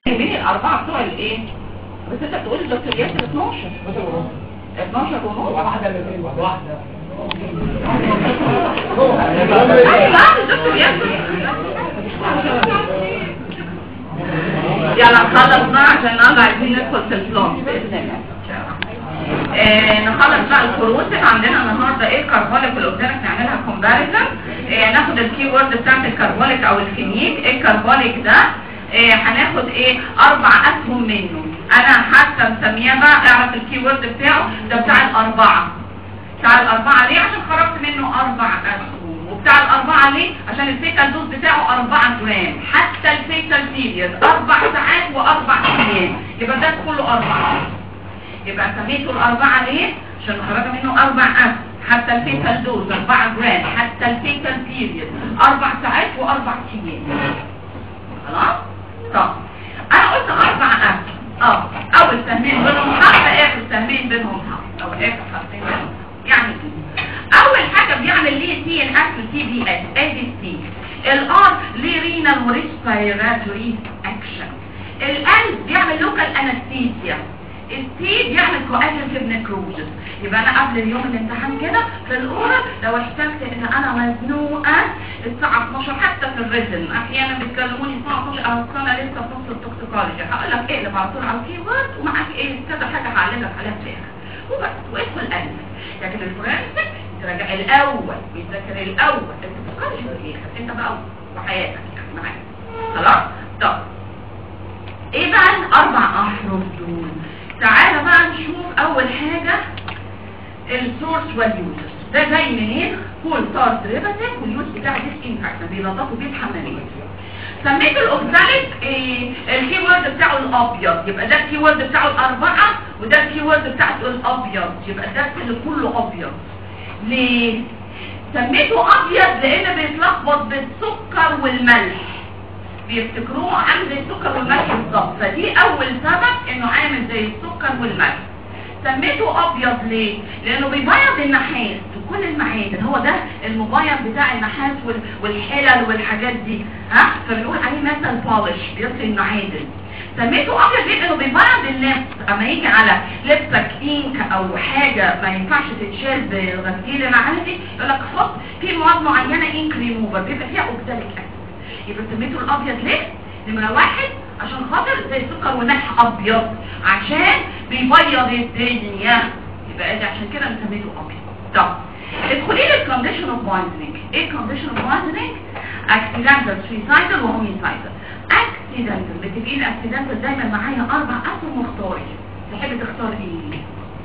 بين الاربعه بتوع الايه بس انت بتقول الدكتور ياسر 12 12 ونص واحدة الاثنين واحدة لا الدكتور ياسر يلا نخلص بقى عشان النهارده عايزين ندخل في الفلوس باذن الله آه نخلص بقى الكروسيف عندنا النهارده ايه الكربوليك والاوبتينك نعملها كومباريزن آه ناخد الكي وورد بتاعت الكربوليك او الكيميك ايه الكربوليك ده آه هناخد ايه اربع اسهم منه انا حتى مسمياه بقى اعرف الكي وورد بتاعه ده بتاع الاربعه بتاع الاربعه ليه عشان خرجت منه اربع اسهم وبتاع الاربعه ليه عشان الفيتال دوز بتاعه 4 جرام حتى الفيتال بيريد اربع ساعات واربع ايام يبقى ده كله اربعه يبقى سميته الأربعة ليه؟ عشان خرج منه أربع أسهم حتى الفيتال دوز أربعة جرام حتى الفيتال بيريد أربع ساعات وأربع أيام خلاص؟ طب أنا قلت أربع أسهم اه أول سهمين بينهم حرف آخر سهمين بينهم حرف أو آخر حرفين بينهم يعني ايه؟ أول حاجة بيعمل ليه سي ان اس تي بي اس ادي سي الار ليه رينال وريسبيراتوري اكشن القلب بيعمل لوكال انستيزيا التي بيعمل كوادرتيف نكروزس يبقى انا قبل اليوم الامتحان كده في الاولى لو احتجت ان انا مزنوقه الساعه 12 حتى في الريتن احيانا بيتكلموني الساعه 12 او انا لسه في نص التوكسيكولوجي هقول لك اقلب على طول على الكي وورد ومعاك ايه كذا حاجه هعلمك عليها في الاخر وبس وادخل قلبك لكن الفورنسيك تراجع الاول بيذاكر الاول التوكسيكولوجي في الاخر انت بقى وحياتك يعني معاك خلاص طب ايه بقى الاربع احرف دول تعالى بقى نشوف اول حاجة السورس واليوزرز ده جاي منين كول تار ديريفاتيف واليوز بتاع ديس انفاكشن بينظفوا بيه الحمامات سميت الاوكساليك إيه الكي وورد بتاعه الابيض يبقى ده الكي وورد بتاعه الاربعه وده الكي وورد بتاعته الابيض يبقى ده اللي كله ابيض ليه سميته ابيض لان بيتلخبط بالسكر والملح بيفتكروه عامل زي السكر والملح بالظبط فدي اول سبب انه عامل زي السكر والملح سميته ابيض ليه لانه بيبيض النحاس وكل المعادن هو ده المبيض بتاع النحاس وال- والحلل والحاجات دي ها فبنقول عليه مثل بولش بيصفي المعادن سميته ابيض ليه لانه بيبيض اللبس اما يجي على لبسك انك او حاجه ما ينفعش تتشال بالغسيل العادي يقول لك حط في مواد معينه انك ريموفر بيبقى فيها اوكساليك اسيد يبقى سميته الابيض ليه نمرة واحد عشان خاطر زي السكر والملح ابيض عشان بيبيض الدنيا يبقى ادي عشان كده سميته ابيض طب ادخلي لي الكونديشن اوف بويزنينج ايه الكونديشن اوف بويزنينج اكسيدنتال سويسايدال وهوميسايدال اكسيدنتال بتبقي الاكسيدنتال دايما معايا اربع اسهم مختاري تحبي تختار ايه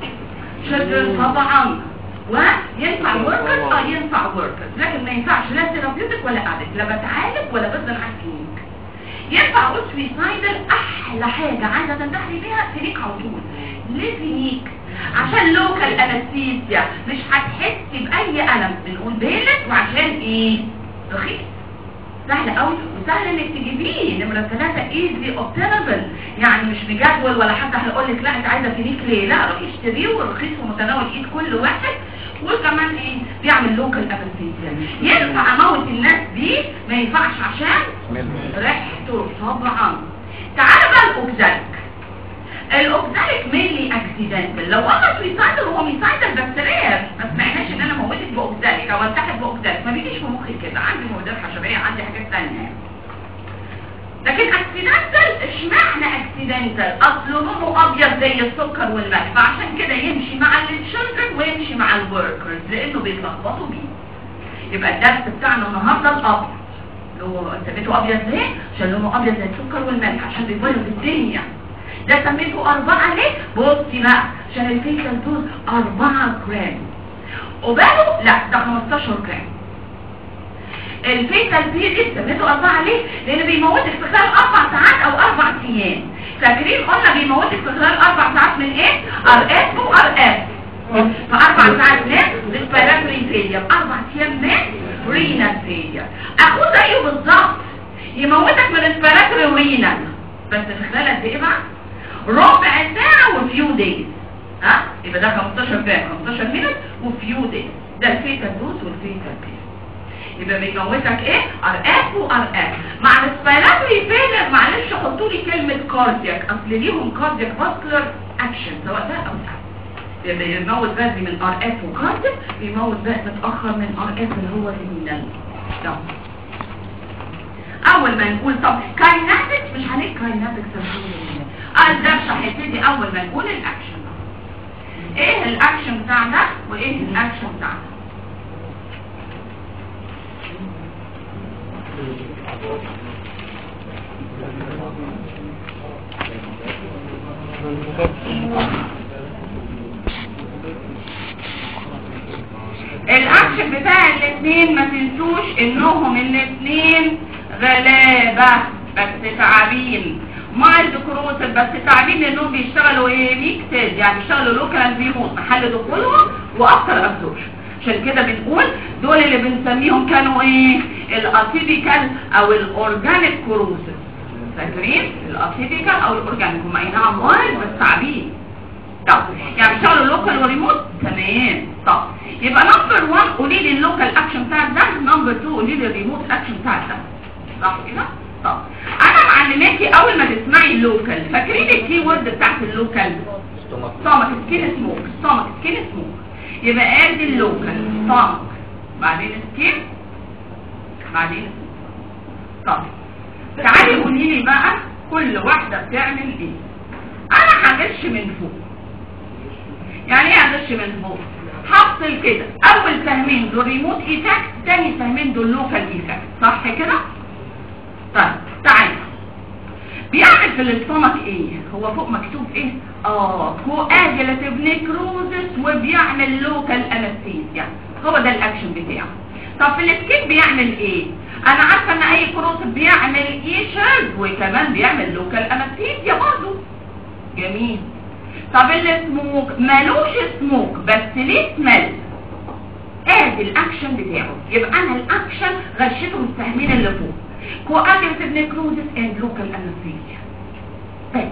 children طبعا وينفع وركرز اه ينفع وركرز لكن ما ينفعش لا ثيرابيوتيك ولا ادك لا بتعالج ولا بذل حكيم ينفع سويسايدل احلى حاجه عايزه تنتحري بيها فينيك على طول ليه فينيك عشان لوكال انستيزيا مش هتحسي باي الم بنقول بيلت وعشان ايه رخيص سهل قوي وسهل انك تجيبيه نمره ثلاثة ايزي اوبتينبل يعني مش مجدول ولا حتى هيقول لك لا انت عايزه فينيك ليه لا روحي اشتريه ورخيص ومتناول ايد كل واحد وكمان ايه بيعمل لوكال انستيزيا ينفع اموت الناس بيه ما ينفعش عشان ريحته طبعا تعال بقى الاوكزاليك الاوكزاليك مينلي اكسيدنتال لو انا سويسايدال وهو ميسايدال بس رير ما سمعناش ان انا موتت باوكزاليك او انتحت باوكزاليك ما بيجيش في مخي كده عندي موديل حشريه عندي حاجات ثانيه لكن اكسيدنتال اشمعنى اكسيدنتال اصل لونه ابيض زي السكر والملح فعشان كده يمشي مع الشلدرن ويمشي مع الوركرز لانه بيتلخبطوا بيه يبقى الدرس بتاعنا النهارده الابيض لو سميته ابيض ليه عشان لونه ابيض زي السكر والملح عشان بيبيض الدنيا ده سميته أربعة ليه؟ بصي بقى عشان الفيكال دوز أربعة جرام وباله لا ده 15 جرام الفيتال بيريد سميته أربعة ليه؟ لأن بيموتك في خلال أربع ساعات أو أربع أيام فاكرين قلنا بيموتك في خلال أربع ساعات من إيه؟ ار اس وار اس فأربع ساعات من ريسبيراتوري فيلير أربع أيام من رينال فيلير أخوه زيه بالظبط يموتك من ريسبيراتوري ورينال بس في خلال قد إيه بقى؟ ربع ساعة وفيو دايز ها يبقى ده 15 دقيقة 15 مينت وفيو دايز ده الفيتال دوز والفيتال بيس يبقى بيموتك ايه ارقاك وارقاك مع السبيراتوري فيلر معلش حطوا لي كلمه كاردياك اصل ليهم كاردياك فاسكولار اكشن سواء ده او ده يبقى يموت بدري من ار اف وكاردياك بيموت بقى متاخر من ار اف اللي هو الرينال ده اول ما نقول طب كايناتكس مش هنقول كايناتكس الدرس هيبتدي اول ما نقول الاكشن ايه الاكشن بتاع ده وايه الاكشن بتاع ده الاكشن بتاع الاثنين ما تنسوش انهم الاثنين غلابة بس تعابين مايلد كروسل بس تعابين لانهم بيشتغلوا ايه ميكسد يعني بيشتغلوا لوكال بيموت محل دخولهم واكتر ابسورشن عشان كده بنقول دول اللي بنسميهم كانوا ايه الاتيبيكال او الاورجانيك كروسل فاكرين الاتيبيكال او الاورجانيك هم اي نعم مايلد بس تعابين طب يعني بيشتغلوا لوكال وريموت تمام طب يبقى نمبر 1 قولي لي اللوكال اكشن بتاع ده نمبر 2 قولي لي الريموت اكشن بتاع ده صح كده طب انا معلماكي اول ما تسمعي اللوكال فاكرين الكي وورد بتاعت اللوكال ستومك سكين سموك ستومك سكين سموك يبقى ادي اللوكال ستومك بعدين سكين بعدين طب تعالي قولي لي بقى كل واحده بتعمل ايه انا هغش من فوق يعني ايه هغش من فوق هفصل كده اول فهمين دول ريموت ايفكت تاني فهمين دول لوكال ايفكت صح كده طيب تعالى بيعمل في الاستومك ايه هو فوق مكتوب ايه اه كواجلاتيف نيكروزس وبيعمل لوكال انستيزيا هو ده الاكشن بتاعه طب في السكين بيعمل ايه انا عارفه ان اي كروس بيعمل ايشرز وكمان بيعمل لوكال انستيزيا برضه جميل طب السموك مالوش سموك بس ليه سمل ادي الاكشن بتاعه يبقى انا الاكشن غشيته السهمين اللي فوق coagulative necrosis and local anesthesia بس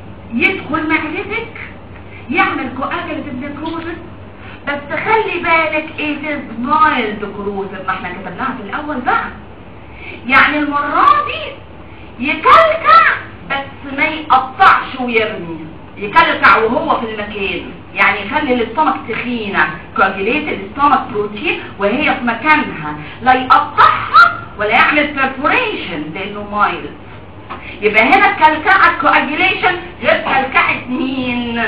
يدخل معدتك يعمل coagulative necrosis بس خلي بالك it is mild corrosive ما احنا كتبناها في الاول بقى يعني المرة دي يكلكع بس ما يقطعش ويرمي يكلكع وهو في المكان يعني يخلي الاستومك تخينة كواجيليت الاستومك بروتين وهي في مكانها لا يقطعها ولا يعمل perforation لانه مايل يبقى هنا كلكعة كواجيليشن غير كلكعة مين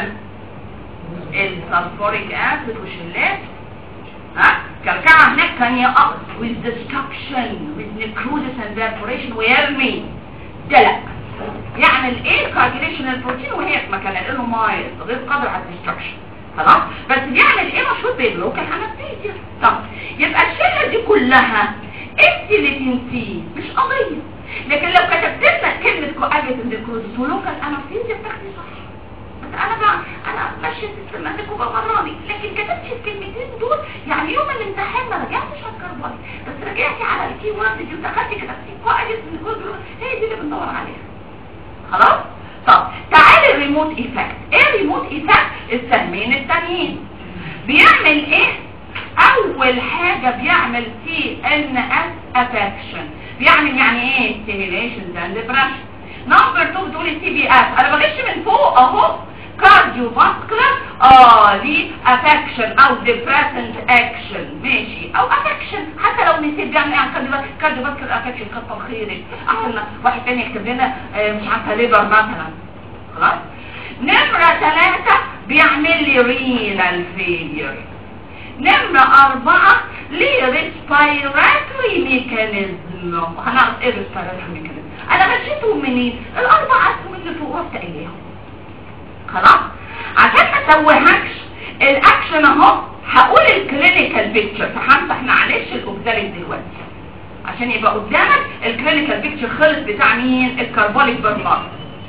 السلفوريك اسيد وشلات ها كلكعة هناك كان يقص with destruction with necrosis and perforation ويرمي ده لا يعمل ايه كواجيليشن البروتين وهي في مكانها لانه مايل غير قادر على الديستركشن خلاص بس بيعمل ايه مشهور بيبلوك الانستيزيا طب يبقى الشله دي كلها انت اللي تنسيه مش قضيه لكن لو كتبت لك كلمه كواجيليتيف نيكروزس ولوكال انستيزيا بتاخدي صح بس انا بقى انا ماشيه سيستماتيك وبغراني لكن كتبت الكلمتين دول يعني يوم الامتحان ما رجعتش على الكربوني بس رجعتي على الكي وورد دي ودخلتي كتبتي كواجيليتيف نيكروزس هي دي اللي بندور عليها خلاص طب تعالى الريموت ايفكت ايه الريموت ايفكت السهمين التانيين بيعمل ايه اول حاجة بيعمل سي ان اس افكشن بيعمل يعني ايه ستيميليشن اند بريشن نمبر 2 بتقولي سي بي اس انا بغش من فوق اهو كارديو فاسكولار اه دي افكشن او ديبريسنت اكشن ماشي او افكشن حتى لو نسيت بيعمل ايه كارديو كارديو فاسكولار افكشن كتر خيرك احسن ما واحد تاني يكتب لنا آه مش عارفه ليبر مثلا خلاص نمرة ثلاثة بيعمل لي رينال فيلير نمرة أربعة ليه ريسبيراتوري ميكانيزم هنعرف ايه ريسبيراتوري ميكانيزم انا مشيتهم منين الأربعة اسهم اللي فوق رحت اياهم خلاص عشان ما توهكش الاكشن اهو هقول الكلينيكال بيكتشر فهمسح معلش الاوبزاليك دلوقتي عشان يبقى قدامك الكلينيكال بيكتشر خلص بتاع مين الكربونيك برنار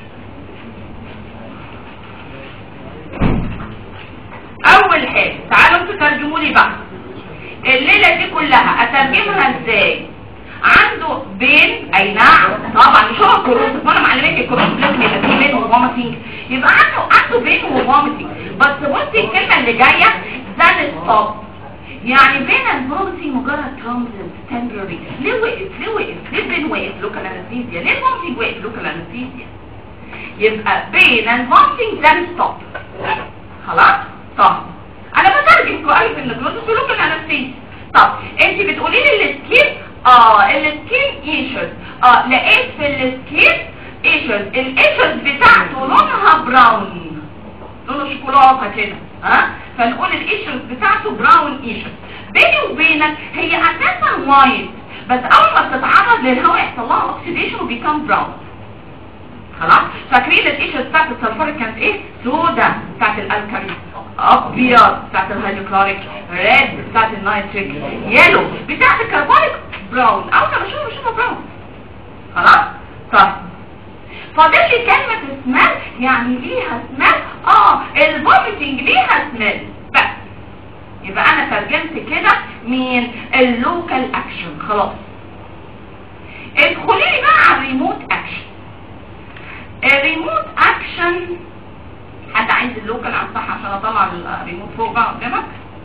اول حاجه تعالوا انتوا ترجموا لي بقى الليله دي كلها اترجمها ازاي عنده بين اي نعم طبعا مش هو الكروس وانا معلمك الكروس لازم يبقى فيه بين وفوميتنج يبقى عنده عنده بين وفوميتنج بس بصي الكلمه اللي جايه زان ستوب يعني بين البرومتي مجرد ترانزنت تمبرري ليه وقف ليه وقف ليه بين وقف لوكال انستيزيا ليه البرومتي وقف لوكال انستيزيا يبقى بين البرومتي ده ستوب خلاص طب انا بترجم كويس ان الجلوتس لوكال انستيزيا طب انت بتقولي لي السكين اه السكين ايشوز اه لقيت في السكين ايشوز الايشوز بتاعته لونها براون لونه شوكولاته كده ها فنقول الايشوز بتاعته براون ايشوز بيني وبينك هي اساسا وايت بس اول ما بتتعرض للهواء يحصل لها اوكسيديشن وبيكم براون خلاص فاكرين الايشوز بتاعت السلفوريك كانت ايه سودا بتاعت الالكالي ابيض بتاعت الهيدروكلوريك ريد بتاعت النيتريك يلو بتاعت الكربونيك براون اول ما بشوفه بشوفه براون خلاص طيب فاضل لي كلمة سمال يعني ليها سمال اه الفوميتنج ليها سمال بس يبقى انا ترجمت كده مين اللوكال اكشن خلاص ادخلي لي بقى على الريموت اكشن الريموت اكشن حد عايز اللوكال على الصح عشان اطلع الريموت فوق بقى قدامك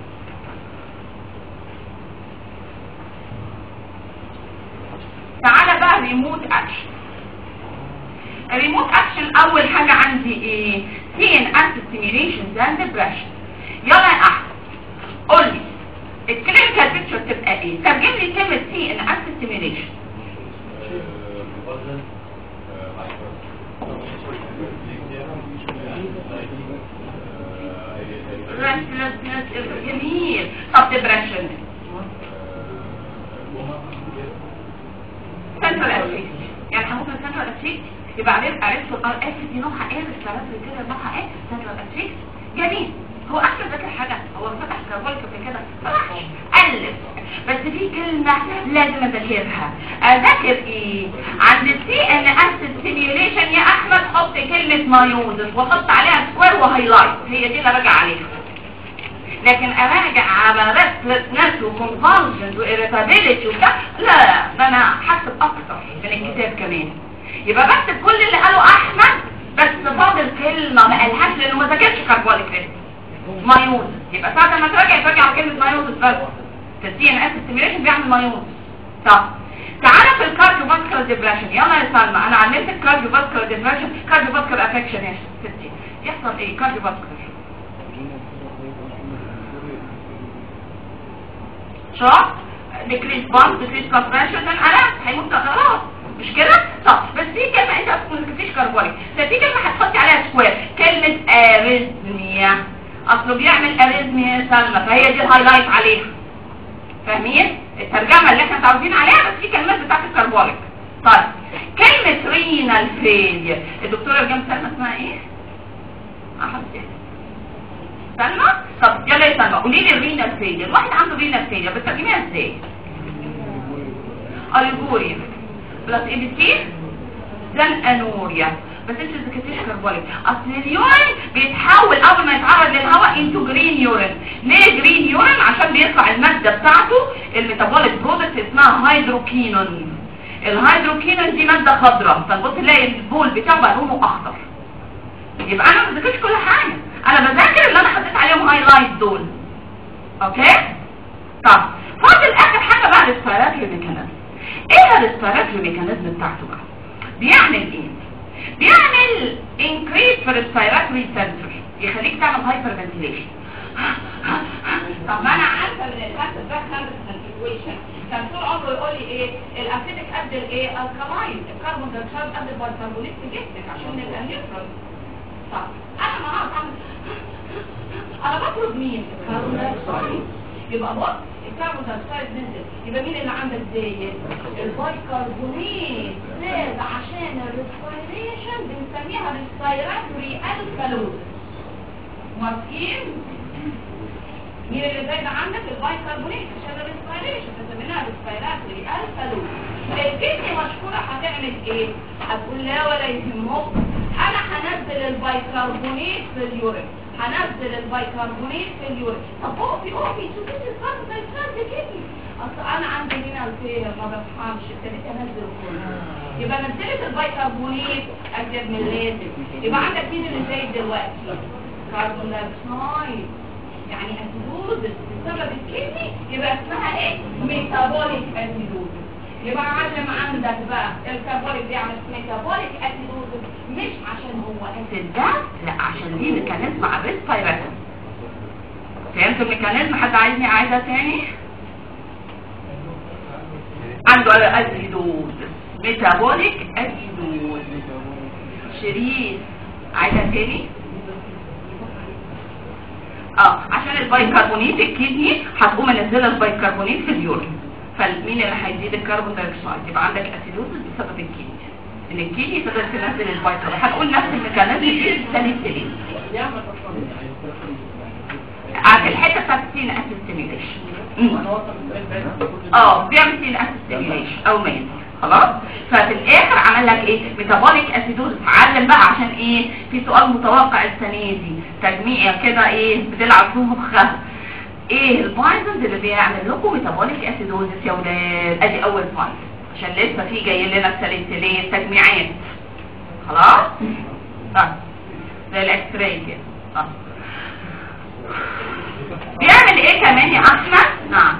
تعالى بقى ريموت اكشن الريموت اكشن اول حاجة عندي ايه سي ان اس ستيميوليشن اند ديبريشن يلا يا احمد قول لي الكلينيكال بيكتشر تبقى ايه ترجم لي كلمة سي ان اس ستيميوليشن جميل طب ديبريشن سنترال افريك يعني هنقول سنترال افريك يبقى عرفت عرفت الار اف دي نوعها ايه الثلاثه كده نوعها ايه سنترال افريك جميل هو احسن ذاكر حاجه هو فتح كاربوليك قبل كده فتحش الف بس في كلمه لازم اذاكرها اذاكر ايه عند السي ان اس ستيميوليشن يا احمد حط كلمه مايوزس وحط عليها سكوير وهايلايت هي دي اللي راجع عليها لكن اراجع على ريستلسنس وكونفالجنز وإيريتابيليتي وبتاع لا ده انا حاسب اكتر من الكتاب كمان يبقى بكتب كل اللي قاله احمد بس فاضل كلمه ما قالهاش لانه ما ذاكرش كاربوليك ريسك مايوز يبقى ساعه ما تراجع تراجع على كلمه مايوز بس السي ان اس ستيميوليشن بيعمل مايوز طب تعالى في الكارديو فاسكولار ديبريشن يلا يا سلمى انا علمت الكارديو فاسكولار ديبريشن كارديو فاسكولار افكشن يا ستي يحصل ايه كارديو فاسكولار شرط ديكريس بامب ديكريس كومبريشن الحالات هيموت خلاص مش كده طب بس في كلمه انت ما كتبتيش كربونيك ففي كلمه هتحطي عليها سكوير كلمه اريزميا اصله بيعمل اريزميا يا سلمى فهي دي الهايلايت عليها فاهمين الترجمه اللي احنا متعودين عليها بس في كلمات بتاعت الكربونيك طيب كلمه رينال فيلير الدكتوره اللي جنب سلمى اسمها ايه احط سلمى طب يلا يا سلمى قولي لي الرينال فيلير الواحد عنده رينال فيلير بتترجميها ازاي اوليجوريا بلس اي بي سي زن انوريا بس انت ما ذكرتيش كربونيك اصل اليورين بيتحول اول ما يتعرض للهواء انتو جرين يورين ليه جرين يورين عشان بيطلع الماده بتاعته الميتابوليك برودكت اسمها هيدروكينون الهيدروكينون دي ماده خضراء فنبص نلاقي البول بتاعه بقى لونه اخضر يبقى انا ما بذاكرش كل حاجه انا بذاكر اللي انا حطيت عليهم هايلايت دول اوكي طب فاضل اخر حاجه بقى الريسبيراتوري ميكانيزم ايه الريسبيراتوري ميكانيزم بتاعته بقى بيعمل ايه بيعمل increase في الريسبيراتوري سنسور يخليك تعمل هايبر فنتيليشن طب ما انا عارفه من الاكل ده كان سيتويشن كان طول عمره يقول لي ايه الاسيتيك قد الايه الكلاين الكربون دايوكسيد قد البيكربونات في جسمك عشان نبقى نيوترال طب انا ما هعرف اعمل انا بطلب مين الكربون دايوكسيد يبقى بص الكربون دايوكسيد نزل يبقى مين اللي عندك زي البيكربونات زاد عشان الريسبيريشن بنسميها ريسبيراتوري الكالوز موافقين مين اللي زايد عندك البيكربونات عشان الريسبيريشن بنسميها ريسبيراتوري الكالوز الكدني مشهوره هتعمل ايه هتقول لا ولا يهمك انا هنزل البيكربونات في اليورين هنزل البيكربونات في اليورين طب اقفي اقفي شوفي الكربون دايوكسيد كده اصل انا عندي هنا الفير ما بفهمش ابتديت انزل كله يبقى نزلت البيكربونات ازيد من اللازم يبقى عندك مين اللي زايد دلوقتي كربون دايوكسيد يعني اسيدوز بسبب الكدني يبقى اسمها ايه ميتابوليك اسيدوز يبقى علم عندك بقى الكربونيك بيعمل ميتابوليك اسيدوز مش عشان هو اسيد بس لا عشان ليه ميكانيزم مع الريسبيراتور فهمتوا الميكانيزم حد عايزني اعيدها تاني عنده اسيدوز ميتابوليك اسيدوز شريف عايزها تاني اه عشان البايكربونات الكدني هتقوم منزله البايكربونات في اليورين فمين اللي هيزيد الكربون دايوكسيد يبقى عندك اسيدوز بسبب الكدني ان الكدني تقدر تنزل البايكربونات هنقول نفس الميكانيزم في الساليسيلين عارف الحته بتاعت السين اسيد ستيميوليشن اه بيعمل سين اسيد ستيميوليشن او مين خلاص ففي الاخر عمل لك ايه ميتابوليك اسيدوز اتعلم بقى عشان ايه في سؤال متوقع السنه دي تجميع كده ايه بتلعب فيه مخها ايه البايزنز اللي بيعمل لكم ميتابوليك اسيدوز يا ولاد ادي اول بوينت عشان لسه في جاي لنا السلسلين تجميعات خلاص طيب زي الاكس راي كده طيب. بيعمل ايه كمان يا احمد نعم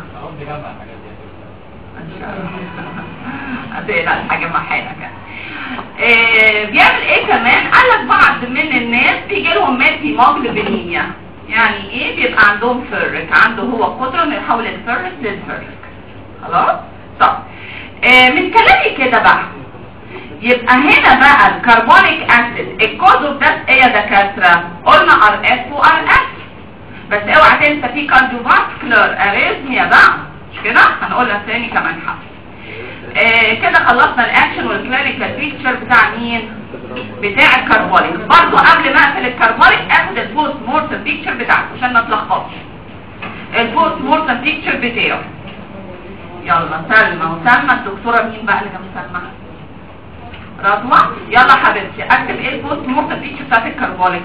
هتقلق الحاجة مع حالك إيه بيعمل ايه كمان قال لك بعض من الناس بيجي لهم ماتي موجلوبينيا يعني ايه بيبقى عندهم فرك عنده هو قدرة انه يحول الفرك للفرك خلاص طب إيه من كلامي كده بقى يبقى هنا بقى الكربونيك اسيد الكوز اوف ذات ايه يا دكاتره قلنا ار اف وار اف بس اوعى تنسى في كارديوفاسكولار اريزميا بقى مش كده هنقولها تاني كمان حرف آه كده خلصنا الاكشن والكلينيكال بيكتشر بتاع مين بتاع الكربونيك برضو قبل ما اقفل الكربونيك اخد البوست مورتم بيكتشر بتاعته عشان ما تلخبطش البوست مورتم بيكتشر بتاعه يلا سلمى وسلمى الدكتوره مين بقى اللي جنب سلمى رضوى يلا حبيبتي اكتب ايه البوست مورتم بيكتشر بتاعت الكربونيك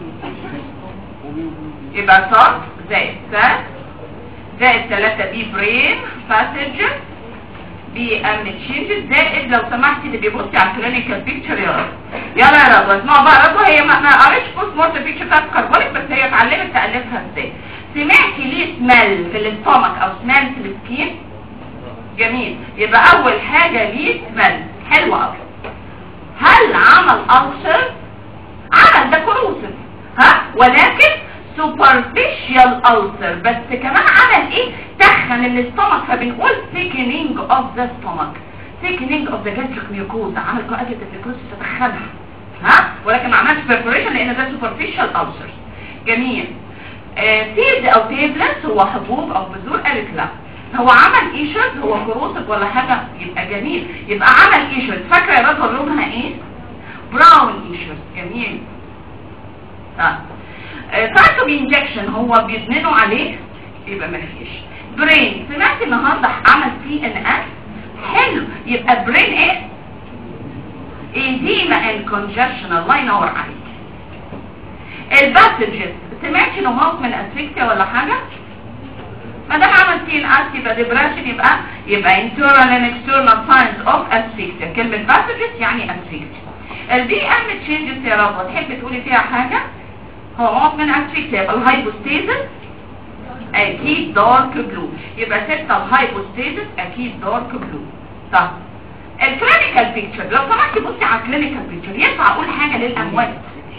يبقى صار زائد سات زائد 3 بي برين باسج بي ام تشينجز زائد لو سمحتي اللي بيبصي على الكلينيكال بيكتشر يا رضوى يلا يا رضوى اسمعوا بقى رضوى هي ما ما قريتش بوست مورتم بيكتشر بتاعت الكربونيك بس هي اتعلمت تالفها ازاي سمعتي ليه سمال في الاستومك او سمال في السكين جميل يبقى اول حاجه ليه سمال حلوه قوي هل عمل ألسر عمل ده كروسس ها ولكن superficial ulcer بس كمان عمل ايه تخن الاستومك فبنقول thickening of the stomach thickening of the gastric mucosa عمل coagulative necrosis تتخنها ها ولكن ما عملش perforation لان ده superficial ulcer جميل سيد او تيبلس هو حبوب او بذور قالت لا هو عمل ايشرز هو كروسك ولا حاجة يبقى جميل يبقى عمل ايشرز فاكرة يا رضوى لونها ايه براون ايشرز جميل اه ساعته بانجكشن هو بيدمنوا عليه يبقى ما فيش برين سمعت النهارده عمل سي ان اس حلو يبقى برين ايه ايديما ان كونجكشن الله ينور عليك الباسجز سمعت انه موت من اسفكسيا ولا حاجه ما دام عمل سي ان اس يبقى ديبريشن يبقى يبقى internal and external signs of asphyxia كلمه باسجز يعني asphyxia البي ام تشينجز يا رب تحب تقولي فيها حاجه هو موت من اسفكسيا يبقى الهايبوستيزس اكيد دارك بلو يبقى ستة الهايبوستيزس اكيد دارك بلو طب الكلينيكال بيكتشر لو سمحتي بصي على الكلينيكال بيكتشر ينفع اقول حاجه للاموات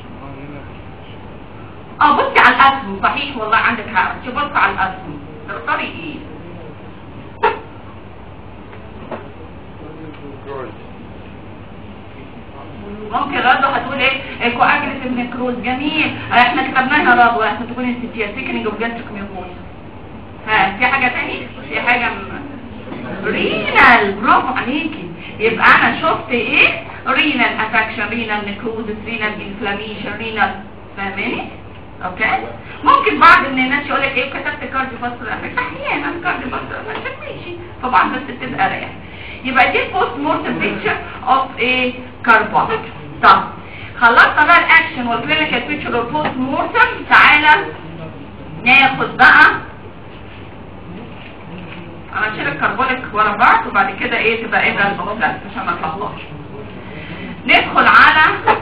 اه بصي على الاسم صحيح والله عندك حق شو بصي على الاسم تختاري ايه ممكن رضوى هتقول ايه الكواجليتيف نكروز جميل احنا كتبناها يا رضوى عشان تكون انت سيكنينج اوف جاستريك ميوكوز ها في حاجه تاني في حاجه م... رينال برافو عليكي يبقى انا شفت ايه رينال افكشن رينال نكروز رينال انفلاميشن رينال فاهماني اوكي ممكن بعض من الناس يقول لك ايه كتبت كارديو فاسكولار افكت احيانا كارديو فاسكولار افكت ماشي طبعا بس بتبقى رايح يبقى دي بوست مورتم بيكتشر اوف ايه كاربونيك طب خلصنا بقى الاكشن والكلينيكال بيكتشر والبوست مورتم تعالى ناخد بقى انا هشيل الكربونيك ورا بعض وبعد كده ايه تبقى ايه ده البوكسات عشان ما تلخبطش ندخل على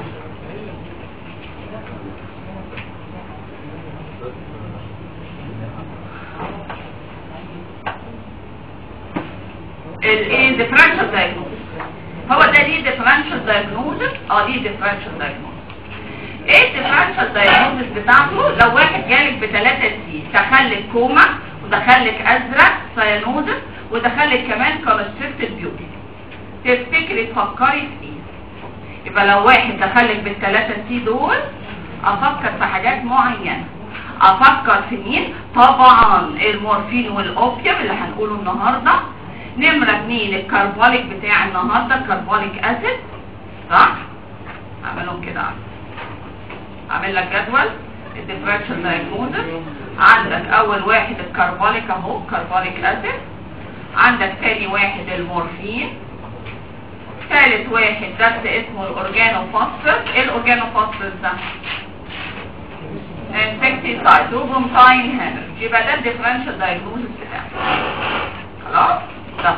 differential diagnosis هو ده ليه differential diagnosis اه ليه differential diagnosis ايه differential diagnosis بتاعته لو واحد جالك بثلاثة سي دخلك كوما ودخلك ازرق سيانوزس ودخلك كمان كونستريكتد بيوتي تفتكري تفكري في ايه يبقى لو واحد دخلك بالثلاثة سي دول افكر في حاجات معينة افكر في مين طبعا المورفين والاوبيوم اللي هنقوله النهاردة نمرة اتنين الكربوليك بتاع النهاردة الكربوليك اسيد صح اعملهم كده اعمل لك جدول الديفرنشال دايجنوزس عندك اول واحد الكربوليك اهو كربوليك اسيد عندك تاني واحد المورفين ثالث واحد درس اسمه الاورجانوفوسفور ايه الاورجانوفوسفور ده انسكتيسايد روبومتاين هامرج يبقى ده الديفرنشال دايجنوزس بتاعه خلاص ده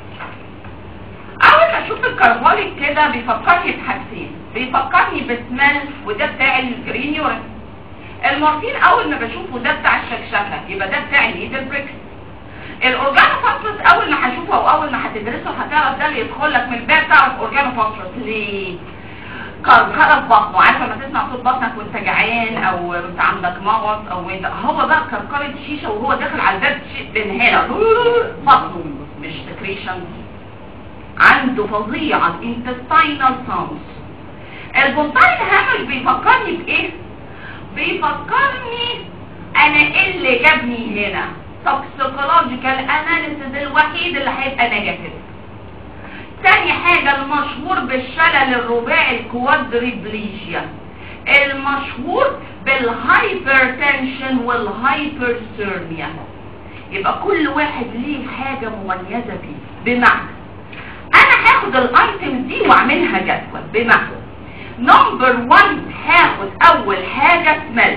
اول ما اشوف الكربوليك كده بيفكرني بحاجتين بيفكرني بسمال وده بتاع الجرين يورين المورفين اول ما بشوفه ده بتاع الشكشكه يبقى ده بتاع النيدل بريكس الاورجانوفوسفورس اول ما هشوفه او اول ما هتدرسه هتعرف ده اللي يدخل لك من الباب تعرف اورجانوفوسفورس ليه كركره في بطنه عارفه لما تسمع صوت بطنك وانت جعان او انت عندك مغص او انت هو بقى كركره شيشه وهو داخل على الباب بنهاله بطنه مش سكريشن عنده فظيعه intestinal sounds البونتاين هامل بيفكرني بايه بيفكرني انا ايه اللي جابني هنا توكسيكولوجيكال اناليسيز الوحيد اللي هيبقى نيجاتيف تاني حاجة المشهور بالشلل الرباعي الكوادريبليجيا المشهور بالهايبرتنشن والهايبرثيرميا يبقى كل واحد ليه حاجة مميزة فيه بمعنى انا هاخد الايتم دي واعملها جدول بمعنى نمبر 1 هاخد اول حاجة سمل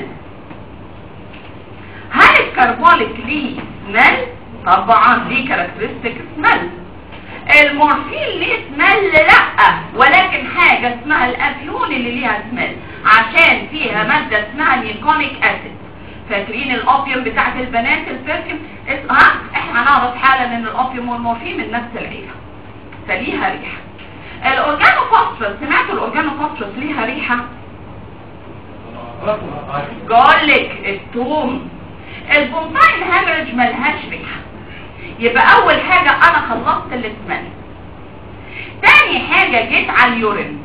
هل الكربوليك ليه سمل طبعا ليه كاركترستيك سمل المورفين ليه سمل لا ولكن حاجة اسمها الافيون اللي ليها سمل عشان فيها مادة اسمها نيكونيك اسيد فاكرين الاوبيوم بتاعت البنات البرفيوم ها احنا هنعرف حالا ان الاوبيوم والمورفين من نفس العيلة فليها ريحة الاورجانوفوسفورس سمعتوا الاورجانوفوسفورس ليها ريحة جولك التوم البونتاين هامرج ملهاش ريحة يبقى اول حاجة انا خلصت الاسمنت تاني حاجة جيت على اليورين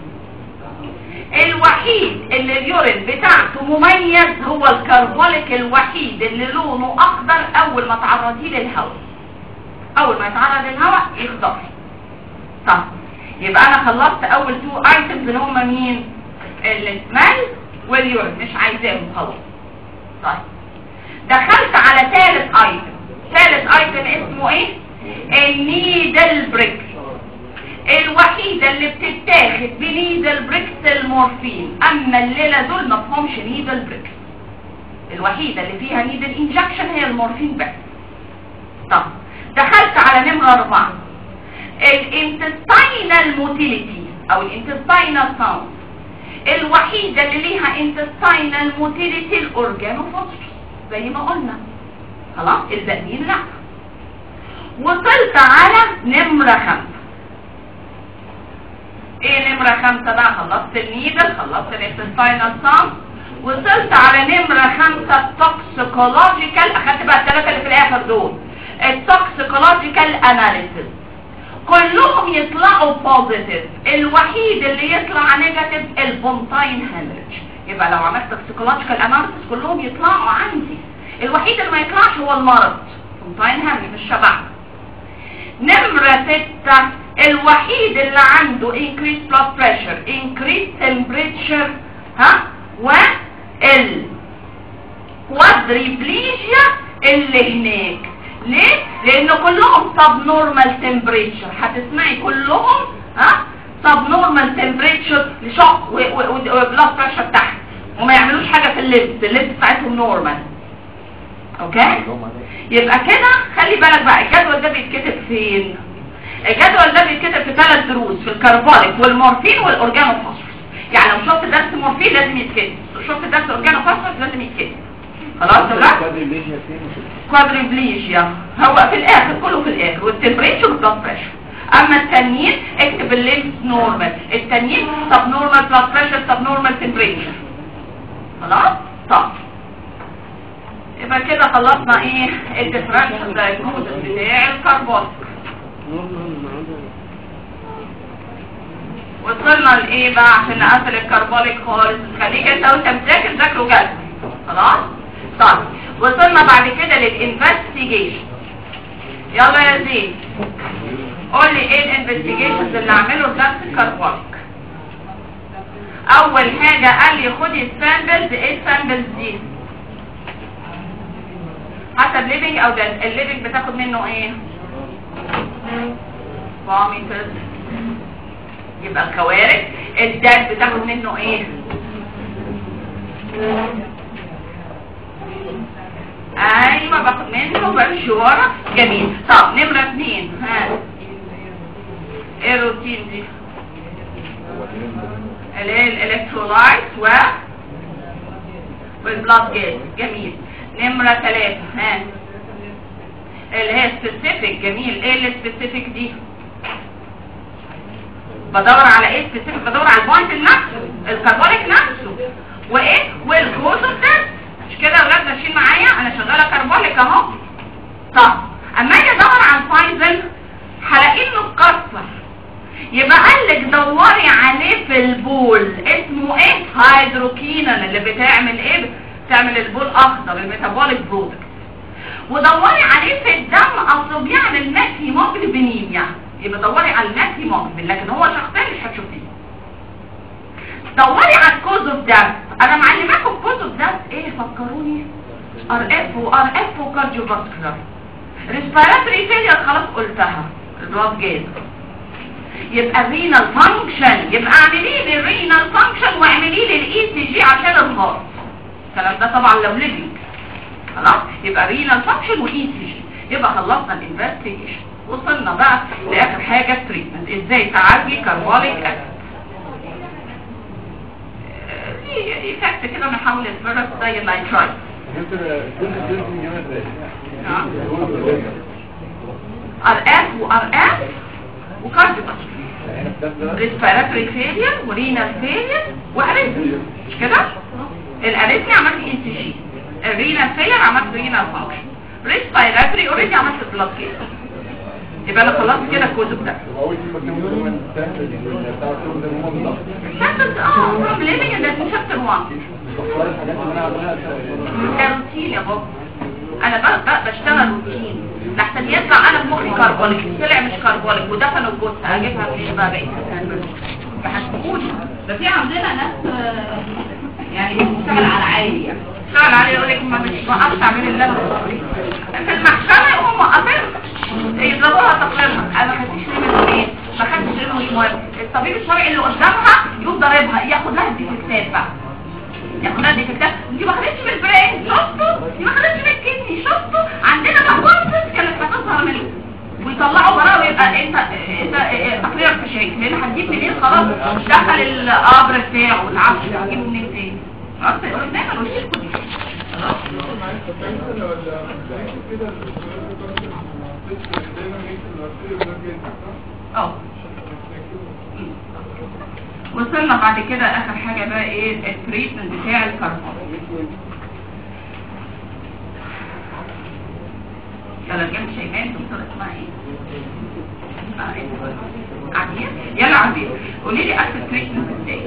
الوحيد اللي اليورين بتاعته مميز هو الكربوليك الوحيد اللي لونه اخضر اول ما تعرضيه للهواء اول ما يتعرض للهواء يخضر طب يبقى انا خلصت اول تو ايتمز اللي هم مين الاسمال واليورين مش عايزاهم خلاص طيب دخلت على ثالث ايتم ثالث ايتم اسمه ايه النيدل بريكس الوحيدة اللي بتتاخد بنيدل بريكس المورفين اما الليلة دول ما فهمش نيدل بريكس الوحيدة اللي فيها نيدل انجكشن هي المورفين بس طب دخلت على نمرة اربعة الانتستينال موتيليتي او الانتستينال ساوند الوحيدة اللي ليها انتستينال موتيليتي الاورجانوفوسفورس زي ما قلنا خلاص الباقيين لا وصلت على نمرة خمسة ايه نمرة خمسة بقى خلصت النيدل خلصت الانتستينال ساوند وصلت على نمرة خمسة توكسيكولوجيكال اخدت بقى الثلاثة اللي في الاخر دول التوكسيكولوجيكال اناليسيس كلهم يطلعوا بوزيتيف الوحيد اللي يطلع نيجاتيف البونتاين هامرج يبقى لو عملت توكسيكولوجيكال اناليسيس كلهم يطلعوا عندي الوحيد اللي ما يطلعش هو المرض بونتاين هامرج مش شبعنا نمرة ستة الوحيد اللي عنده increased blood pressure increased temperature ها و ال quadriplegia اللي هناك ليه؟ لان كلهم سب نورمال تمبريتشر هتسمعي كلهم ها سب نورمال تمبريتشر لشوك وبلاد بريشر تحت وما يعملوش حاجه في اللبس اللبس بتاعتهم نورمال اوكي يبقى كده خلي بالك بقى الجدول ده بيتكتب فين الجدول ده بيتكتب في ثلاث دروس في الكربونيك والمورفين والاورجانوفوسفورس يعني لو شفت درس مورفين لازم يتكتب لو شفت درس اورجانوفوسفورس لازم يتكتب خلاص ولا كوادريبليجيا هو في الاخر كله في الاخر والتمبريتشر والبلاد بريشر اما التانيين اكتب اللينس نورمال التانيين سب نورمال بلاد بريشر سب نورمال تمبريتشر خلاص طب يبقى كده خلصنا ايه الديفرنشال دايجنوزس بتاع الكربون وصلنا لايه بقى عشان نقفل الكربونيك خالص خليك انت وانت بتذاكر ذاكره جد خلاص طيب وصلنا بعد كده للانفستيجيشن يلا يا زين قول لي ايه الانفستيجيشنز اللي اعمله درس الكربونيك اول حاجه قال لي خدي السامبلز ايه السامبلز دي حسب ليفنج او ده الليفنج بتاخد منه ايه فوميتس يبقى الكوارث الداد بتاخد منه ايه ايوه باخد منه برشوره جميل طب نمره اتنين ها ايه الروتين دي اللي هي الالكترولايت و والبلاد جاز جميل نمرة ثلاثة ها اللي هي سبيسيفيك جميل ايه السبيسيفيك دي بدور على ايه سبيسيفيك بدور على البوينت نفسه الكربونيك نفسه وايه والكوز اوف ده مش كده يا ولاد ماشيين معايا انا شغاله كربونيك اهو طب اما اجي ادور على الفايزل هلاقي انه اتكسر يبقى قال لك دوري عليه في البول اسمه ايه هيدروكينون اللي بتعمل ايه بتعمل البول اخضر الميتابوليك برودكت ودوري عليه في الدم اصله بيعمل مات هيموجلوبينيميا يبقى دوري على المات هيموجلوبين لكن هو شخصيا مش هتشوفيه دوري على الكوز اوف داث انا معلماكم الكوز اوف داث ايه فكروني ار اف وار اف وكارديو فاسكولار ريسبيراتوري فيلير خلاص قلتها البلاد جاز يبقى رينال فانكشن يبقى اعملي لي الرينال فانكشن واعملي لي الاي سي جي عشان الهارت الكلام ده طبعا لو ليفنج خلاص يبقى رينال فانكشن واي سي جي يبقى خلصنا الانفستيجيشن وصلنا بقى لاخر حاجه التريتمنت ازاي تعالجي كربونيك اسيد ايفكت كده من حول الفيروس زي النيترايت ار اف وار اف وكارديو ريسبيراتوري فيلير ورينال فيلير واريثميا مش كده الاريثميا عملت اي سي جي الرينال فيلير عملت رينال فانكشن ريسبيراتوري اوريدي عملت بلاد كيس يبقى انا خلصت كده الكتب ده شابتر اه فروم ليفنج ان ده شابتر 1 ده روتين يا بابا انا بقى بقى بشتغل روتين لحسن يطلع انا في مخي كربونيك طلع مش كربونيك ودفنوا الجثه اجيبها منين بقى بقيت بحسبوش ده في عندنا ناس آه، يعني بتشتغل على عالي يعني بتشتغل على يقول لك ما مش وقفت اعمل اللي انا في المحكمه يقوموا موقفين يضربوها تقريرها انا ما خدتش ليه من ايه ما خدتش ليه مش مهم الطبيب الشرعي اللي قدامها يقوم ضاربها ياخد لها الديفكتات بقى ياخد لها الديفكتات دي ما خدتش من البرين شفتوا دي ما خدتش من الكدني شفتوا عندنا تقصص كانت هتظهر من ويطلعوا وراه ويبقى انت انت تقرير في شيء لان هتجيب منين خلاص دخل القبر بتاعه والعفش هتجيبه منين تاني خلاص دايما وشيلكوا دي اه وصلنا بعد كده اخر حاجة بقى ايه التريتمنت بتاع الكربون يلا جنب شيماء دكتور اسمها ايه اسمها ايه عبير يلا عبير قولي لي اكتر تريتمنت ازاي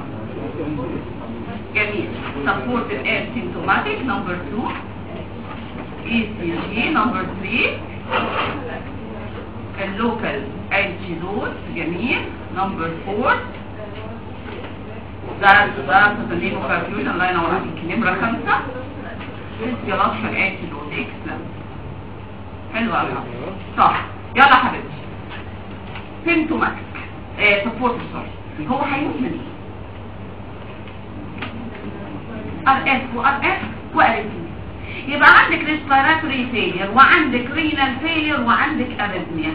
جميل support the asymptomatic number 2 ECG number 3 اللوكال antidote جميل number 4 ده ده تسليم وكارفيوجن الله ينور عليك نمرة خمسة physiological antidote excellent حلو قوي صح يلا حبيبتي symptomatic آه support sorry هو هيموت من ايه ار اف وار اف واريثميا يبقى عندك ريسبيراتوري فيلير وعندك رينال فيلير وعندك اريثميا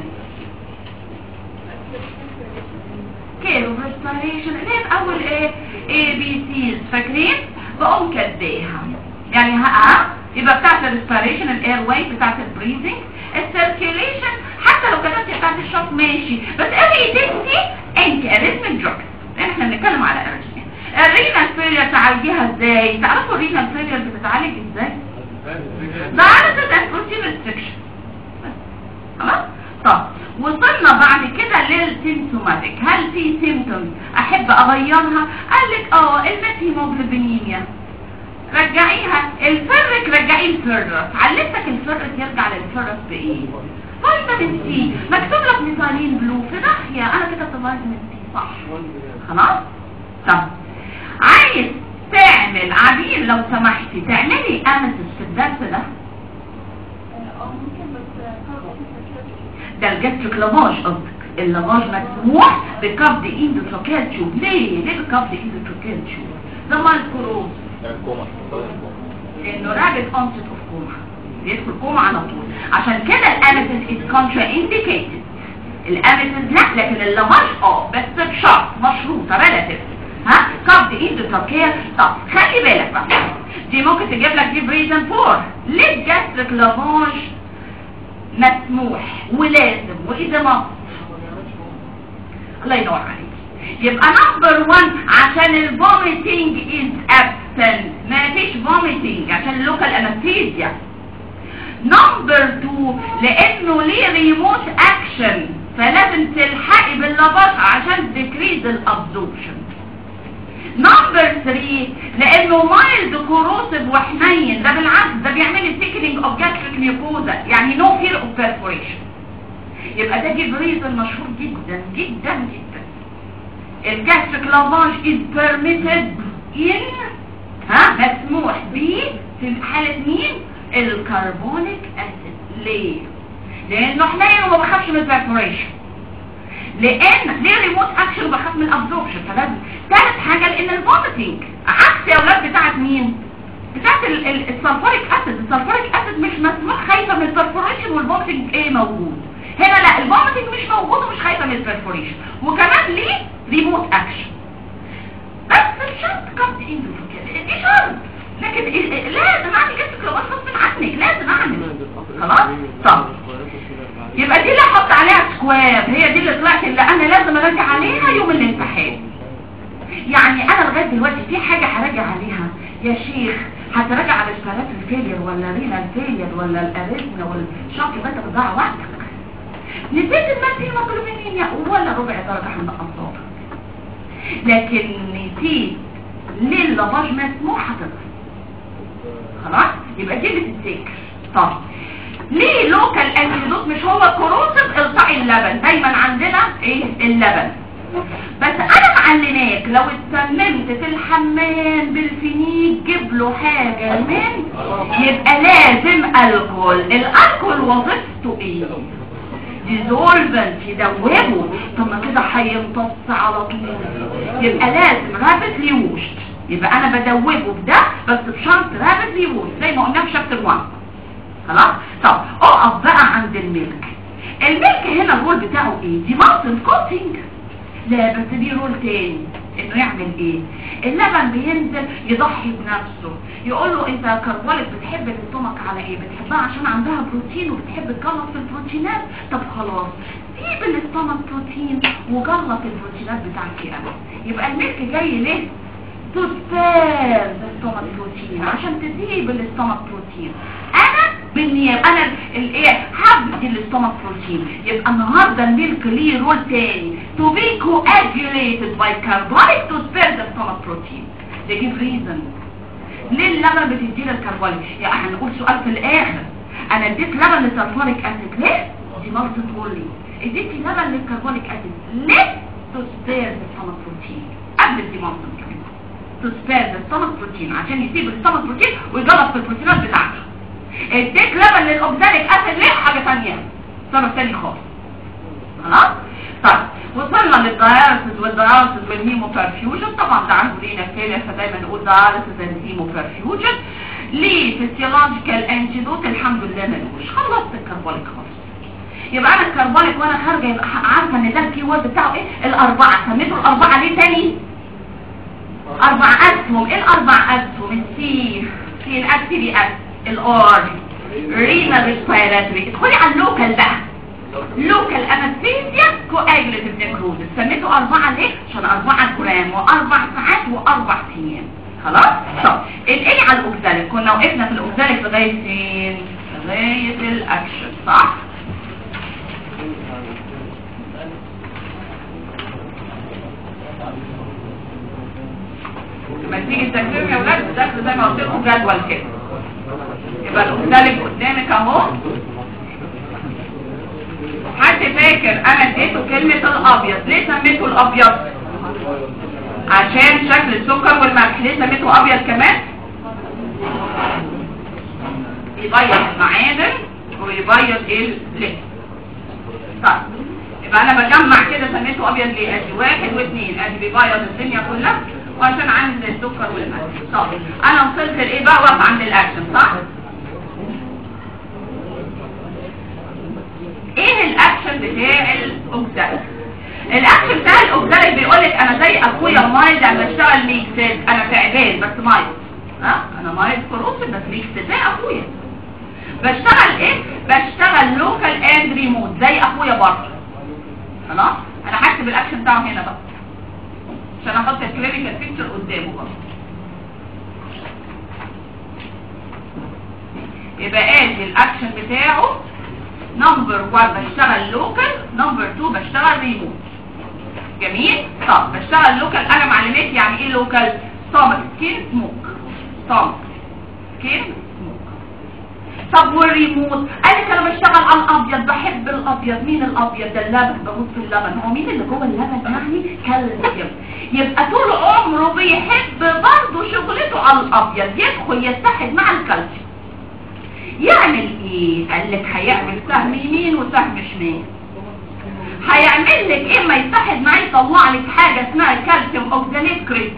كيلو ريسبيريشن اللي هي اول ايه اي بي سيز فاكرين بقوم كداها يعني ها يبقى بتاعت الريسبيريشن الاير واي بتاعت البريزنج السيركيليشن حتى لو كتبت بتاعت الشوك ماشي بس اري تنسي انت اريثمك دروجز احنا بنتكلم على اريثمك الرينال فيلير تعالجيها ازاي تعرفوا الرينال فيلير بتتعالج ازاي دايلسيس اند بروتين ريستريكشن خلاص طب وصلنا بعد كده للسيمتوماتيك هل في سيمتومز احب اغيرها قال لك اه الميثيموجلوبينيميا رجعيها الفرك رجعيه الفرس علمتك الفرس يرجع للفرس بايه فيتامين سي مكتوب لك ميثايلين بلو في ناحيه انا كتبت فيتامين سي صح خلاص طب عايز تعمل عبير لو سمحتي تعملي امسس في الدرس ده ده الجاستريك لافاج قصدك اللافاج مسموح بكبد اندوتروكيال تيوب ليه ليه بكبد اندوتروكيال تيوب ده مالكروز لانه رابط اونست اوف كوما بيدخل كوما على طول عشان كده الاميسيس از كونترا انديكيتد الاميسيس لا لكن اللافاج اه بس بشرط مشروطه ريلاتيف ها كبد اندوتروكيال طب خلي بالك بقى دي ممكن تجيب لك دي بريزن فور ليه الجاستريك لافاج مسموح ولازم واذا ما الله ينور عليك يبقى نمبر 1 عشان الفوميتنج از ابسنت ما فيش فوميتنج عشان اللوكال انستيزيا نمبر 2 لانه ليه ريموت اكشن فلازم تلحقي باللبط عشان تكريز الابزوربشن نمبر 3 لانه مايلد كوروسيف وحنين ده بالعكس ده بيعمل لي سيكنينج اوف جاستريك ميوكوزا يعني نو فير اوف بيرفوريشن يبقى ده جيب ريزن مشهور جدا جدا جدا الجاستريك لافاج از بيرميتد ان ها مسموح به في حاله مين الكربونيك اسيد ليه لانه حنين وما بخافش من البيرفوريشن لان ليه ريموت اكشن وبخاف من الابزوربشن فلازم ثالث حاجه لان الفوميتنج عكس يا اولاد بتاعت مين بتاعت السلفوريك اسيد السلفوريك اسيد مش مسموح خايفه من البرفوريشن والفوميتنج ايه موجود هنا لا الفوميتنج مش موجود ومش خايفه من البرفوريشن وكمان ليه ريموت اكشن بس الشرط كابت اندوفيكال دي شرط لكن لازم اعمل جسك لو غصب عنك لازم اعمل خلاص طب يبقى دي اللي احط عليها سكوير هي دي اللي طلعت اللي انا لازم اراجع عليها يوم الامتحان يعني انا لغايه دلوقتي في حاجه هراجع عليها يا شيخ هتراجع على سكالات الفيلير ولا رينال فيلير ولا الاريثميا ولا الشرط ده انت بتضيع وقتك نسيت المادة المغلوبينية ولا ربع درجة هنقصها لكن نسيت ليه اللباج مسموح هتطلع خلاص يبقى دي اللي تتذكر طب ليه لوكال انتيدوت مش هو كروسيف القاء اللبن دايما عندنا ايه اللبن بس انا معلماك لو اتسممت في الحمام بالفينيك جيب له حاجه من يبقى لازم الكول الالكول وظيفته ايه ديزولفنت يدوبه طب ما كده هيمتص على طول يبقى لازم رابطلي ووشت يبقى انا بدوبه بده بس بشرط رابطلي ووشت زي ما قلنا في شابتر 1 خلاص طب اقف بقى عند الملك الملك هنا الرول بتاعه ايه دي مالتن كوتنج لا بس دي رول تاني انه يعمل ايه اللبن بينزل يضحي بنفسه يقول له انت كربولك بتحب الاستومك على ايه بتحبها عشان عندها بروتين وبتحب تجلط في البروتينات طب خلاص سيب الاستومك بروتين وجلط البروتينات بتاعتي انا يبقى الملك جاي ليه تسبير الاستومك بروتين عشان تسيب الاستومك بروتين انا بالنيابه انا الايه هبدي الاستومك بروتين يبقى النهارده الميلك ليه رول تاني to be coagulated by carbonic to spare the stomach protein they give reason ليه اللبن بتدي لي الكربونيك يعني هنقول سؤال في الاخر انا اديت لبن للسلفونيك اسيد ليه دي مرضى تقول لي اديتي لبن للكربونيك اسيد ليه to spare the stomach protein قبل الديمارسون كمان to spare the stomach protein عشان يسيب الستومك بروتين ويجلط في البروتينات بتاعته اديت لبن للاوكساليك اسيد ليه حاجه ثانيه سبب ثاني خالص خلاص طيب وصلنا للدياليسيس والدياليسيس والهيمو بيرفيوجن طبعا ده عنده لينا فيلر فدايما نقول دياليسيس اند هيمو بيرفيوجن ليه فيسيولوجيكال انتيدوت الحمد لله ملوش خلصت الكربونيك خالص يبقى انا الكربونيك وانا خارجه يبقى عارفه ان ده الكي وورد بتاعه ايه الاربعه سميته الاربعه ليه تاني اربع اسهم ايه الاربع اسهم السي سي الاكس بي اس الار رينا ريسبيراتوري ادخلي على اللوكال بقى لوكال انستيزيا كواجلتيف نيكروزس سميته أربعة ليه؟ عشان أربعة جرام وأربع ساعات وأربع أيام خلاص؟ طب الإيه على الأوكزاليك كنا وقفنا في الأوكزاليك لغاية فين؟ لغاية الأكشن صح؟ لما تيجي التكريم يا ولاد بتاخدوا زي ما قلت لكم جدول كده يبقى الأوكزاليك قدامك أهو حد فاكر انا اديته كلمة الابيض ليه سميته الابيض عشان شكل السكر والملح ليه سميته ابيض كمان يبيض المعادن ويبيض ايه ليه طيب يبقى انا بجمع كده سميته ابيض ليه ادي واحد واثنين ادي بيبيض الدنيا كلها وعشان عندي السكر والملح طب انا وصلت لايه بقى واقف عند الاكشن صح ايه الاكشن بتاع الاوكزاليك الاكشن بتاع الاوكزاليك بيقولك انا زي اخويا مايد انا بشتغل ميكسات انا تعبان بس مايد ها انا مايد كروس بس ميكسات زي اخويا بشتغل ايه بشتغل لوكال اند ريموت زي اخويا برضه خلاص انا هكتب الاكشن بتاعه هنا بقى عشان احط الكلينيكال بيكتشر قدامه بقى يبقى ادي الاكشن بتاعه نمبر 1 بشتغل لوكال نمبر 2 بشتغل ريموت جميل طب بشتغل لوكال انا معلوماتي يعني ايه لوكال ستومك سكين سموك ستومك سكين سموك طب والريموت قالت انا بشتغل على الابيض بحب الابيض مين الابيض ده اللبن بموت في اللبن هو مين اللي جوه اللبن يعني كالسيوم يبقى طول عمره بيحب برضه شغلته على الابيض يدخل يتحد مع الكالسيوم يعمل ايه قال لك هيعمل سهم يمين وسهم شمال هيعمل لك اما يتحد معاه يطلع لك حاجه اسمها كالسيوم اوكساليت كريست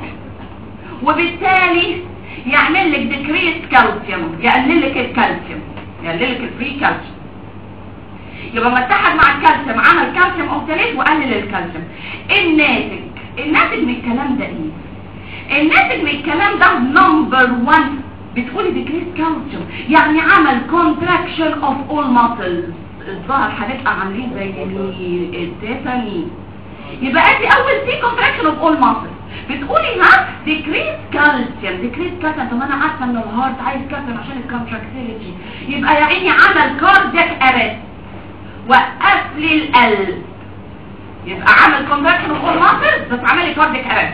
وبالتالي يعمل لك ديكريس كالسيوم يقلل لك الكالسيوم يقلل لك الفري كالسيوم يبقى ما اتحد مع الكالسيوم عمل كالسيوم اوكساليت وقلل الكالسيوم الناتج الناتج من الكلام ده ايه الناتج من الكلام ده نمبر 1 بتقولي ديكريس كالسيوم يعني عمل كونتراكشن اوف اول ماسلز الظهر هنبقى عاملين زي مين التيفاني يبقى ادي اول سي كونتراكشن اوف اول ماسلز بتقولي ها ديكريس كالسيوم ديكريس كالسيوم طب انا عارفه ان الهارت عايز كالسيوم عشان الكونتراكتيليتي يبقى يا عيني عمل كاردياك ارست وقف لي القلب يبقى عمل كونتراكشن اوف اول ماسلز بس عمل لي كاردياك ارست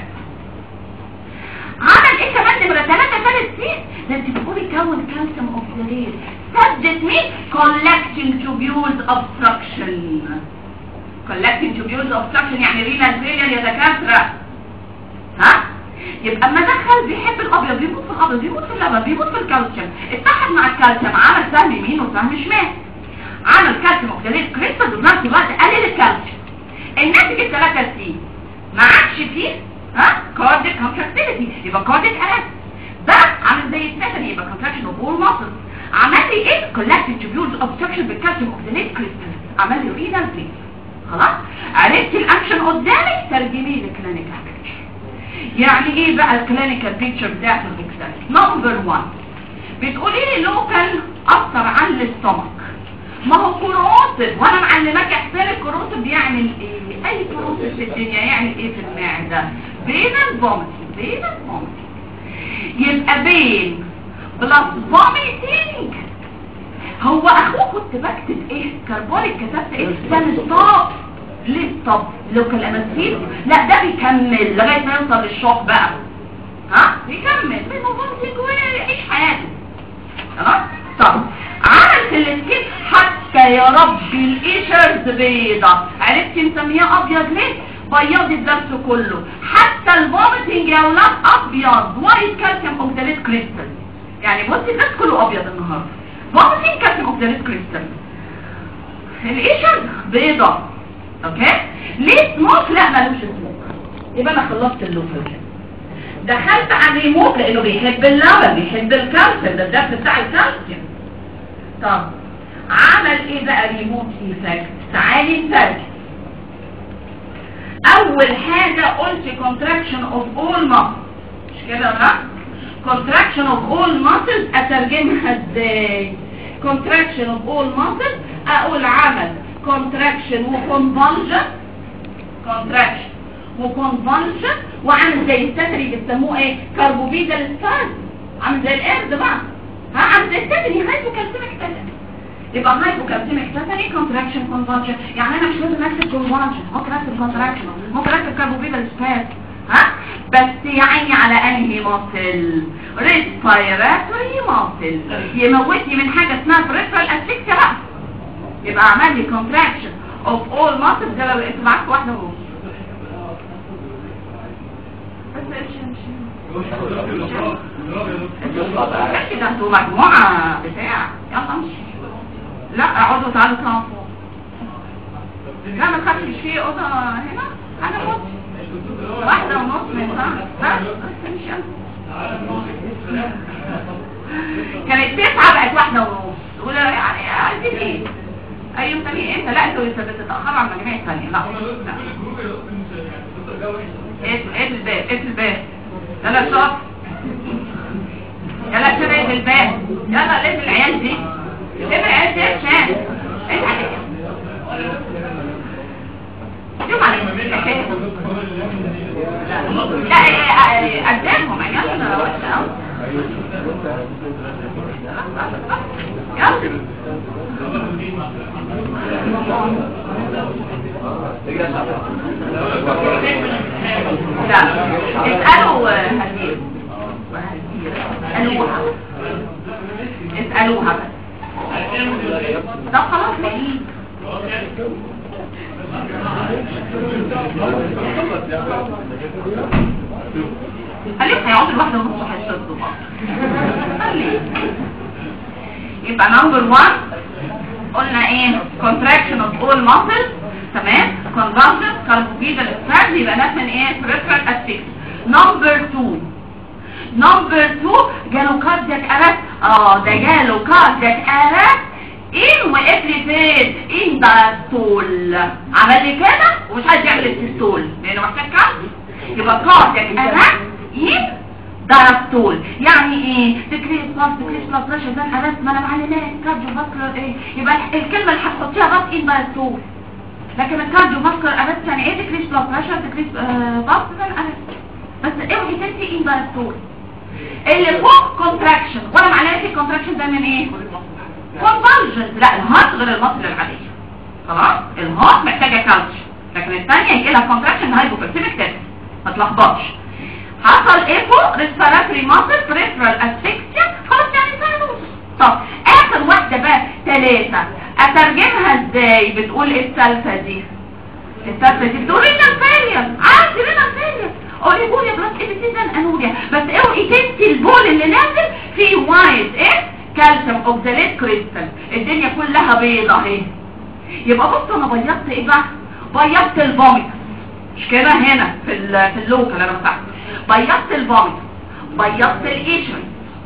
عمل ايه كمان نمرة 3 ثالث سي ده انت بتقولي كون كالسيوم اوكساليت سبجكت مين collecting tubules obstruction collecting tubules obstruction يعني رينال فيلير يا دكاتره ها يبقى اما دخل بيحب الابيض بيموت في الابيض بيموت في اللبن بيموت في الكالسيوم اتحد مع الكالسيوم عمل سهم يمين وسهم شمال عمل كالسيوم اوكساليت كريستال وفي نفس الوقت قلل الكالسيوم الناتج الثلاثه سي ما عادش فيه ها كارديك كونتراكتيليتي يبقى كارديك ارست ده عامل زي التاني يبقى كونتراكشن اوف اول ماسلز عمل لي ايه كولكتيف تيوبيولز اوبستراكشن بالكالسيوم اوكساليت كريستال عمل لي رينال بليز خلاص عرفت الاكشن قدامك ترجمي لي كلينيكال بيكتشر يعني ايه بقى الكلينيكال بيكتشر بتاعت الاوكساليت نمبر 1 بتقولي لي لوكال اكتر عن الاستومك ما هو كروسب وانا معلماك احسان الكروسب بيعمل ايه اي كروسب في الدنيا يعمل ايه في المعده بين الفوميتنج بين الفوميتنج يبقى بين بلس فوميتنج هو اخوه كنت بكتب ايه كربونيك كتبت ايه ده ستوب ليه ستوب لوكال انستيز لا ده بيكمل لغايه ما يوصل للشوك بقى ها بيكمل بين الفوميتنج ويعيش حياته خلاص طب عمل في السكيب حتى يا ربي القشرز بيضة عرفتي نسميها ابيض ليه بياض الدرس كله حتى الفوميتنج يا ولاد ابيض وايت كالسيوم اوكساليت كريستال يعني بصي الناس كله ابيض النهارده فوميتنج كالسيوم اوكساليت كريستال القشر بيضة اوكي ليه سموك لا ملوش سموك يبقى انا خلصت اللوكال دخلت على الريموت لانه بيحب اللبن بيحب الكالسيوم ده الدرس بتاع الكالسيوم طب عمل ايه بقى ريموت ايفكت تعالي نترجم اول حاجة قلت contraction of all muscles مش كده ولا contraction of all muscles اترجمها ازاي contraction of all muscles اقول عمل كونتراكشن وكونفولجن كونتراكشن وكونفولجن وعامل زي التتري بيسموه ايه كاربوفيدال سباز عامل زي القرد بقى ها عامل زي التتري هايبوكالسيميك تتري يبقى هايبوكالسيميك تتري كونتراكشن كونفولجن يعني انا مش لازم اكتب كونفولجن ممكن اكتب كونتراكشن ممكن اكتب كاربوفيدال سباز ها بس يعني على انهي ماسل ريسبيراتوري ماسل يموتني من حاجه اسمها بريفرال اسفكسيا بقى يبقى عمل لي كونتراكشن اوف اول ماسل ده لو لقيت معاك واحده ونص بس امشي امشي ده انتوا مجموعه بتاع يلا امشي لا اقعدوا تعالوا اطلعوا فوق لا ما تخافش في اوضه هنا انا فوق واحدة ونص من ساعة بس بس مش أنا. كانت تسعة بقت واحدة ونص تقول يعني عايزين ايه ايوه تاني انت لا انتوا لسه بتتأخروا على المجاميع الثانية لا لا اقفل اقفل الباب اقفل الباب يلا شاطر يلا عشان اقفل الباب يلا لم العيال دي لم العيال دي عشان ايه عليك يوم عليك لا قدامهم عيالنا وحشة قوي يلا لا اسألوا هدير اسألوها اسألوها بس طب خلاص بعيد خليك هيقعد الواحدة ونص هيشتغلوا بعض خليك يبقى نمبر 1 قلنا ايه contraction of all muscles تمام convulsion carbohydrate stress يبقى ده من ايه peripheral asphyxia نمبر 2 نمبر 2 جاله كاردياك ارست اه ده جاله كاردياك ارست ان وقف لي فين ان داستول عمل لي كده ومش عايز يعمل السيستول لانه محتاج كارديو يبقى كاردياك ارست ان داستول يعني ايه تكريس بلس تكريس بلس بريشر ده ارست ما انا معلماك كارديو فاسكولار ايه يبقى الكلمه اللي هتحطيها بس ان داستول لكن الكارديو فاسكولار ارست يعني ايه تكريس بلس بريشر تكريس بلس ده ارست بس اوعي تنسي ان داستول اللي فوق كونتراكشن وانا معناه في الكونتراكشن ده من ايه كونفرجن لا الهارت غير المصل العادية خلاص الهارت محتاجة كالش لكن الثانية يجي لها كونتراكشن هايبوكالسيميك تيست ما تلخبطش حصل ايه فوق ريسبيراتوري ماسل بريفرال اسفكسيا خلاص يعني ساينوس طب اخر واحدة بقى ثلاثة اترجمها ازاي بتقول ايه الثالثة دي الثالثة دي بتقول رينال فيلير عادي رينال فيلير اوليجوريا بلس ابيسيزن انوريا بس اوعي تنسي البول اللي نازل فيه وايت ايه كالسيوم اوكزاليت كريستال الدنيا كلها بيضة اهي يبقى بص انا بيضت ايه بقى بيضت الفوميت مش كده هنا في ال في اللوكال انا مسحت بيضت الفوميت بيضت الايشن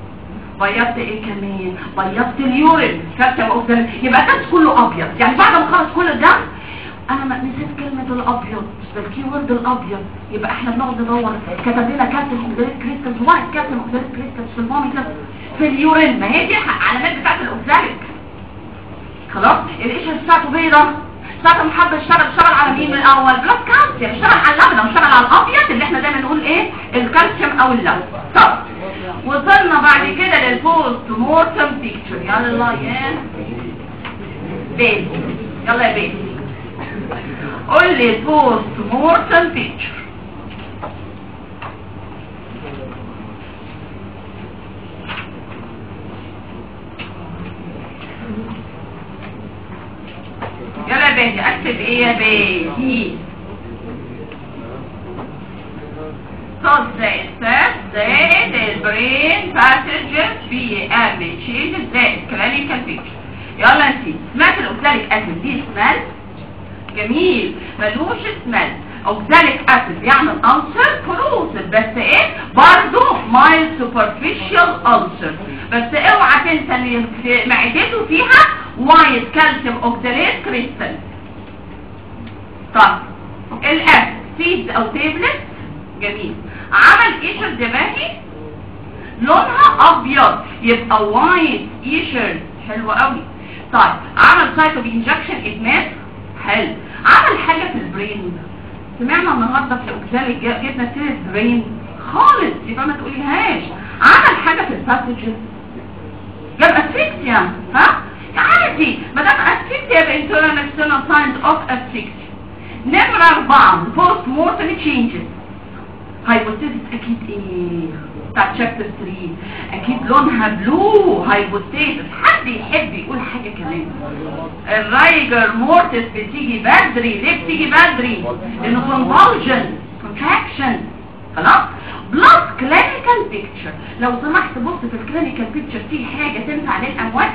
بيضت ايه كمان بيضت اليورين كالسيوم اوكزاليت يبقى ده كله ابيض يعني بعد ما خلص كل ده انا ما نسيت كلمة الابيض ده الكي وورد الابيض يبقى احنا بنقعد ندور كتب لنا كالسيوم اوكزاليت كريستال وايت كالسيوم اوكزاليت كريستال في الفوميت في اليورين ما هي دي العلامات بتاعت الاوكزاليك خلاص القشره بتاعته بيضه ساعة ما حد اشتغل اشتغل على مين من الاول بلس كالسيوم اشتغل على اللبن اشتغل على الابيض اللي احنا دايما نقول ايه الكالسيوم او اللبن طب وصلنا بعد كده للبوست مورتم بيكتشر يلا يا بيت يلا يا بيت قول لي البوست مورتم بيكتشر يلا يا بنتي اكتب ايه يا بنتي صوت زائد سات زائد البرين باسجز في ام تشيز زائد كلانيكال بيكتشر يلا انت سمعت الاوكساليك اسيد دي سمال جميل ملوش سمال اوكساليك اسيد بيعمل ألسر كروسل بس ايه برضو مايل سوبرفيشال ألسر بس اوعى تنسى ان في معدته فيها وايت كالسيوم اوكساليت كريستال طب الاس سيدز او تيبلت جميل عمل قشر دماغي لونها ابيض يبقى وايت قشر حلو قوي طيب عمل سايتو بانجكشن ادمان حلو عمل حاجة في البرين سمعنا النهاردة في الأوكسالي جبنا سيرة برين خالص يبقى ما تقوليهاش عمل حاجة في الباسجز جاب اسفيكسيا ها عادي ما دام اسفيكسيا يبقى internal and external signs of asphyxia نمرة أربعة post mortem changes هايبوثيسيس أكيد إيه بتاع شابتر 3 أكيد لونها بلو هايبوثيسيس حد يحب يقول حاجة كمان الرايجر مورتس بتيجي بدري ليه بتيجي بدري؟ لأنه convulsion contraction خلاص بلس كلينيكال بيكتشر لو سمحت بص في الكلينيكال بيكتشر في حاجة تنفع للأموات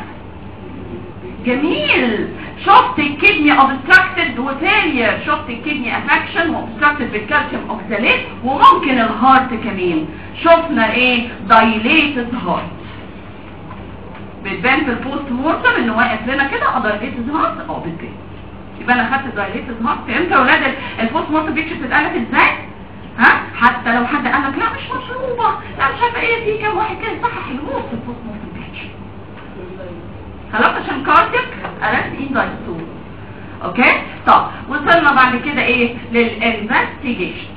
جميل شفت الكدني obstructed وفيلير شفت الكدني افكشن وobstructed بالكالسيوم اوكساليت وممكن الهارت كمان شفنا ايه دايليتد هارت بتبان في البوست مورتم انه واقف لنا كده دايليتد هارت اه بتبان يبقى انا خدت دايليتد هارت فهمت يا اولاد البوست مورتم بيكتشر بتتقلب ازاي ها حتى لو حد قال لك لا مش مشروبه لا مش عارفه ايه في كام واحد كده صح حلوه في البوست مورتم بيكتشر خلاص عشان كارديك ارست ان دايستول اوكي طب وصلنا بعد كده ايه للانفستيجيشن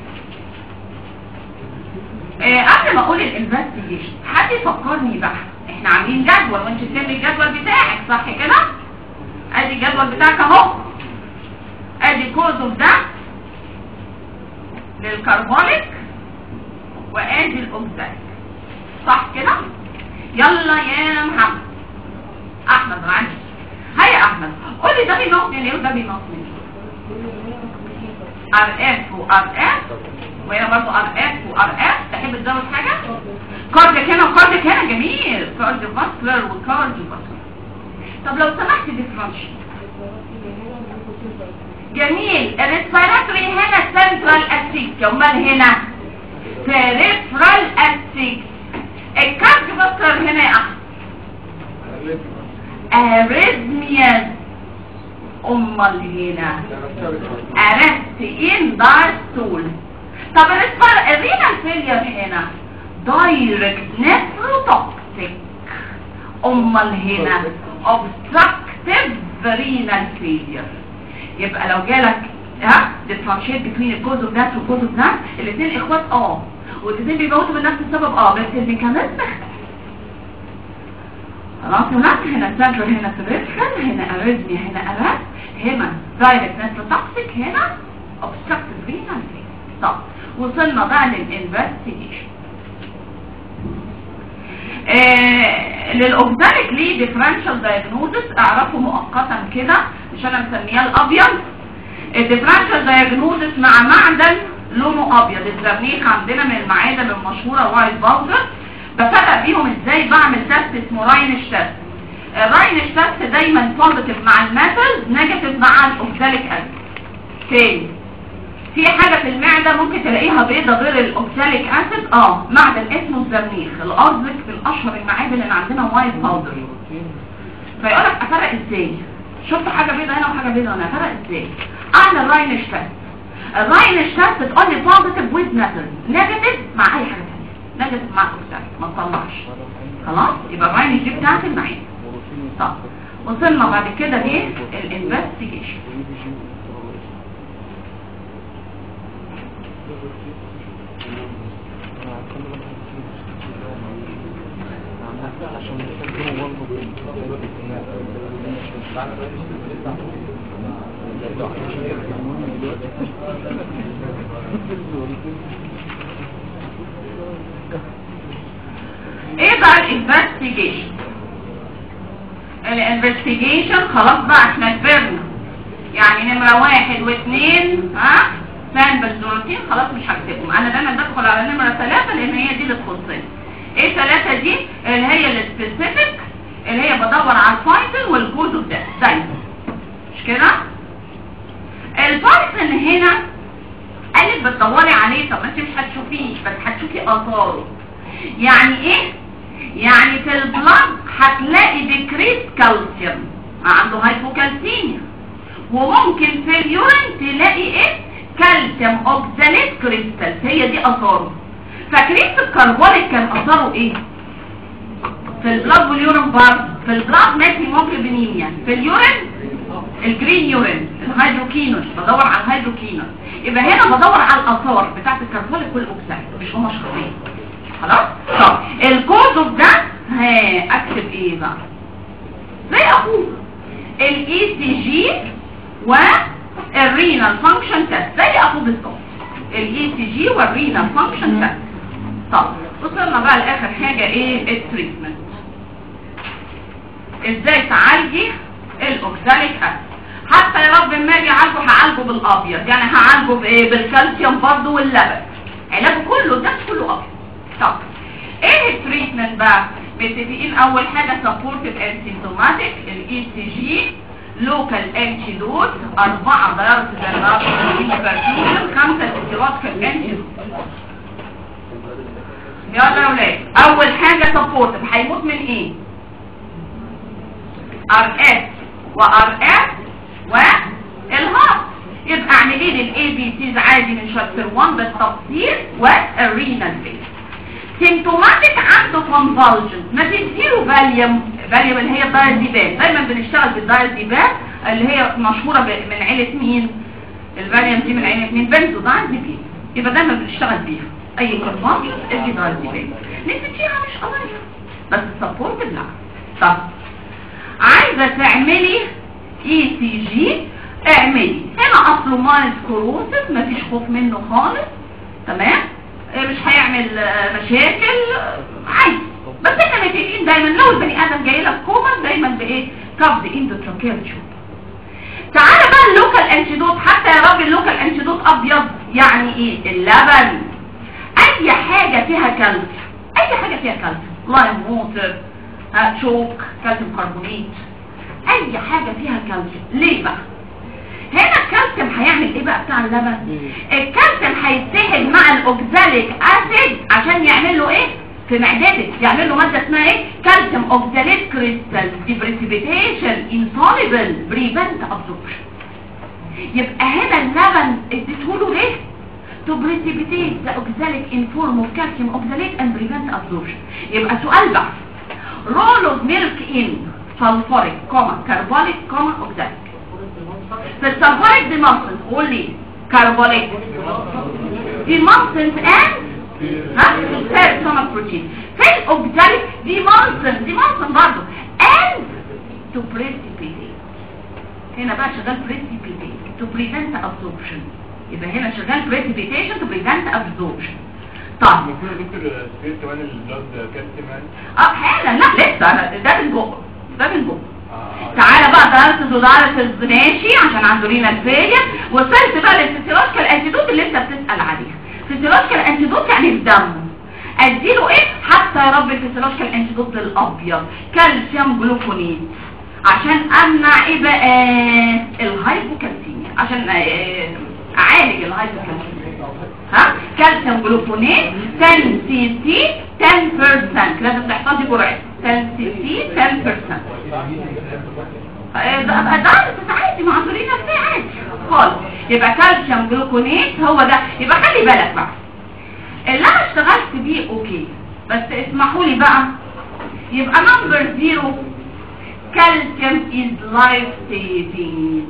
إيه قبل ما اقول الانفستيجيشن حد يفكرني بقى احنا عاملين جدول وانت بتعمل الجدول بتاعك صح كده ادي الجدول بتاعك اهو ادي كوز ده للكربونيك وادي الاوكساليك صح كده يلا يا محمد احمد معلش هيا احمد قول لي ده بينقصني ليه وده بينقصني ار اف وار اف وهنا برضه ار اف وار اف تحب تزود حاجه كارديك هنا وكارديك هنا جميل كارديو فاسكولار وكارديو فاسكولار طب لو سمحت ديفرنشي جميل الريسبيراتوري هنا سنترال اسيكس امال هنا peripheral اسيكس الكارديو فاسكولار هنا يا احمد arrhythmias امال هنا arrest in diastole طب الاسبر الرينال فيلير هنا direct nephrotoxic امال هنا obstructive renal failure يبقى لو جالك ها differentiate between الكوز اوف ذات والكوز اوف ذات الاثنين اخوات اه والاثنين بيموتوا من نفس السبب اه بس الميكانيزم خلاص هناك هنا سنتر هنا سيريفرال هنا اريزميا هنا ارست هنا دايركت نيتروتوكسيك هنا obstructive renal failure طب وصلنا بقى للانفستيجيشن آه للاوبزاليك ليه ديفرنشال دايجنوزس اعرفه مؤقتا كده مش انا مسمياه الابيض الديفرنشال دايجنوزس مع معدن لونه ابيض الزرنيخ عندنا من المعادن المشهوره وايت باودر بفرق بيهم ازاي بعمل تيست اسمه راينش تيست الراينش تيست دايما بوزيتيف مع الميتال نيجاتيف مع الاوكساليك اسيد تاني في حاجه في المعده ممكن تلاقيها بيضه غير الاوكساليك اسيد اه معدن اسمه الزرنيخ الارزك من اشهر المعادن اللي عندنا وايت باودر فيقول لك افرق ازاي شفت حاجه بيضه هنا وحاجه بيضه هنا افرق ازاي اعمل راينش تيست الراينش تيست تقول لي بوزيتيف ويز ميتال نيجاتيف مع اي حاجه ثانيه نيجاتيف مع الاوكساليك ما تطلعش خلاص يبقى الراينش دي بتاعت المعده طب وصلنا بعد كده للانفستيجيشن ايه بقى الانفستيجيشن الانفستيجيشن خلاص بقى احنا كبرنا يعني نمرة واحد واثنين ها سامبلز وروتين خلاص مش هكتبهم انا دايما بدخل على نمرة ثلاثة لان هي دي اللي تخصني ايه ثلاثة دي اللي هي السبيسيفيك اللي هي بدور على الفايتل والكود اوف ده دايما مش كده البايثون هنا قالت بتدوري عليه طب ما انت مش هتشوفيش بس هتشوفي اثاره يعني ايه يعني في البلاد هتلاقي ديكريس كالسيوم عنده هايبوكالسيميا وممكن في اليورين تلاقي ايه كالسيوم اوكساليت كريستالز هي دي اثاره فاكرين في الكربونيك كان اثاره ايه في البلاد واليورين برضه في البلاد ماشي ممكن بنيميا في اليورين الجرين يورين الهيدروكينون بدور على الهيدروكينون يبقى هنا بدور على الاثار بتاعت الكربونيك والاوكساليك مش هما شخصين خلاص طب الكود اوف ده ها اكتب ايه بقى زي اخوه الاي سي جي والرينال فانكشن تيست زي اخوه بالظبط الاي سي جي والرينال فانكشن تيست طب وصلنا بقى لاخر حاجه ايه التريتمنت ازاي تعالجي الاوكساليك اسيد حتى يا رب ما اجي اعالجه هعالجه بالابيض يعني هعالجه بايه بالكالسيوم برضه واللبن علاجه كله ده كله ابيض طب ايه التريتمنت بقى متفقين اول حاجه سبورتيف اند سيمتوماتيك الاي سي جي لوكال انتيدوت اربعه دايرت دايرات برفيوجن خمسه سيراتيكال انتيدوت يلا يا ولاد اول حاجه سبورتيف هيموت من ايه ار اس وار اس والهارت يبقى اعملي لي الاي بي سيز عادي من شابتر 1 بالتفصيل والرينال فيز سيمتوماتيك عنده كونفولجن ما تديله فاليوم فاليوم اللي هي الدايزيبام دايما بنشتغل بالدايزيبام اللي هي مشهوره ب- من عيله مين الفاليوم دي من عيله مين بنزو دايزيبام يبقى دايما بنشتغل بيها اي كونفولجن ادي دايزيبام نسيتيها مش قضيه بس السبورت لا طب عايزه تعملي اي سي جي اعملي هنا اصله مايل سكروسس مفيش خوف منه خالص تمام آه، مش هيعمل آه، مشاكل آه، عادي بس احنا متفقين دايما لو البني ادم جاي لك كوما دايما بايه كبد اندوتراكيال تشوب تعالى بقى اللوكال انتيدوت حتى يا رب اللوكال انتيدوت ابيض يعني ايه اللبن اي حاجه فيها كالسيوم اي حاجه فيها كالسيوم لايم ووتر آه، شوك كالسيوم كربونات اي حاجه فيها كالسيوم ليه بقى هنا الكالسيوم هيعمل ايه بقى بتاع اللبن الكالسيوم هيتحد مع الاوكزاليك اسيد عشان يعمل له ايه في معدتك يعمل له ماده اسمها ايه كالسيوم اوكزاليت كريستال ديبريسيبيتيشن انسوليبل بريفنت ابزوربشن يبقى هنا اللبن اديته له ليه to precipitate the oxalic in form of calcium oxalate and prevent absorption يبقى سؤال بقى role of milk in sulfuric, comma, carbolic, comma, oxalic في السلفوريك دي مانسنس قول لي كاربوليك دي مانسنس and ها ثيرد سtomach بروتين في الاوكزاليك دي مانسنس دي مانسنس برضه and to precipitate هنا بقى شغال precipitate to prevent absorption يبقى هنا شغال precipitation to prevent absorption طيب المفروض يا دكتور سبير كمان البلاد كالسيوم يعني اه حالا لا لسه ده من جوه ده من جوه آه، تعالى بقى دارس ودارس ماشي عشان عنده رينا الفيليا وصلت بقى للفسيولوجيكال انتيدوت اللي انت بتسأل عليها فسيولوجيكال انتيدوت يعني في دمه اديله ايه حتى يا رب الفسيولوجيكال انتيدوت الابيض كالسيوم جلوكونيت عشان امنع ايه بقى الهايبوكالسيميا عشان آه، اعالج الهايبوكالسيميا ها كالسيوم جلوكونيت 10 سي سي 10% لازم تحفظي جرعه 10 سي سي 10% آه، ده ده ده عادي معذورين نفسي عادي خالص يبقى كالسيوم جلوكونيت هو ده يبقى خلي بالك بقى اللي انا اشتغلت بيه اوكي بس اسمحوا لي بقى يبقى نمبر زيرو كالسيوم از لايف سيفنج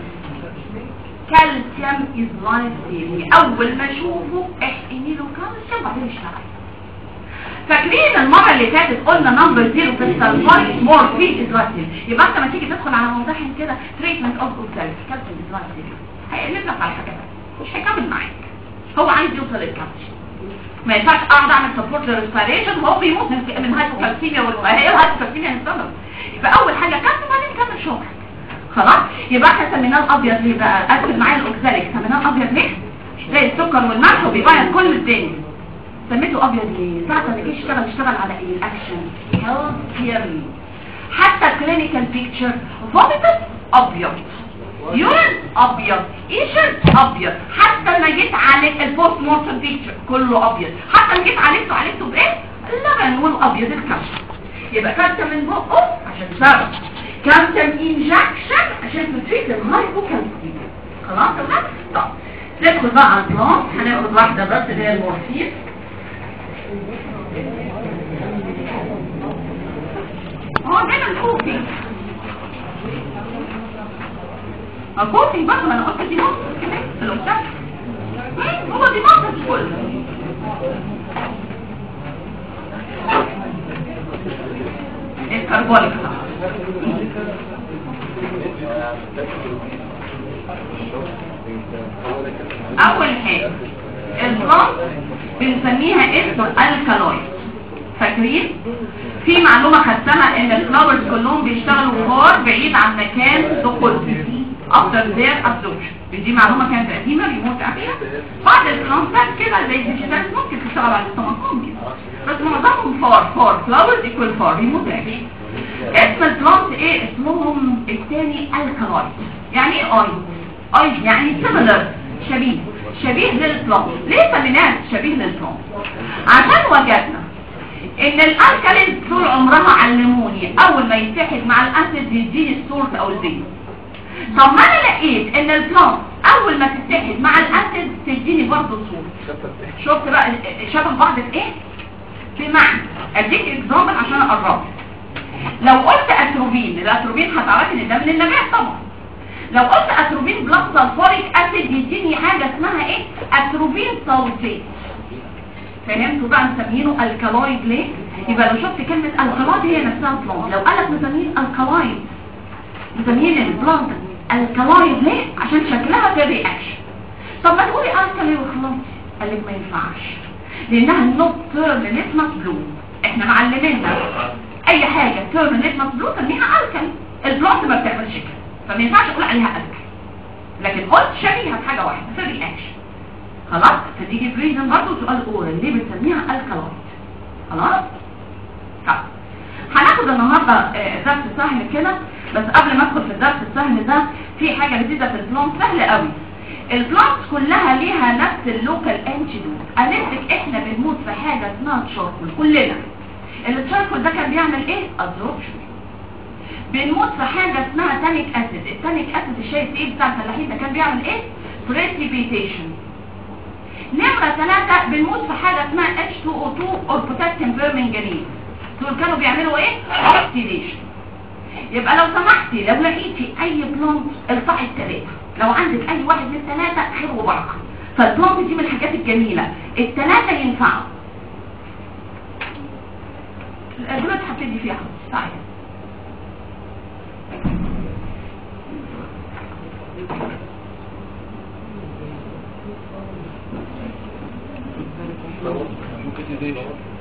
كالسيوم از لايف سيفنج اول ما اشوفه احقني له كالسيوم وبعدين اشتغل فاكرين المرة اللي فاتت قلنا نمبر زيرو في السلفايت مور في ازواتين يبقى انت ما تيجي تدخل على موضحن كده تريتمنت اوف اوكساليك كالسيوم ازواتين هيقلب لك على حاجة تانية. مش هيكمل معاك هو عايز يوصل للكالسيوم ما ينفعش اقعد اعمل سبورت للريسبيريشن وهو بيموت من من هايبوكالسيميا وهي الهايبوكالسيميا هتستمر يبقى اول حاجه كالسيوم بعدين كمل شغلك خلاص يبقى احنا سميناه الابيض ليه بقى اكتب معايا الاوكساليك سميناه الابيض ليه زي السكر والملح وبيبين كل الدنيا سميته ابيض ليه ساعه ما يجي يشتغل يشتغل على ايه الاكشن كالسيوم حتى كلينيكال بيكتشر فوميتس ابيض يورين ابيض ايشن ابيض حتى لما جيت عليك البوست مورتم بيكتشر كله ابيض حتى لما جيت عالجته عالجته بايه اللبن والابيض الكالسيوم يبقى كالسيوم من بقه عشان سبب كالسيوم انجكشن عشان تتريت الهايبوكالسيوم خلاص تمام طب ندخل بقى على البلان هناخد واحده بس اللي هي المورفين هو دايما كوفي ما كوتنج برضه ما انا قلت دي نقطة كمان في القدام هو دي نقطة كله الكربونيك اول حاجة البلانت بنسميها اسم الكالويد فاكرين في معلومة خدتها ان الفلاورز كلهم بيشتغلوا فار بعيد عن مكان دخولهم after their absorption دي معلومة كانت قديمة بيموت عليها بعض البلانتات كده زي الديجيتال ممكن تشتغل على الطماطم كده بس معظمهم فار فار فلاورز ايكوال فار بيموت عليها اسم البلانت ايه اسمهم الثاني الكالويد يعني ايه اي اي يعني similar شبيه شبيه للبلانت ليه سميناه شبيه للبلانت عشان وجدنا ان الالكالين طول عمرها علموني اول ما يتحد مع الاسيد يديني السورس او الزيت طب ما انا لقيت ان البلانت اول ما تتحد مع الاسيد تديني برضه السورس شفت بقى ال- شبه بعض في ايه بمعنى اديك اكزامبل عشان اقرب لو قلت اتروبين الاتروبين هتعرفي ان ده من النبات طبعا لو قلت اتروبين بلس سلفوريك اسيد يديني حاجه اسمها ايه اتروبين سلفيت فهمتوا بقى مسمينه الكالويد ليه يبقى لو شفت كلمه الكالويد هي نفسها بلانت لو قالك مسمين الكالويد مسمين البلانت الكالويد ليه عشان شكلها في رياكشن طب ما تقولي الكالي وخلاص قال لك ما ينفعش لانها النوت تيرن نسمة بلو احنا معلميننا اي حاجه تيرن نسمة بلو سميها الكالي البلانت ما بتعملش كده فما ينفعش اقول عليها الكالي لكن قلت شبيهه بحاجه واحده في رياكشن خلاص فتيجي بريزن برضه سؤال اورال ليه بنسميها الكالويد خلاص طيب هناخد النهارده آه، درس سهل كده بس قبل ما ادخل في الدرس السهل ده في حاجه لذيذه في البلانت سهله قوي البلانت كلها ليها نفس اللوكال انتيدوت قالت احنا بنموت في حاجه اسمها تشاركول كلنا التشاركول ده كان بيعمل ايه ابزوربشن بنموت في حاجه اسمها تانيك اسيد التانيك اسيد الشاي التقيل بتاع الفلاحين ده كان بيعمل ايه بريسيبيتيشن نمرة ثلاثة بنموت في حاجة اسمها H2O2 or potassium permanganate دول كانوا بيعملوا ايه؟ oxidation يبقى لو سمحتي لو لقيتي اي بلانت القطعي الثلاثة لو عندك اي واحد من الثلاثة خير وبركة فالبلانت دي من الحاجات الجميلة الثلاثة ينفعوا دلوقتي هبتدي فيها تعالى ممكن تزيد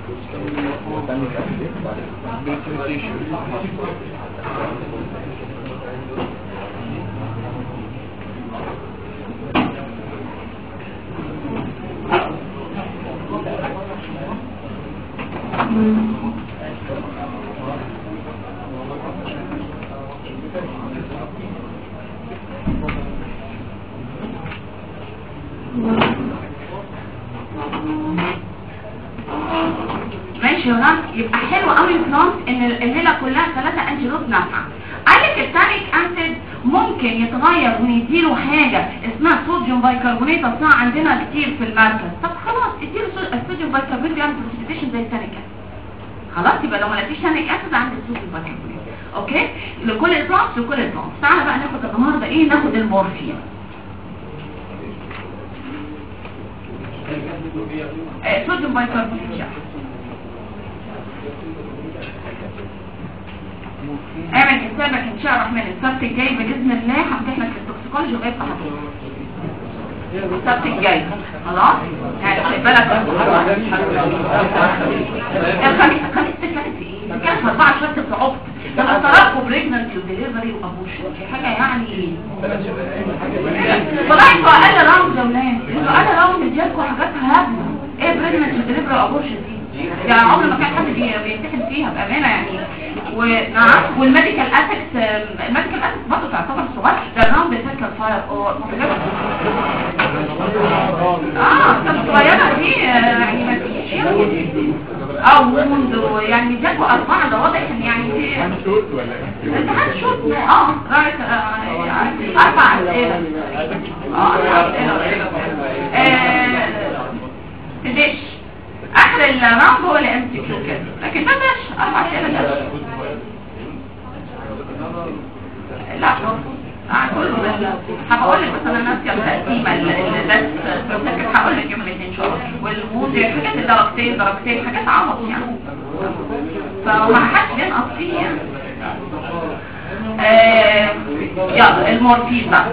ماشي يا ولاد يبقى حلو قوي البلانت ان الليله كلها ثلاثه انتيلوت نافعه قالك التانيك اسيد ممكن يتغير ونديله حاجه اسمها صوديوم بايكربونات اصلا عندنا كتير في المركز طب خلاص اديله صو- الصوديوم بايكربونات بيعمل بريسيبيتيشن زي التانيك اسيد خلاص يبقى لو ما لقيتيش تانيك اسيد عندك صوديوم بايكربونات اوكي لكل البلانتس لكل البلانتس تعالى بقى ناخد النهارده ايه ناخد المورفين آه، صوديوم بايكربونات يعني. اعمل حسابك ان شاء الله الرحمن السبت الجاي باذن الله همتحنك في التوكسيكولوجي لغايه ما هتوصل السبت الجاي خلاص يعني خلي بالك الخميس الخميس اللي فاتت ايه ده كانت 14 شهر صعوبت ده انا ترقب بريجننسي وديليفري وابوشن دي حاجه يعني طلعت اقل راوند يا ولاد انتوا اقل راوند اديالكوا حاجات هبله ايه بريجننسي وديليفري وابوشن دي يعني عمر ما كان حد بي- بيمتحن فيها بامانه يعني ونعم والميديكال اسكس الميديكال اسكس برضه تعتبر صغير ده الراوند بتاكل فاير او اه طب صغيره دي آه، يعني ما فيش يعني اه ووند يعني جابوا اربعه ده واضح ان يعني في شورت ولا ايه؟ امتحان شوط اه رايت آه، اربع اسئله اه أربع اسئله آه، ديش اخر الراوند هو اللي ام سي كيو كده لكن ده مش اربع اسئله ده لا آه، كله ده درجتين درجتين حاجات عبط يعني فما حدش ينقص فيه يعني آه يلا المورفين بقى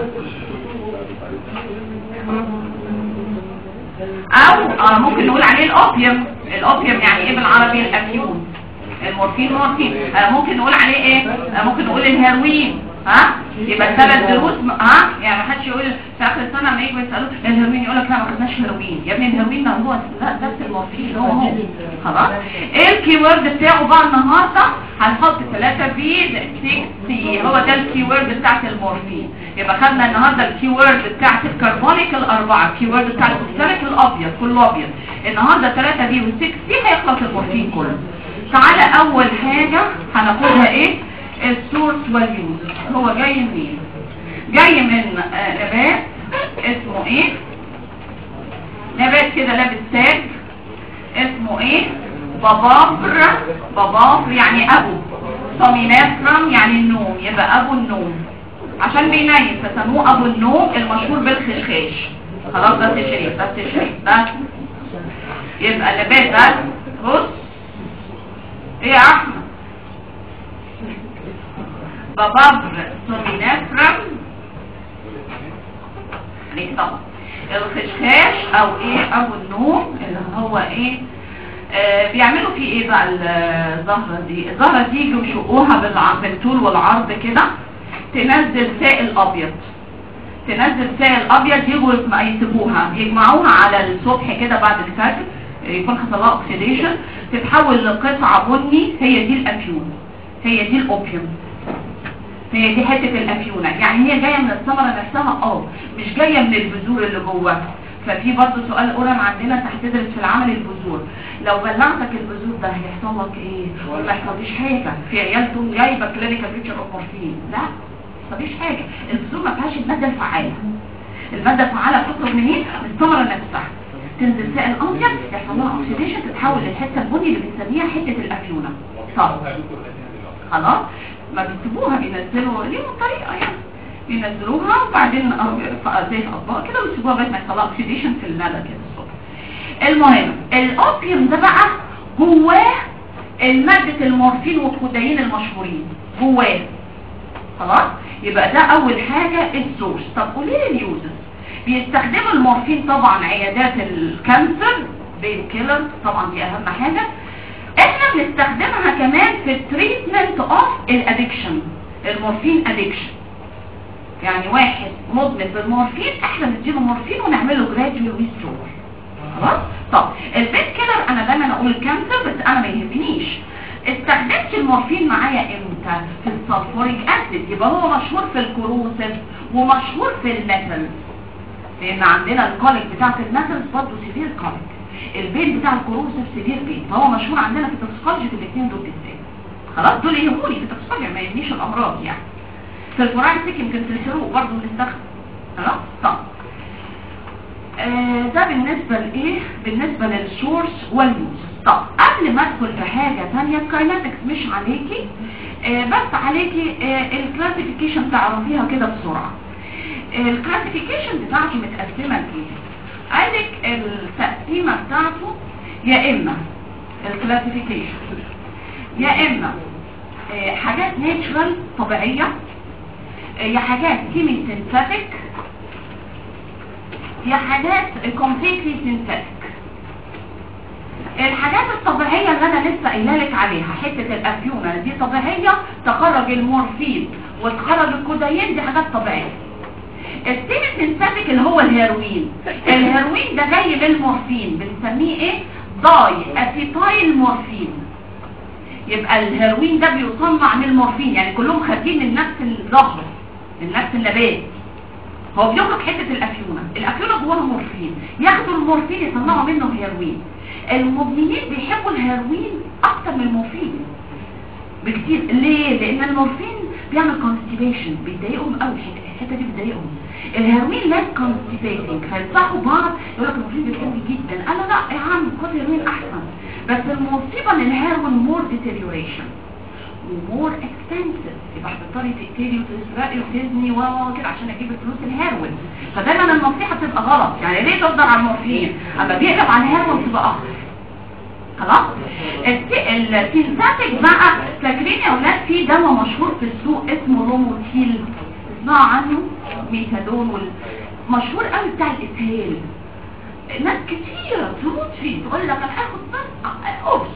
او آه ممكن نقول عليه الاوبيوم الاوبيوم يعني ايه بالعربي الافيون المورفين مورفين آه ممكن نقول عليه ايه آه ممكن نقول الهيروين ها يبقى ثلاث دروس م- ها يعني ما حدش يقول في اخر السنه لما يجوا يسالوه الهيروين يقول لك لا ما خدناش هيروين يا ابني الهيروين ده هو لا نفس المورفين هو هو خلاص ايه الكي وورد بتاعه بقى النهارده هنحط 3 بي 6 سي هو ده الكي وورد بتاعت المورفين يبقى خدنا النهارده الكي وورد بتاعت الكربونيك الاربعه الكي وورد بتاع الاوكساليك الابيض كله ابيض النهارده 3 بي و6 سي هيخلص المورفين كله تعالى اول حاجه هناخدها ايه السورس واليوز هو جاي منين جاي من آه، نبات اسمه ايه نبات كده لابس تاج اسمه ايه بابابر بابابر يعني ابو صمينافرم يعني النوم يبقى ابو النوم عشان بينيم فسموه ابو النوم المشهور بالخشخاش خلاص بس شريف بس شريف بس يبقى النبات ده بص ايه يا احمد بابابر صمينافرم ليه طبعا الخشخاش او ايه او النوم اللي هو ايه آه بيعملوا فيه ايه بقى الزهرة دي الزهرة دي يجوا يشقوها بالع- بالطول والعرض كده تنزل سائل ابيض تنزل سائل ابيض يجوا يسم- يسيبوها يجمعوها على الصبح كده بعد الفجر يكون حصل لها اوكسيديشن تتحول لقطعة بني هي دي الافيون هي دي الاوبيوم هي دي حته الافيونه يعني هي جايه من الثمره نفسها اه مش جايه من البذور اللي جوه ففي برضه سؤال اورال عندنا انت هتدرس في العمل البذور لو بلعتك البذور ده هيحصل لك ايه ما يحصلش حاجه في عيال تقوم جايبه كلينيكال فيتشر اوف مورفين لا ما يحصلش حاجه البذور ما فيهاش الماده الفعاله الماده الفعاله بتخرج منين من الثمره نفسها تنزل سائل ابيض يحصل لها اوكسيديشن تتحول للحته البني اللي بنسميها حته الافيونه صح خلاص ما بيسيبوها بينزلوا ليهم طريقه يعني بينزلوها وبعدين أه، زي في اطباق كده ويسيبوها لغايه ما يحصل لها اوكسيديشن في المعده كده الصبح المهم الاوبيوم ده بقى جواه المادة المورفين والكودايين المشهورين جواه خلاص يبقى ده اول حاجة السورس طب قولي لي اليوزز بيستخدموا المورفين طبعا عيادات الكانسر بين كيلر طبعا دي اهم حاجة احنا بنستخدمها كمان في التريتمنت اوف الادكشن المورفين ادكشن يعني واحد مدمن بالمورفين احنا نديله مورفين ونعمله جراديوال ويسترول خلاص طب البيت كيلر انا دايما اقول الكانسر بس انا ما يهمنيش استخدمت المورفين معايا امتى في السلفوريك اسيد يبقى هو مشهور في الكروسيف ومشهور في الميتالز لان عندنا الكوليك بتاعت الميتالز برضه سيفير كوليك البين بتاع الكروسيف سيفير بين فهو مشهور عندنا في التوكسيكولوجي في الاثنين دول بالذات خلاص دول يهموني في التوكسيكولوجي ما يهمنيش الامراض يعني في الفورانسيك يمكن في الحروق برضه بنستخدم خلاص طب آه ده بالنسبة لإيه؟ بالنسبة للسورس واليوز طب قبل ما ادخل في حاجة تانية الكايناتكس مش عليكي آه بس عليكي آه الكلاسيفيكيشن تعرفيها كده بسرعة الكلاسيفيكيشن بتاعتي متقسمة لإيه؟ قالك التقسيمة بتاعته يا إما الكلاسيفيكيشن يا إما آه حاجات ناتشرال طبيعية آه يا حاجات كيمي سينثيتك هي حاجات completely synthetic الحاجات الطبيعية اللي انا لسه قايله لك عليها حتة الافيونة دي طبيعية تخرج المورفين وتخرج الكودايين دي حاجات طبيعية السيمي سينثيتك اللي هو الهيروين الهيروين ده جاي من المورفين بنسميه ايه داي اسيتايل مورفين يبقى الهيروين ده بيصنع من المورفين يعني كلهم خارجين من نفس الزهر من نفس النبات هو بيخرج حتة الافيونة الافيونة جواها مورفين ياخدوا المورفين يصنعوا منه هيروين المدمنين بيحبوا الهيروين اكتر من المورفين بكتير ليه لان المورفين بيعمل كونستيبيشن بيضايقهم قوي الحته دي بتضايقهم الهيروين لا كونستيبيتنج فينصحوا بعض يقول لك المورفين بيضايقني جدا انا لا يا عم خد هيروين احسن بس المصيبه ان الهيروين مور ديتيريوريشن ومور اكستنسيف يبقى هتضطري تقتلي وتسرقي وتزني و كده عشان اجيب الفلوس الهيروين فدايما النصيحه تبقى غلط يعني ليه تفضل على المورفين اما بيقلب على الهيروين تبقى اخطر خلاص الت- السينثاتيك بقى فاكرين يا اولاد في دواء مشهور في السوق اسمه روموتيل تسمعوا عنه ميثادون وال... مشهور قوي بتاع الاسهال ناس كتيرة تموت فيه تقول لك انا هاخد بس اوبس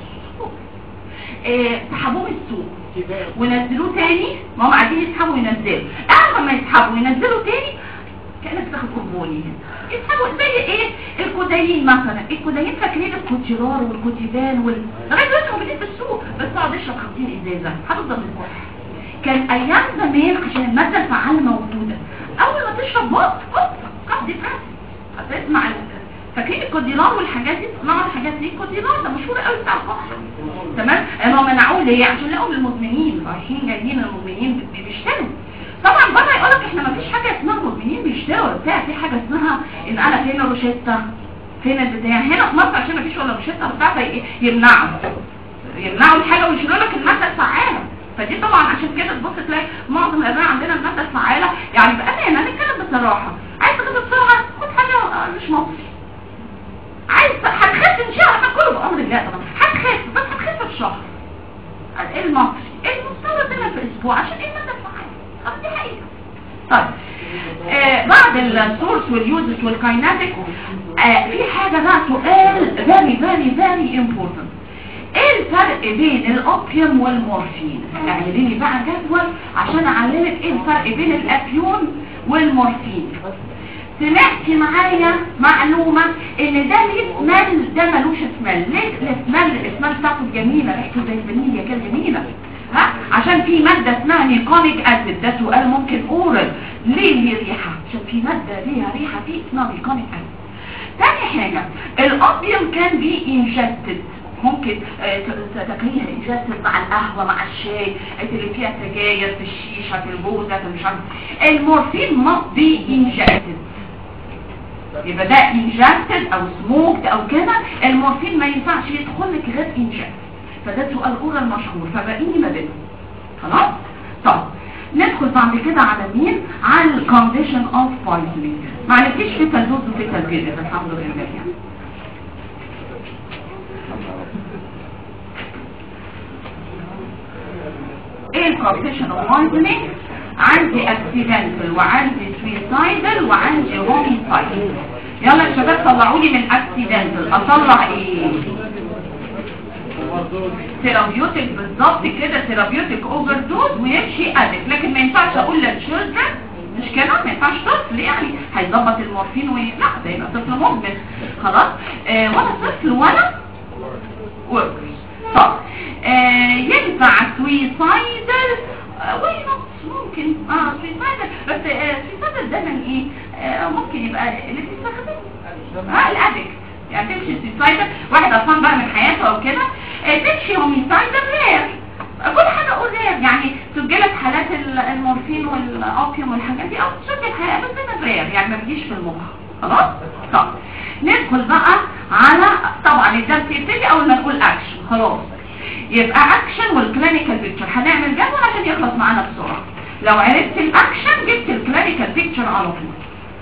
إيه سحبوه من السوق ونزلوه تاني ما هم قاعدين يسحبوا وينزلوا اول ما يسحبوا وينزلوا تاني كانك بتاخد هرموني يسحبوا زي ايه الكودايين مثلا الكودايين فاكرين الكوتيرار والكوتيبان وال لغايه دلوقتي موجودين في السوق بس اقعد اشرب 50 ازازه هتفضل مصح كان ايام زمان عشان الماده الفعاله موجوده اول ما تشرب هوب هوب قصد يترسم هتسمع ال- فاكرين الكوديلار والحاجات دي تسمعوا الحاجات دي الكوديلار ده مشهور قوي بتاع الكحه تمام هم منعوه ليه عشان لقوا للمدمنين رايحين جايين المدمنين بي- بيشتروا طبعا بره يقول لك احنا ما فيش حاجه اسمها مدمنين بيشتروا بتاع في حاجه اسمها ان انا فين الروشته فين البتاع هنا في مصر عشان ما فيش ولا روشته بتاع في- يمنعوا يمنعوا الحاجه ويشيلوا لك الماده الفعاله فدي طبعا عشان كده تبص تلاقي معظم الادويه عندنا الماده الفعاله يعني بامانه نتكلم بصراحه عايز تخف بسرعه خد حاجه آه، مش مصري عايز هتخف ان شاء الله كله بامر الله طبعا هتخف بس هتخف في شهر ايه المصري المستورد هنا في اسبوع عشان ايه الماده الفعاله خلاص دي حقيقه طيب آه بعد السورس واليوزز والكايناتيك آه في حاجه بقى سؤال فيري فيري فيري امبورتنت ايه الفرق بين الاوبيوم والمورفين اعملي لي بقى جدول عشان اعلمك ايه الفرق بين الافيون والمورفين سمعتي معايا معلومة ان ده ليه سمال ده ملوش سمال ليه السمال السمال بتاعته جميلة ريحته زي الفانيليا كده جميلة ها عشان في مادة اسمها نيكونيك اسيد ده سؤال ممكن اورال ليه ليه ريحة عشان في مادة ليها ريحة فيه اسمها نيكونيك اسيد تاني حاجة الاوبيوم كان بي انجستد ممكن آه، ت- تاكليها انجستد مع القهوة مع الشاي اللي فيها سجاير في الشيشة في البوزة في مش عارف المورفين ما بي انجستد يبقى ده انجستد او سموكد او كده المورفين ما ينفعش يدخل لك غير انجست فده سؤال اورال مشهور فبقيني ما بينهم خلاص طب ندخل بعد كده على مين على الكونديشن اوف بايزنينج ما عرفتيش في تلدوز وفي تلجيز الحمد لله يعني ايه الكونديشن اوف بايزنينج عندي اكسيدنتال وعندي سويسايدال وعندي هوميسايدال يلا يا شباب طلعوا لي من اكسيدنتال اطلع ايه ثيرابيوتيك بالظبط كده ثيرابيوتيك اوفر دوز ويمشي ادك لكن ما ينفعش اقول للشيلدرن مش كده ما ينفعش طفل يعني هيظبط المورفين وي... لا ده يبقى طفل مدمن خلاص آه ولا طفل ولا وركرز طب آه ينفع سويسايدل آه وين ممكن اه سويسايدل بس آه سويسايدل دايما ايه آه ممكن يبقى اللي بيستخدم اه الادكت يعني تمشي سويسايدل واحد اصلا بقى من حياته او كده آه تمشي هوميسايدل رير كل حاجة اقول رير يعني تسجلت حالات ال- المورفين والاوبيوم والحاجات دي او تسجل حالات بس ده رير يعني ما بيجيش في المخ خلاص طب ندخل بقى على طبعا الدرس يبتدي اول ما نقول اكشن خلاص يبقى اكشن والكلينيكال بيكتشر هنعمل جدول عشان يخلص معانا بسرعه لو عرفت الاكشن جبت الكلينيكال بيكتشر على طول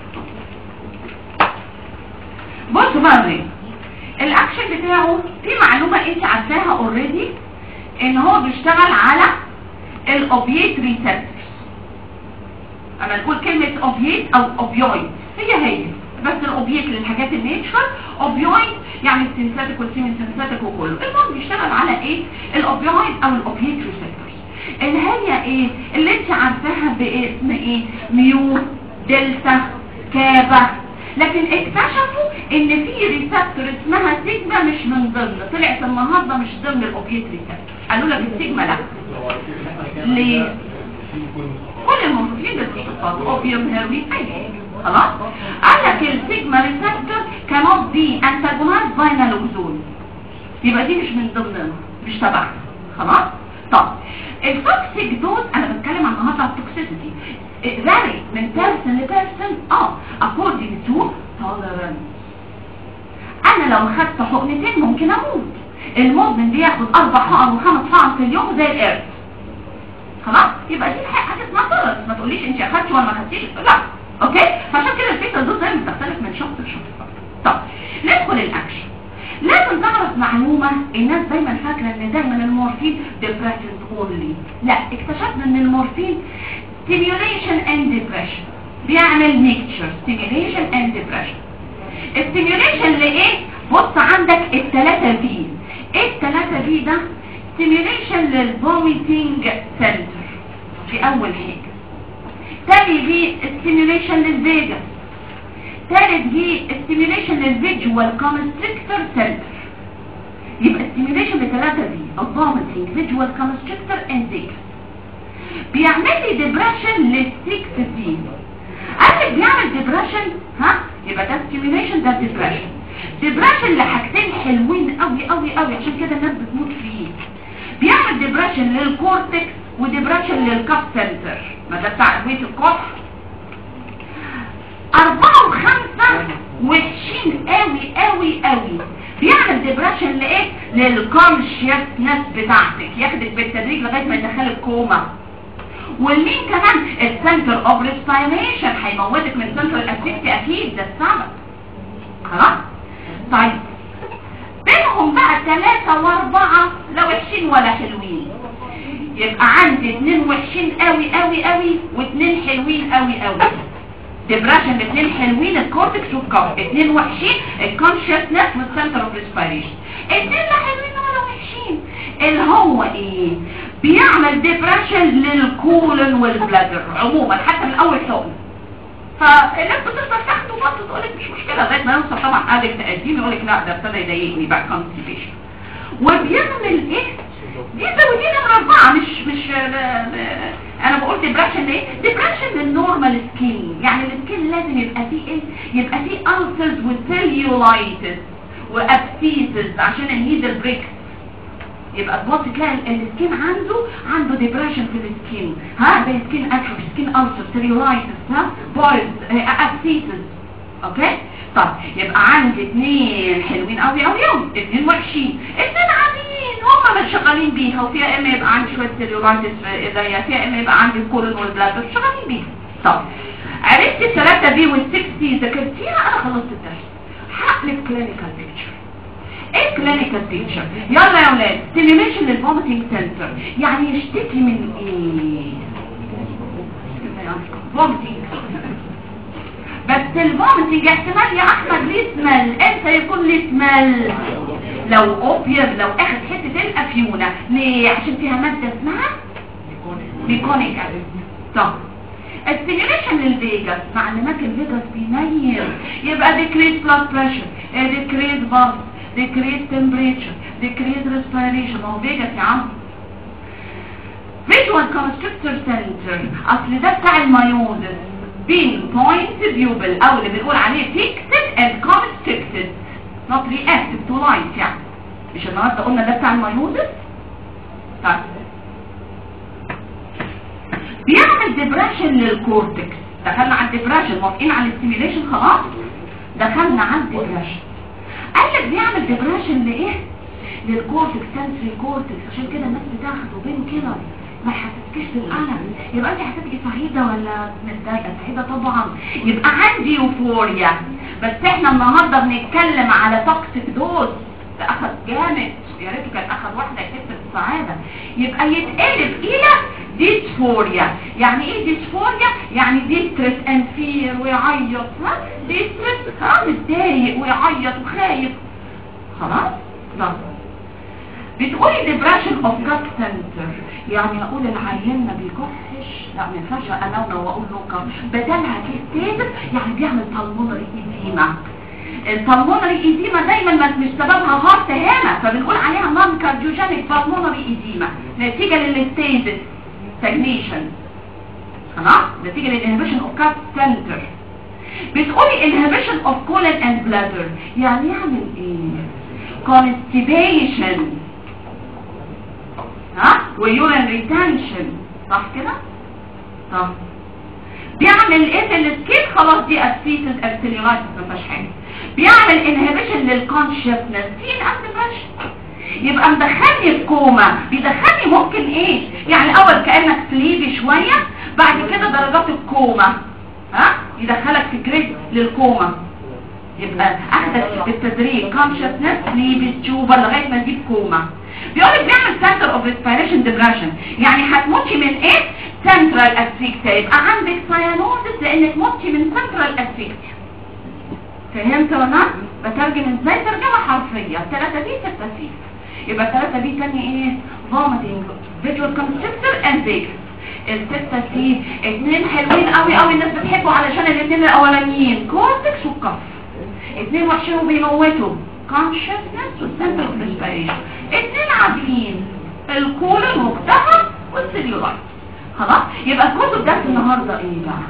بصوا بقى ليه الاكشن بتاعه في معلومه انت عارفاها اوريدي ان هو بيشتغل على الاوبيت ريسبتورز اما نقول كلمه اوبيت او اوبيويد هي هي بس الاوبيت للحاجات النيتشر اوبيويد يعني السينثيتيك والسيمي سينثيتيك وكله المهم بيشتغل على ايه الاوبيويد او الاوبيت ريسبتورز اللي هي ايه اللي انت عارفاها باسم ايه ميو دلتا كابا لكن اكتشفوا ان في ريسبتور اسمها سيجما مش من ضمن طلعت النهارده مش ضمن الاوبيت ريسبتور قالوا لك السيجما لا ليه كل الموجودين بالصفات اوبيوم هيروين اي خلاص قال لك السيجما ريسبتور كانوت بي انتاجونايز باي نالوكزون يبقى دي مش من ضمننا مش تبعنا خلاص طب التوكسيك دوز انا بتكلم عن النهارده على التوكسيسيتي فاري من بيرسون لبيرسون اه according to tolerance انا لو خدت حقنتين ممكن اموت المدمن بياخد اربع حقن وخمس حقن في اليوم زي القرد خلاص يبقى دي حاجه اسمها tolerance ما تقوليش انت اخدتي ولا ما اخدتيش لا اوكي فعشان كده الفكره دول دايما بتختلف من شخص لشخص طب ندخل الاكشن لازم تعرف معلومة الناس دايما فاكرة ان دايما المورفين depressant only لا اكتشفنا ان المورفين stimulation and depression بيعمل mixture stimulation and depression stimulation لايه بص عندك التلاتة في ايه التلاتة في ده stimulation للvomiting center في اول حاجة تاني في stimulation للفيجاس تالت في stimulation للفيجوال constrictor center يبقى stimulation لثلاثة في الvomiting visual constrictor and فيجاس بيعمل لي ديبريشن للسكس في قال لك بيعمل ديبريشن ها يبقى ده ستيميوليشن ده ديبريشن ديبريشن لحاجتين حلوين قوي قوي قوي عشان كده الناس بتموت فيه بيعمل ديبريشن للكورتكس وديبريشن للكاب سنتر ما ده بتاع ادويه الكح أربعة وخمسة وحشين قوي قوي قوي بيعمل ديبريشن لايه للكونشيسنس بتاعتك ياخدك بالتدريج لغايه ما يدخلك كوما والمين كمان السنتر اوف ريسبيريشن هيموتك من سنتر الاسيكتي اكيد ده السبب خلاص طيب بينهم بقى ثلاثة واربعة لا وحشين ولا حلوين يبقى عندي اتنين وحشين قوي قوي قوي واتنين حلوين قوي قوي ديبريشن الاثنين حلوين الكورتكس والكاب اتنين وحشين الكونشسنس والسنتر اوف ريسبيريشن اتنين لا حلوين ولا وحشين اللي هو ايه بيعمل ديبريشن للكولون والبلادر عموما حتى من اول حقن فالناس بتفضل تاخده وبطل تقول لك مش مشكله لغايه ما يوصل طبعا قالك تقديم يقول لك لا ده ابتدى يضايقني بقى كونستيبيشن وبيعمل ايه دي زودين نمرة أربعة مش مش آه، آه، أنا بقول ديبريشن ليه؟ ديبريشن للنورمال سكين يعني السكين لازم يبقى فيه إيه؟ يبقى فيه ألسرز وسيليولايتس وأبسيسز عشان النيدل بريكس يبقى تبص تلاقي ال- السكين عنده عنده ديبريشن في السكين ها زي سكين اتروفي سكين ألسر سيليولايتس ها بويز أبسيسز اوكي طب يبقى عندي اثنين حلوين قوي قوي قوي اثنين وحشين اثنين عاديين هم مش شغالين بيها وفيها اما يبقى عندي شويه سيليورانتس في ايديا فيها اما يبقى عندي الكولون والبلاد شغالين بيها طب عرفت الثلاثه بي والسكس دي ذاكرتيها انا خلصت الدرس هقلب كلينيكال بيكتشر ايه كلينيكال بيكتشر يلا يا ولاد ستيميوليشن للفوميتنج سنتر يعني يشتكي من ايه فوميتنج بس الفوميتنج احتمال يا احمد ليه سمال امتى يكون ليه سمال لو اوبير لو اخد حته الافيونه ليه عشان فيها ماده اسمها ميكونيك طب الستيميوليشن للفيجاس مع ان ماكل الفيجاس بينير يبقى ديكريز بلاد بريشر ديكريز بالس ديكريز تمبريتشر ديكريز ريسبيريشن هو فيجاس يا عم فيجوال كونستركتور سنتر اصل ده بتاع المايوزس بين بوينت بيوبل او اللي بنقول عليه fixed and constricted not reactive to light يعني مش النهارده قلنا ده بتاع المايوزس طيب بيعمل ديبريشن للكورتكس دخلنا على الديبريشن موافقين على الستيميوليشن خلاص دخلنا على الديبريشن قال لك بيعمل ديبريشن لايه للكورتكس سنسري كورتكس عشان كده الناس بتاخده بين كده ما حسيتكش بالالم يبقى انت حسيتي سعيده ولا متضايقه سعيده طبعا يبقى عندي يوفوريا بس احنا النهارده بنتكلم على توكسيك دوز ده اخد جامد يا ريت كان اخد واحده يحس بالسعاده يبقى يتقلب الى ديسفوريا يعني ايه ديسفوريا يعني ديستريس اند فير ويعيط ها ديستريس ها متضايق ويعيط وخايف خلاص طب بتقولي ديبريشن اوف جات سنتر يعني اقول العيان ما بيكحش لا ما ينفعش انونه واقول له كح بدلها كيستيز يعني بيعمل بالمونري ايديما البالمونري ايديما دايما ما مش سببها هارت هنا فبنقول عليها نون كارديوجينيك بالمونري ايديما نتيجه للستيزس ستاجنيشن خلاص نتيجه للانهبيشن اوف كات سنتر بتقولي inhibition of colon and bladder يعني يعمل ايه constipation ها ويورين ريتنشن صح كده صح بيعمل ايه في السكين خلاص دي اسيتس ارتيليولايتس ما فيهاش حاجه بيعمل انهبيشن للكونشسنس دي الانتبريشن يبقى مدخلني في كوما بيدخلني ممكن ايه يعني اول كانك سليبي شويه بعد كده درجات الكوما ها يدخلك في جريد للكوما يبقى اخدك بالتدريج consciousness sleep تشوبر لغايه ما تجيب كوما بيقول لك بيعمل center of respiration depression يعني هتموتي من ايه central asphyxia يبقى عندك cyanosis لانك موتي من central asphyxia فهمت ولا لا؟ بترجم ازاي ترجمه حرفيه 3 بي 6 سي يبقى 3 بي تاني ايه vomiting visual constrictor and vagus الستة سي اتنين حلوين قوي قوي الناس بتحبه علشان الاتنين الاولانيين كورتكس والكف اتنين وحشين وبيموتوا consciousness والسنتر اوف respiration اتنين عاديين الكولون وقتها والسيلولايت خلاص يبقى الكتب ده النهارده ايه بقى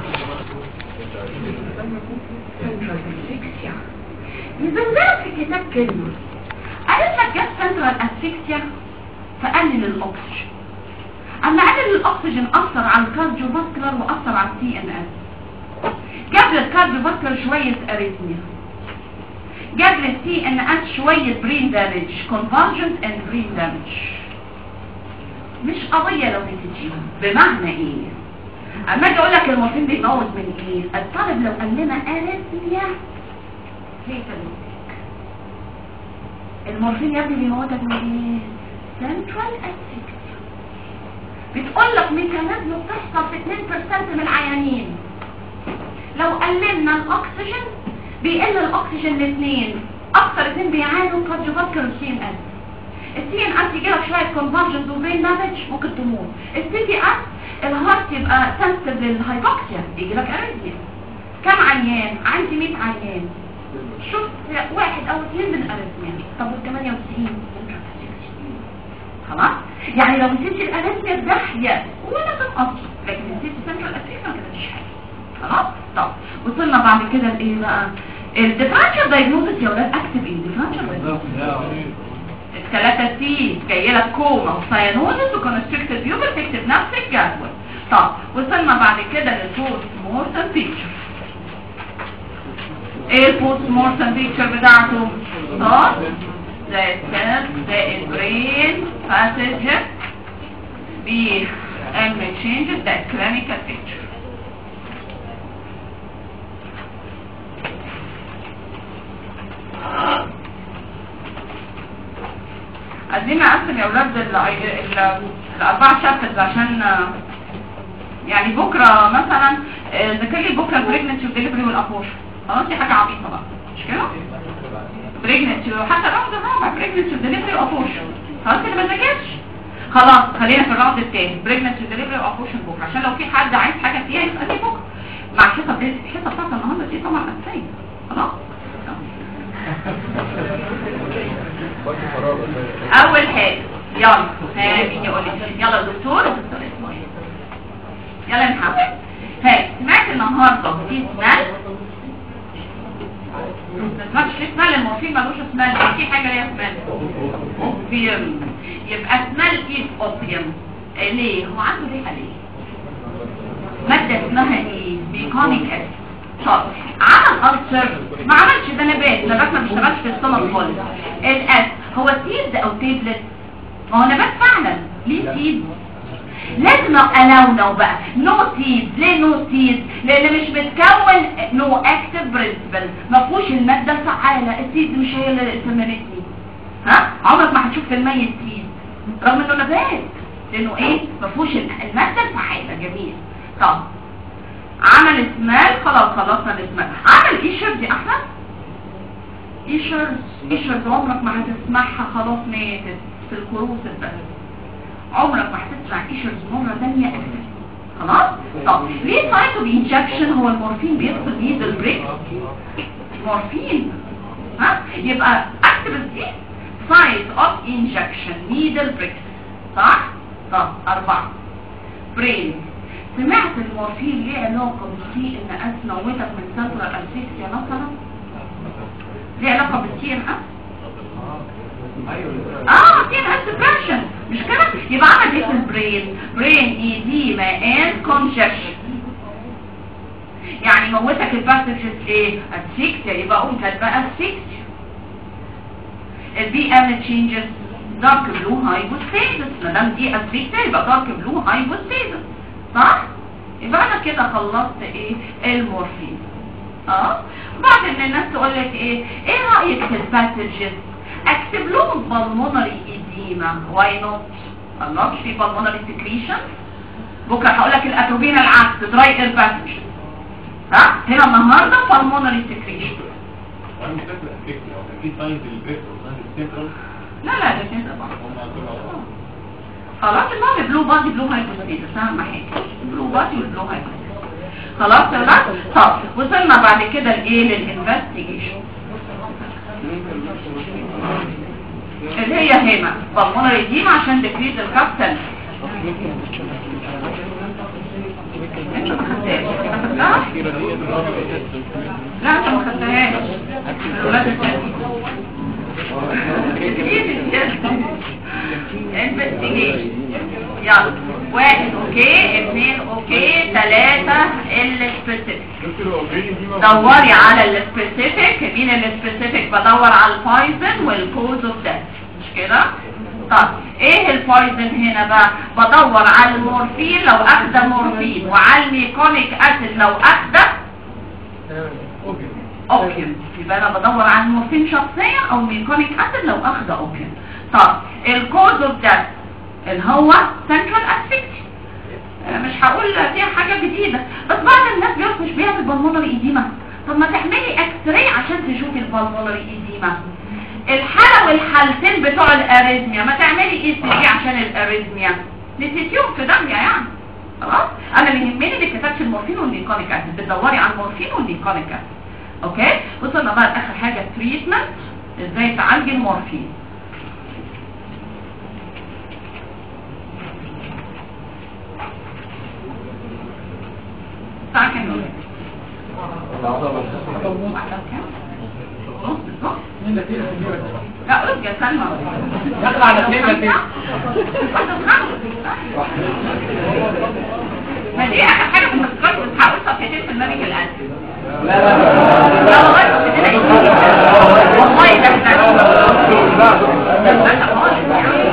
يزودلك في الكتاب كلمة قالت لك جت سنترال اسفيكسيا فقلل الاكسجين اما قلل الاكسجين اثر على الكارديو فاسكولار واثر على السي ان اس جاب للكارديو فاسكولار شويه اريثميا جاب للسي ان اس شويه برين دامج كونفرجنت اند برين دامج مش قضيه لو نسيتيهم بمعنى ايه اما اجي اقول لك المورفين بيموت من ايه الطالب لو قال لنا اريثميا كيف الموت المورفين يا ابني بيموتك من ايه سنترال اسفيكسيا بتقول لك ميكانيزم بتحصل في 2% من العيانين لو قللنا الاكسجين بيقل الاكسجين لاثنين اكثر اثنين بيعانوا كارديوفاسكولار سي ان اس السي ان اس يجيلك شويه كونفرجنس وبرين دامج ممكن تموت السي تي اس الهارت يبقى سنسيتيف للهايبوكسيا يجيلك اريثميا كم عيان عندي 100 عيان شفت واحد او اثنين من الاريثميا طب وال 98 خلاص يعني لو نسيت الاريثميا الداحيه ولا تنقص لكن نسيت السنترال افريقيا ما كانتش حاجه خلاص طب وصلنا بعد كده لايه بقى الديفرنشال دايجنوستس يا ولاد اكتب ايه الديفرنشال الثلاثه سي جايه لك كوما وساينوزس وكونستريكتد بيوبر تكتب نفس الجدول طب وصلنا بعد كده للبوست مورتم بيكتشر ايه البوست مورتم بيكتشر بتاعته صح زي السنة زي البرين باسج ب and changes the clinical picture عايزين نقسم يا اولاد ال- ال- الاربع شابترز عشان آه، يعني بكره مثلا آه، ذاكر لي بكره البريجننسي والدليفري والابورشن خلاص دي حاجه عبيطه بقى مش كده؟ بريجننسي وحتى الراوند الرابع بريجننسي ودليفري وابورشن خلاص كده ما ذاكرش خلاص خلينا في الراوند الثاني بريجننسي ودليفري وابورشن بكره عشان لو في حد عايز حاجه فيها يسالني بكره مع الحصه دي الحصه بتاعت النهارده دي طبعا اساسيه خلاص اول حاجه يلا ها مين يقول لي يلا الدكتور الدكتور اسمه ايه يلا يا محمد ها سمعت النهارده في سمال ما سمعتش في سمال المورفين ملوش سمال في حاجه ليها سمال اوبيوم يبقى سمال ايه اوبيوم إيه ليه هو عنده ريحه ليه ماده اسمها ايه بيكونيك اسيد طب عمل ألسر ما عملش ده نبات نبات ما بيشتغلش في السمك خالص الاس هو سيد او تيبلت ما هو نبات فعلا ليه سيد لازم الونو بقى نو سيد ليه نو سيد لان مش متكون نو اكتف برنسبل ما فيهوش الماده الفعاله السيد مش هي اللي سمنتني ها عمرك ما هتشوف في الميت سيد رغم انه نبات لانه ايه ما فيهوش الماده الفعاله جميل طب عمل اسمال خلاص خلصنا الاسمال عمل ايشر دي احسن ايشرز ايشرز عمرك ما هتسمعها خلاص ماتت في الكروس بس عمرك ما هتسمع ايشرز مرة تانية ابدا خلاص طب ليه سايتو انجكشن هو المورفين بيدخل نيدل بريك مورفين ها يبقى اكتب دي سايت اوف انجكشن نيدل بريك صح طب اربعة برين سمعت المورفين ليه علاقة بالسي ان اس موتك من سنترال اسفيكسيا مثلا ليه علاقة بالسي ان اس اه سي ان اس ديبريشن مش كده يبقى عمل ايه في البرين برين ايديما اند كونجكشن يعني موتك الباسجز ايه اسفيكسيا يبقى قوم كاتبه اسفيكسيا البي ام تشينجز دارك بلو هايبوستيزس ما دام دي اسفيكسيا يبقى دارك بلو هايبوستيزس صح يبقى انا كده خلصت ايه المورفين اه بعض من الناس تقول لك ايه ايه رايك في الباسجز اكتب لهم بالمونري ايديما واي نوت الله مش في بالمونري سكريشن بكره هقول لك الاتروبين العكس دراي اير باسج ها هنا النهارده بالمونري سكريشن وانا مش فاكر الافكت لو كان في ساينز البيت وساينز السنترال لا لا ده كده بقى هم طلعوا خلاص المهم بلو بادي بلو هايبوثيسيس اهم حاجه بلو بادي والبلو هايبوثيسيس خلاص يا ولاد طب وصلنا بعد كده لايه للانفستيجيشن اللي هي هنا بالمونري ديما عشان تكريز الكابتن انت ما خدتهاش خدتها؟ لا انت ما خدتهاش الولاد التانيين انفستيجيشن يلا واحد اوكي اثنين اوكي ثلاثة السبيسيفيك دكتور هو بريدنج دي موجودة؟ دوري على السبيسيفيك مين السبيسيفيك بدور على البويزن والكوز اوف ديث مش كده طب ايه البويزن هنا بقى بدور على المورفين لو اخده مورفين وعلى الميكونيك اسيد لو اخده اوبيوم يبقى انا بدور على المورفين شخصيا او ميكونيك اسيد لو اخده اوبيوم طب الكوز اوف ديث اللي هو سنترال اسفكتي مش هقول فيها حاجة جديدة بس بعض الناس بيقولوا مش بيها البلمونري ايديما طب ما تعملي اكس راي عشان تشوفي البلمونري ايديما الحالة والحالتين بتوع الاريزميا ما تعملي اي سي جي عشان الاريزميا نسيتيهم في دمية يعني خلاص انا اللي يهمني اللي كتبت المورفين والنيكونيك اسيد بتدوري على المورفين والنيكونيك اسيد اوكي وصلنا بقى لاخر حاجة تريتمنت ازاي تعالجي المورفين الساعة كام دلوقتي؟ الساعة كام؟ نص بالظبط؟ لا قلت يا سلمى داخل على اتنين خمسة؟ دقيقة. واحدة وخمسة. ما دي اخر حاجة في المذكرات بس هقول صفحتين في الملك الان لا لا لا والله مش كده والله ده احنا ده احنا خالص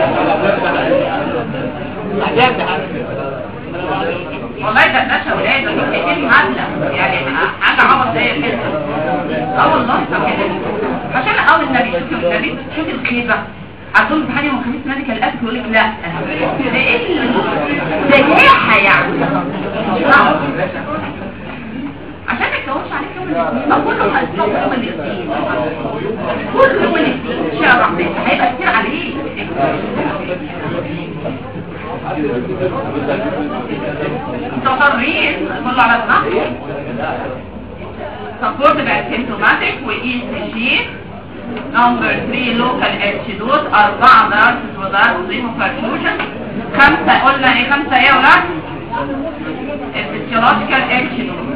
والله ده الناس اولاد ده في كتير هبله يعني حاجه عبط زي الحته اه والله طب كده عشان اول النبي شوفي النبي شوفي الخيبه عندهم امتحان يوم الخميس مالك الاسف يقول لك لا ده ايه ال- ده جاحه يعني آه. عشان ما يتكونش عليك يوم الاثنين ما كله هيتصاب يوم الاثنين كل يوم الاثنين شهر رحمة هيبقى كتير عليك مستقرين كله على دماغهم سبورت بالسيمتوماتيك واي سي جي نمبر 3 لوكال اتشيدوت أربعة دارسز ودارس ريمو برفيوجن خمسة قلنا ايه خمسة ايه يا ولاد؟ الفسيولوجيكال اتشيدوت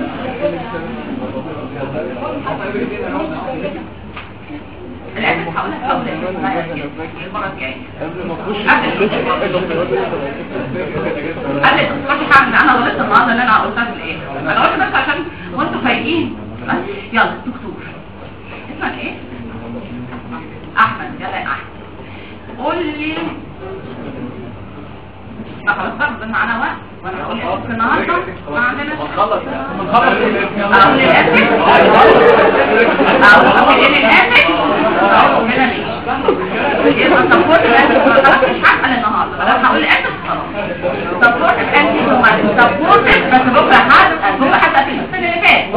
الآن هقول لك أول المرة الجاية قال لي تسمعي حاجة انا غلطت النهارده اللي انا قلتها في الايه انا قلت بس عشان وانتوا فايقين بس يلا دكتور اسمك ايه احمد يلا يا احمد قول لي ما خلاص بقى فضل معانا وقت وانا هقول لك النهارده ما عندنا هنخلص اقول للاسف اقول للاسف اقول كده ليه يبقى سبورت الاسف ما خلاص مش هسال النهارده خلاص هقول للاسف خلاص سبورت الاسف ثم سبورت بس بكره هسال بكره هسال في السنه اللي فاتت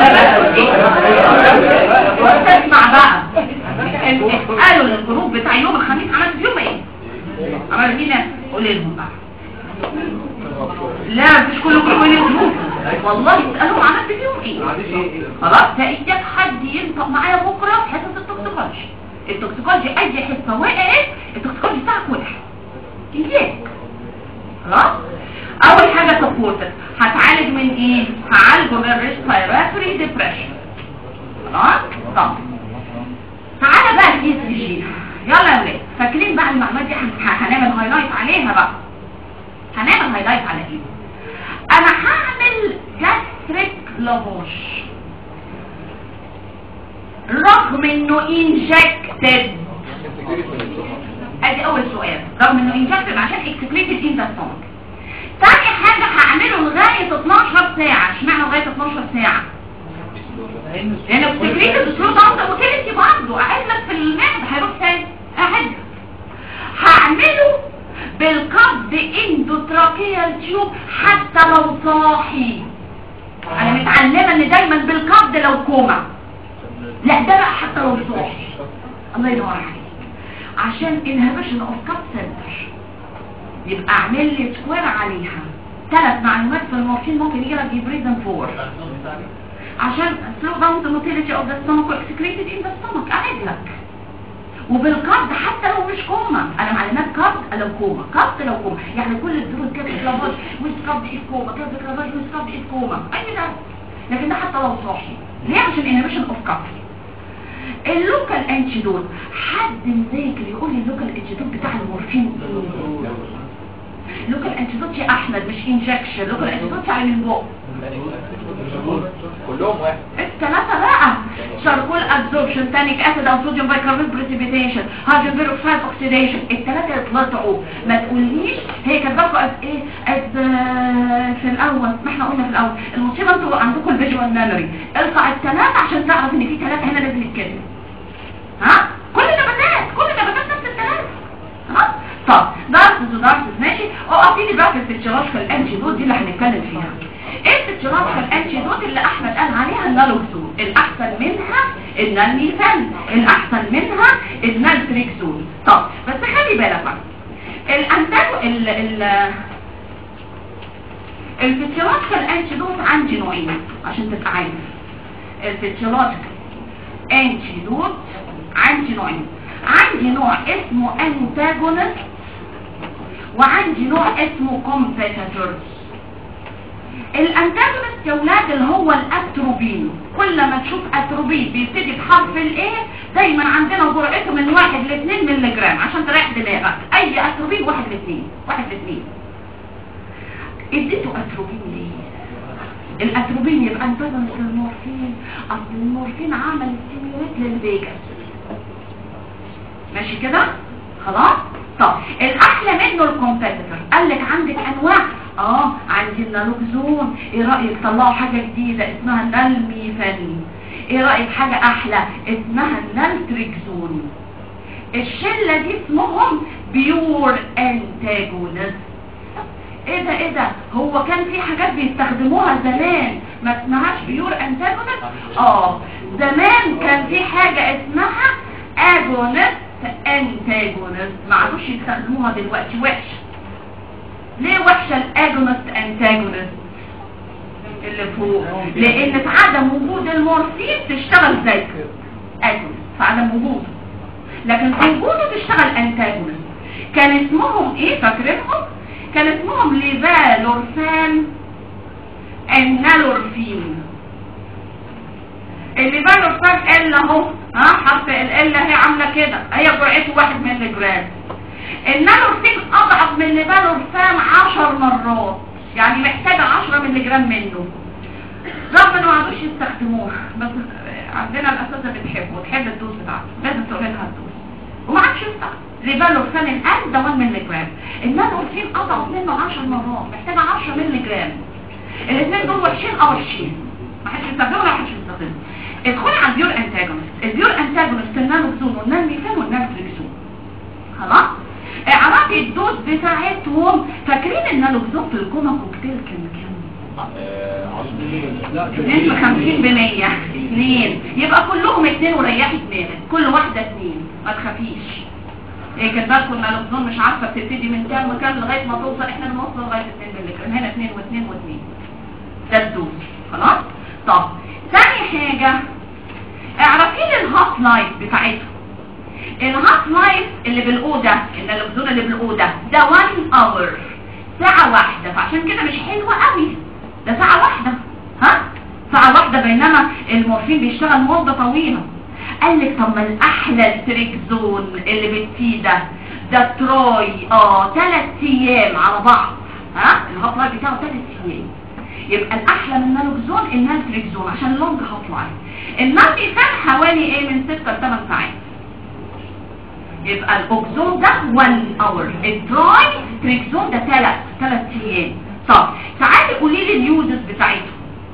وتسمع بقى قالوا للجروب بتاع يوم الخميس عملت يوم ايه عملت مين قولي لهم بقى لا مش كل جروب ليه جروب والله اسالهم عملت فيهم ايه خلاص ده اياك حد ينطق معايا بكره في حصه التوكسيكولوجي التوكسيكولوجي اي حصه وقعت التوكسيكولوجي بتاعك وقع اياك خلاص اول حاجه سبورتد هتعالج من ايه هعالجه من ريسبيراتوري ديبريشن خلاص طب تعالى بقى الاي سي جي يلا يا ولاد فاكرين بقى المعلومات دي هن- هنعمل هايلايت عليها بقى هنعمل هايلايت على ايه انا هعمل جاستريك لافوش رغم انه انجكتد ادي اول سؤال رغم انه انجكتد عشان اكسكريتد ان ذا ستومك تاني حاجه هعمله لغايه 12 ساعه اشمعنى لغايه 12 ساعه لان السكريت السلو داون موتيليتي برضه قاعد لك في المعده هيروح فين قاعد هعمله بالقبض اندوتراكيال تيوب حتى لو صاحي انا متعلمه ان دايما بالقبض لو كوما لا ده بقى حتى لو صاحي الله ينور عليك عشان inhibition of cup center يبقى اعمل لي سكوير عليها ثلاث معلومات في المورفين ممكن يجي لك بريزن فور عشان slow down the motility of the stomach excreted in the stomach قاعد لك وبالقبض حتى لو مش كوما انا معلومات قبض لو كوما قبض لو كوما يعني كل الدروس كده كلافاج ويز قبض ايه كوما كده كلافاج ويز قبض ايه كوما اي ده لكن ده حتى لو صاحي ليه عشان inhibition of cup اللوكال انتيدوت حد مذاكر يقول لي اللوكال انتيدوت بتاع المورفين ايه لوكال انتيدوت يا احمد مش انجكشن لوكال انتيدوت يعني من بق كلهم واحد الثلاثة بقى شاركول ابزوربشن تانيك اسيد او صوديوم بايكربونات بريسيبيتيشن هيدروجين بيروكسيد اوكسيديشن الثلاثة يتلطعوا ما تقوليش هي كانت لكم از ايه از في الاول ما احنا قلنا في الاول المصيبة انتوا عندكم الفيجوال ميموري ارفع الثلاثة عشان تعرف ان في ثلاثة هنا لازم يتكلم ها كل النباتات كل النباتات نفس الثلاثة ها طب دارسز ودارسز ماشي اعطيني بقى في الفيتشرات الانتي دوت دي اللي هنتكلم فيها ايه الفيتشرات الانتي دوت اللي احمد قال عليها النالوكسون الاحسن منها النالميفان الاحسن منها النالتريكسون طب بس خلي بالك بقى الانتاجو ال ال الفيتشرات الانتي دوت عندي نوعين عشان تبقى عارف الفيتشرات انتي دوت عندي نوعين عندي نوع اسمه انتاجونست وعندي نوع اسمه كومبيتيتورز الانتاجونست يا ولاد اللي هو الاتروبين كل ما تشوف اتروبين بيبتدي بحرف الايه دايما عندنا جرعته من واحد لاثنين مللي جرام عشان تريح دماغك اي اتروبين واحد لاثنين واحد لاثنين اديته اتروبين ليه الاتروبين يبقى انتاجونست للمورفين اصل المورفين عمل ستيميوليت للفيجاس ماشي كده خلاص طب الاحلى منه الكومبيتيتور قال لك عندك انواع اه عندي النالوكزون ايه رايك طلعوا حاجه جديده اسمها نالميفاني ايه رايك حاجه احلى اسمها النالتريكزون الشله دي اسمهم بيور انتاجونست ايه ده ايه ده هو كان في حاجات بيستخدموها زمان ما اسمهاش بيور انتاجونست اه زمان كان في حاجه اسمها اجونست انتاجونست ما عادوش يستخدموها دلوقتي وحشه ليه وحشه الاجونست انتاجونست اللي فوق لان في عدم وجود المورفين تشتغل زي اجونست في عدم وجوده لكن في وجوده تشتغل انتاجونست كان اسمهم ايه فاكرينهم كان اسمهم ليفالورفان النالورفين الليفالورفان ال اهو ها حرف ال هي عامله كده هي جرعته واحد مللي جرام النالورفين اضعف من الليفالورفان 10 مرات يعني محتاجه 10 مللي جرام منه رغم انه ما عادوش يستخدموها بس عندنا الاساتذه بتحبه وتحب الدوز بتاعته لازم تقول لها الدوز وما عادش يستخدم ليفالورفان الان ده 1 مللي جرام النالورفين اضعف منه 10 مرات محتاجه 10 مللي جرام الاثنين دول وحشين اه وحشين ما حدش يستخدمه ولا حدش يستخدمه ادخلي على البيور انتاجونست البيور انتاجونست النانوكسون والنانميفان والنانتريكسون خلاص اعرفي الدوز بتاعتهم فاكرين النانوكسون في الكوما كوكتيل كان كام اتنين في خمسين بمية اتنين يبقى كلهم اتنين وريحي دماغك كل واحدة اتنين ما تخافيش ايه كان بالكم النانوكسون مش عارفة بتبتدي من كام مكان لغاية ما توصل احنا بنوصل لغاية اتنين ملي هنا اتنين واتنين واتنين ده الدوز خلاص طب ثاني حاجة اعرفي لي الهاف لايف بتاعتهم الهاف لايف اللي بالأوضة النالوكزون اللي بالأوضة ده 1 اور ساعة واحدة فعشان كده مش حلوة قوي ده ساعة واحدة ها ساعة واحدة بينما المورفين بيشتغل مدة طويلة قال لك طب ما الأحلى التريكزون اللي بتفيده ده تروي اه ثلاث ايام على بعض ها الهاف لايف بتاعه ثلاث ايام يبقى الاحلى من النالوكزون النالتريكزون عشان اللونج هاف لايف النالتريكزون حوالي ايه من 6 ل 8 ساعات يبقى الاوكزون ده 1 اور الدراي تريكزون ده 3 3 ايام طب تعالي قولي لي اليوزز بتاعتهم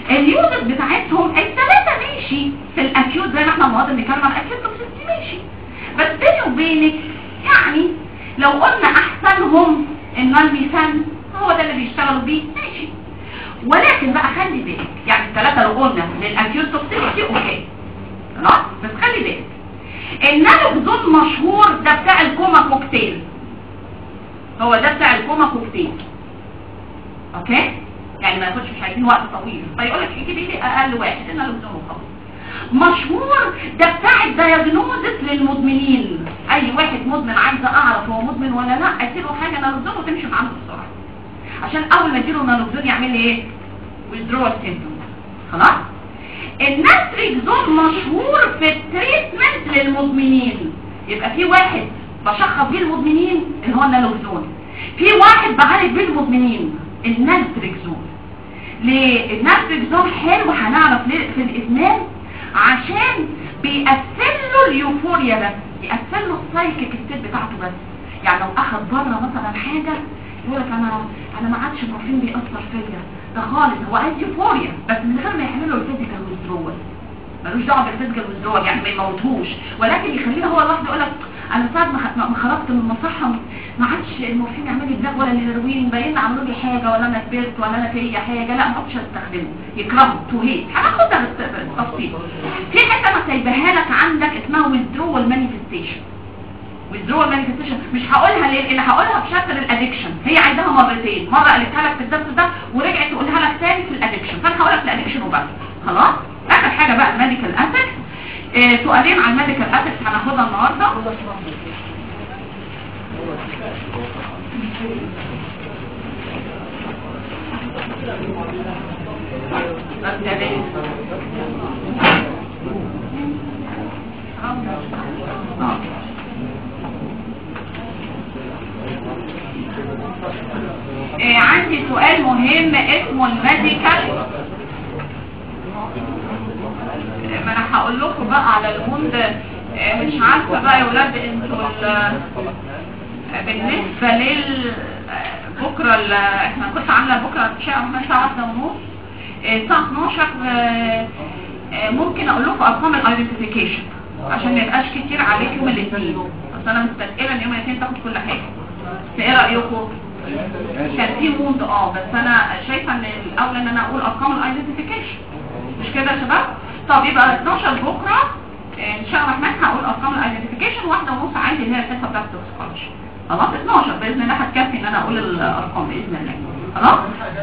اليوزز بتاعتهم الثلاثه ماشي في الاكيوت زي ما احنا النهارده بنتكلم عن الاكيوت توكسيستي ماشي بس بيني وبينك يعني لو قلنا احسنهم النالميسان هو ده اللي بيشتغلوا بيه ماشي ولكن بقى خلي بالك يعني الثلاثه لو قلنا للاكيوت توكسيستي اوكي خلاص بس خلي بالك النالوكزون مشهور ده بتاع الكوما كوكتيل هو ده بتاع الكوما كوكتيل اوكي يعني ما ياخدش مش عايزين وقت طويل فيقول لك اجيبي لي اقل واحد النالوكزون وخلاص مشهور ده بتاع الدياجنوزس للمدمنين اي واحد مدمن عايزه اعرف هو مدمن ولا لا اديله حاجه نالوكزون وتمشي معاه بسرعه عشان اول ما اديله نالوكزون يعمل لي ايه withdrawal symptoms خلاص الناتريكزون مشهور في التريتمنت للمدمنين يبقى في واحد بشخص بيه المدمنين اللي هو النالوكزون في واحد بعالج بيه المدمنين الناتريكزون ليه الناتريكزون حلو هنعرف ليه في الادمان عشان بيقفل له اليوفوريا بس بيقفل له السايكيك ستيت بتاعته بس يعني لو اخد بره مثلا حاجه يقول لك انا انا ما عادش المورفين بيأثر فيا ده خالص هو عايز يوفوريا بس من غير ما يعمل له الفيزيكال ويزدرول ملوش دعوه بالفيزيكال ويزدرول يعني ما يموتهوش ولكن يخليه هو لوحده يقول لك انا ساعه ما خ- ما خرجت من المصحه ما عادش المورفين يعمل لي دماغ ولا الهيروين باين عملوا لي حاجه ولا انا كبرت ولا انا فيا حاجه لا ما عادش استخدمه يكرهه تو هيت هناخدها بالت- بالتفصيل في حته انا سايباها لك عندك اسمها withdrawal manifestation withdrawal manifestation مش هقولها ليه اللي هقولها بشكل الادكشن هي عايزاها مرتين مره قالتها لك في الدرس ده ورجعت تقولها لك تاني في الادكشن فانا هقول لك الادكشن وبس خلاص اخر حاجه بقى الميديكال اثكس آه سؤالين عن الميديكال اثكس هناخدها النهارده بس يا بيه. آه. آه، عندي سؤال مهم اسمه الميديكال آه، ما انا هقول لكم بقى على الهند آه، مش عارفه بقى يا ولاد انتوا ال- آه، بالنسبه لل آه، بكره ال- احنا كنت عامله بكره الشقه من الساعه واحدة ونص آه، الساعه 12 آه، آه، ممكن اقول لكم ارقام الايدنتيفيكيشن عشان ما يبقاش كتير عليك يوم الاثنين اصل انا مستثقله ان يوم الاثنين تاخد كل حاجه ايه رايكم كان في موند اه بس انا شايفه ان الاولى ان انا اقول ارقام الايدنتيفيكيشن مش كده يا شباب طب يبقى 12 بكره آه، ان شاء الله الرحمن هقول ارقام الايدنتيفيكيشن واحده ونص عادي اللي هي الحصه بتاعت التوكسيكولوجي خلاص 12 باذن الله هتكفي ان انا اقول الارقام باذن الله خلاص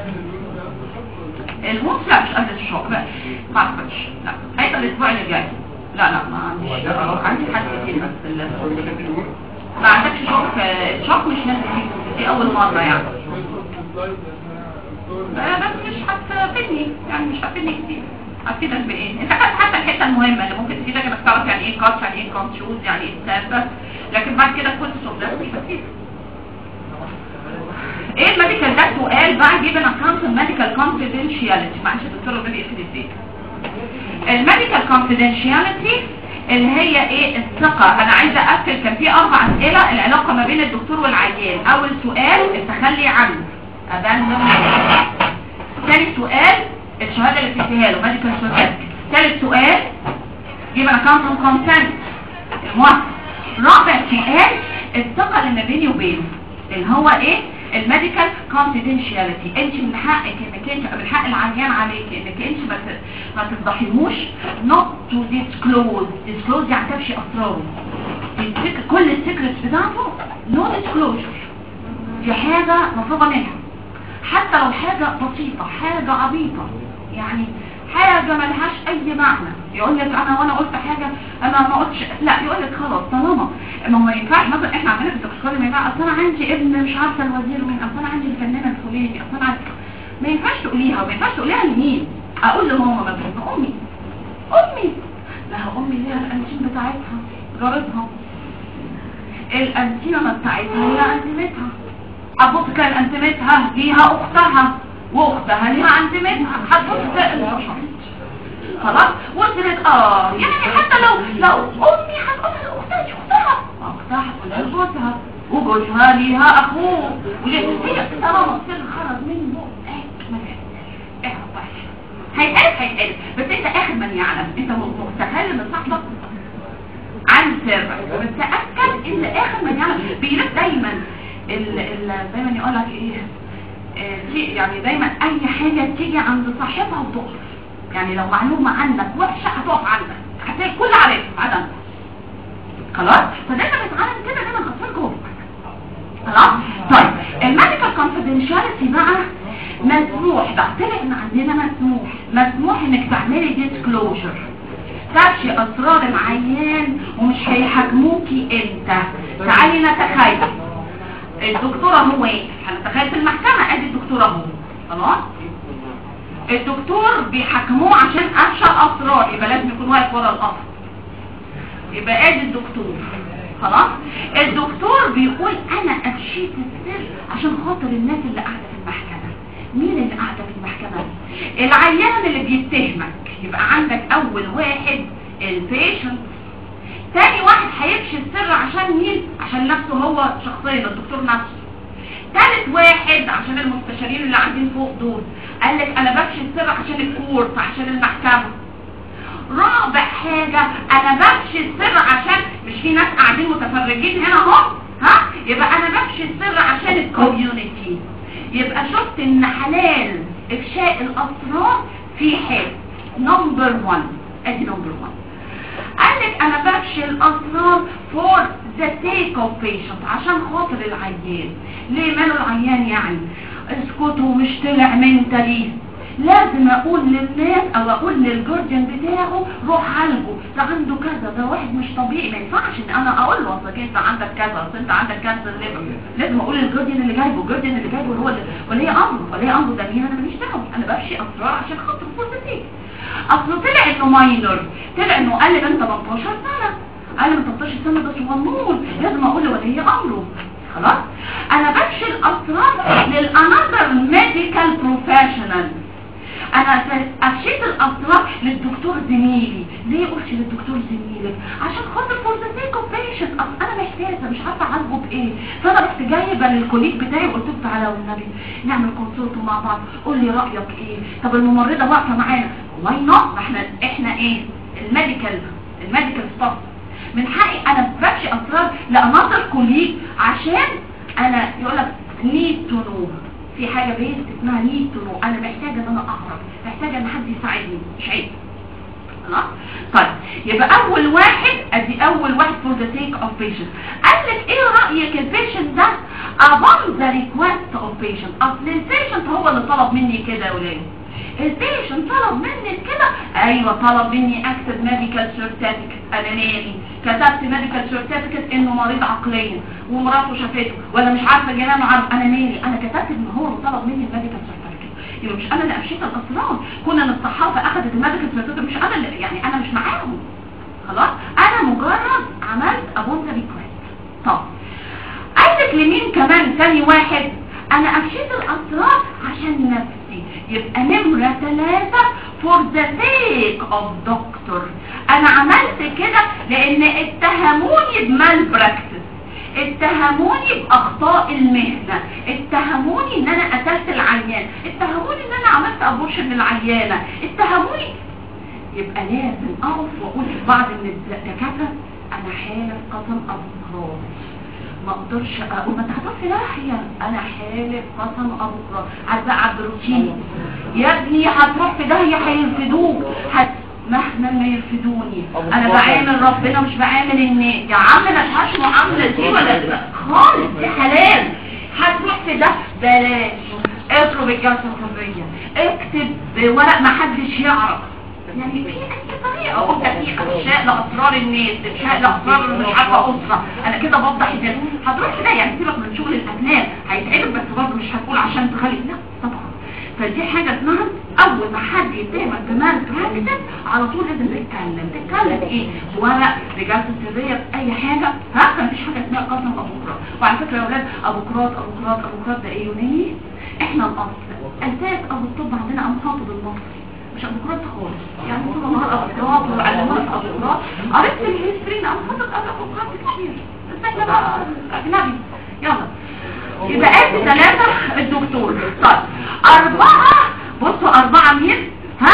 الموت لا مش قبل الشهر لا ما اعتقدش لا هيبقى الاسبوع اللي جاي لا لا ما عنديش عندي حد كتير بس ال- ما عندكش شوك شوك مش نازل فيه دي اول مره يعني لا بس مش هتفيدني يعني مش هتفيدني كتير هتفيدك بايه انت خدت حتى الحته المهمه اللي ممكن تفيدك انك تعرف يعني ايه كاتش يعني ايه كونتشوز يعني ايه ستاب بس لكن بعد كده كل السوبلات مش هتفيدك ايه الميديكال ده سؤال بقى جيب اكونت الميديكال كونفيدنشياليتي معلش يا دكتور النبي اقفل الزيت الميديكال كونفيدنشياليتي اللي هي ايه الثقة انا عايزة اكل كان في اربع اسئلة العلاقة ما بين الدكتور والعيان اول سؤال التخلي عنه ابان ثاني سؤال الشهادة اللي بتديها له ميديكال سيرتيفيكت ثالث سؤال يبقى اكونت كونسنت الموافقة رابع سؤال الثقة اللي ما بيني وبينه اللي هو ايه الميديكال كونفيدنشياليتي انت من حقك انك انت من حق العيان عليك انك انت ما ت- ما تفضحيهوش not to disclose disclose يعني تفشي اسراره السك- كل السيكريتس بتاعته no disclosure دي حاجة مفروغة منها حتى لو حاجة بسيطة حاجة عبيطة يعني حاجة ملهاش اي معنى يقول لك انا وانا قلت حاجة انا ما قلتش لا يقول لك خلاص طالما ما هو ما ينفعش مثلا احنا عندنا في التكسكولي ما ينفعش اصل انا عندي ابن مش عارفه الوزير مين اصل انا عندي الفنانه الفلاني اصل انا عندي ما ينفعش تقوليها وما ينفعش تقوليها لمين اقول لماما مثلا امي امي لها امي ليها الانتيم بتاعتها جارتها الانتيمه بتاعتها هي انتيمتها ابص كان انتمتها ليها اختها واختها ليها انتمتها هتبص تلاقي البشر خلاص وصلت اه يعني حتى لو لو امي هتقولها لاختها دي اختها اختها هتقولها لجوزها وجوزها ليها اخوه وليه هي طالما السر خرج من بقك ما تعملش. اعرف بقى هيتعرف هيتعرف بس انت اخر من يعلم انت متخيل ان صاحبك عن سرك ومتاكد ان اخر من يعلم بيرد دايما ال ال دايما يقول لك ايه آه، في- يعني دايما اي حاجه تيجي عند صاحبها وتقف يعني لو معلومه عنك وحشه هتقف عندك هتلاقي الكل عارف ما عدا انت. خلاص فدايما بيتعلم كده دايما اطفال جوه خلاص طيب الميديكال كونفيدنشاليتي بقى مسموح بقى طلع ان عندنا مسموح مسموح انك تعملي ديسكلوجر تفشي اسرار العيان ومش هيحاكموكي انت تعالي نتخيل الدكتوره هو واقف هنتخيل في المحكمه ادي الدكتوره اهو خلاص الدكتور بيحاكموه عشان افشى اسرار يبقى لازم يكون واقف ورا القفص يبقى ادي الدكتور خلاص الدكتور بيقول انا افشيت السر عشان خاطر الناس اللي قاعده في المحكمه مين اللي قاعده في المحكمه العيان اللي بيتهمك يبقى عندك اول واحد البيشنت تاني واحد هيفشي السر عشان مين عشان نفسه هو شخصيا الدكتور نفسه تالت واحد عشان المستشارين اللي قاعدين فوق دول قال لك انا بفشي السر عشان الكورت عشان المحكمه رابع حاجة انا بمشي السر عشان مش في ناس قاعدين متفرجين هنا اهو ها يبقى انا بمشي السر عشان الكوميونتي يبقى شفت ان حلال افشاء الاسرار في حال نمبر 1 ادي نمبر 1 قال لك انا بفشي الاسرار فور ذا سيك اوف بيشنت عشان خاطر العيان ليه ماله العيان يعني اسكتوا مش طلع منتلي لازم اقول للناس او اقول للجارديان بتاعه روح عالجه ده عنده كذا ده واحد مش طبيعي ما ينفعش ان انا اقول له اصل انت عندك كذا اصل انت عندك كانسر ليفر لازم اقول للجارديان اللي جايبه الجارديان اللي جايبه هو اللي ولي امره ولي امره ده مين انا ماليش دعوه انا بمشي اسرار عشان خاطر فرصتي اصله طلع انه ماينر طلع انه اقل من 18 سنه اقل من 18 سنه ده صغنون لازم اقول لولي امره خلاص انا بمشي الاسرار للانذر ميديكال بروفيشنال انا ف- افشيت الاسرار للدكتور زميلي ليه قلت للدكتور زميلك عشان خاطر فور ذا سيك اوف بيشنت انا محتاجه مش عارفه اعالجه بايه فانا رحت جايبه للكوليج بتاعي وقلت له تعالى والنبي نعمل كونسلت مع بعض قول لي رايك ايه طب الممرضه واقفه معانا واي نوت ما احنا احنا ايه الميديكال الميديكال ستاف من حقي انا بمشي اسرار لانظر كوليج عشان انا يقول لك نيد تو نو في حاجه بيت اسمها نيد تو نو انا محتاجه ان انا اعرف محتاجه ان حد يساعدني مش عيب خلاص طيب يبقى اول واحد ادي اول واحد فور ذا سيك اوف بيشنت قال لك ايه رايك البيشنت ده above the request of patient اصل البيشنت هو اللي طلب مني كده يا ولاد البيشنت طلب مني كده ايوه طلب مني اكتب ميديكال سيرتيفيكت انا مالي كتبت ميديكال سيرتيفيكت انه مريض عقليا ومراته شافته ولا مش عارفه جيرانه عارف انا مالي انا كتبت ان هو اللي طلب مني الميديكال سيرتيفيكت يبقى مش انا اللي افشيت الاسرار كنا ان الصحافه اخذت الميديكال سيرتيفيكت مش انا اللي يعني انا مش معاهم خلاص انا مجرد عملت ابون ذا ريكويست طب عايزك لمين كمان تاني واحد انا افشيت الاسرار عشان نفسي يبقى نمرة ثلاثة for the sake of doctor انا عملت كده لان اتهموني بمال براكتس اتهموني باخطاء المهنة اتهموني ان انا قتلت العيان اتهموني ان انا عملت ابورشن للعيانة اتهموني يبقى لازم اقف واقول بعض من الدكاتره انا حالف قسم ابو قراط ما اقدرش اقول ما انت هتروح في ناحيه انا حالف قسم ابو قراط عايز بقى عبد الروتين يا ابني هتروح في داهيه هيرفدوك هت مهما ما يرفدوني انا بعامل ربنا مش بعامل الناس يا عم ما تهاش معامله دي ولا خالص دي حلال هتروح في ده بلاش اطلب الجلسه الطبيه اكتب ورق ما حدش يعرف يعني في اي طريقه قلت في افشاء لاسرار الناس افشاء لاسرار مش عارفه اسره انا كده بوضح الناس هتروح كده يعني سيبك من شغل الاجناب هيتعرف بس برضه مش هتقول عشان تخلي لا طبعا فدي حاجه اسمها اول ما حد يتهمك بمال براكتس على طول لازم تتكلم تتكلم ايه ورق رجاله السريه باي حاجه ها مفيش حاجه اسمها قسم ابو قراط وعلى فكره يا اولاد ابو قراط ابو قراط ابو قراط ده ايه يوناني احنا الاصل اساس ابو الطب عندنا ام حافظ المصري مش ابو قراط خالص يعني طول النهار ابو قراط وعلمونا ابو قراط قريت في الهيستوري ان ام حافظ قبل ابو قراط كتير بس احنا بقى اجنبي يلا يبقى ادي ثلاثة الدكتور طيب أربعة بصوا أربعة مين ها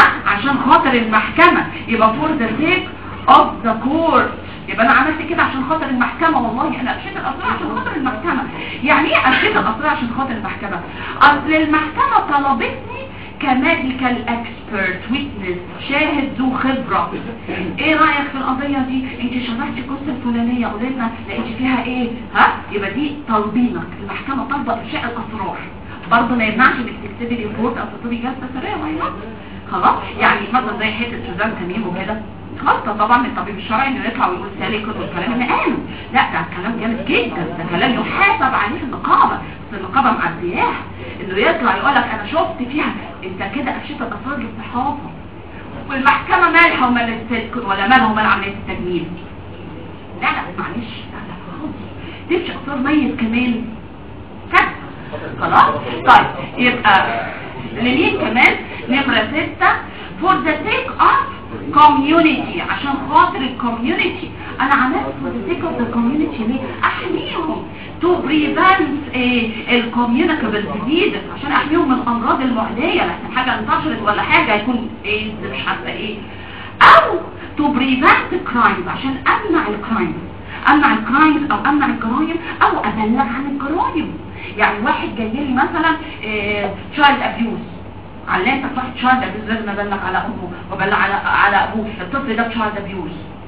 عشان خاطر المحكمة يبقى for the sake of the court يبقى انا عملت كده عشان خاطر المحكمة والله انا افشيت الاسرار عشان خاطر المحكمة يعني ايه افشيت الاسرار عشان خاطر المحكمة اصل المحكمة طلبتني كميديكال اكسبرت ويتنس شاهد ذو خبرة ايه رأيك في القضية دي انت شرحتي القصة الفلانية قولي لنا لقيتي فيها ايه ها يبقى دي طالبينك المحكمة طالبة افشاء الاسرار برضه ما يمنعش انك تكتبي ريبورت او تطلبي جلسة سرية واي نوت خلاص يعني مثلا زي حته سوزان تميم وكده غلطه طبعا من الطبيب الشرعي انه يطلع ويقول سالك والكلام اللي قاله لا ده كلام جامد جدا ده كلام يحاسب عليه النقابه بس النقابه معدياه انه يطلع يقول لك انا شفت فيها انت كده افشيت الاسرار للصحافه والمحكمه مالها ومال السلك ولا مالها ومال عمليه التجميل لا لا معلش لا لا خالص تمشي اسرار ميت كمان كده خلاص طيب يبقى لمين كمان نمرة ستة for the sake of community عشان خاطر الكوميونيتي انا عملت for the sake of the community ليه احميهم to prevent الكوميونيكابل diseases عشان احميهم من الامراض المعدية لحسن حاجة انتشرت ولا حاجة يكون ايه مش عارفة ايه او to prevent crimes عشان امنع الكرايم امنع الكرايمز او امنع الجرائم او ابلغ عن الجرائم يعني واحد جاي لي مثلا تشايلد ابيوز علمتك واحد تشايلد ابيوز لازم ابلغ على امه وابلغ على على ابوه الطفل ده تشايلد ابيوز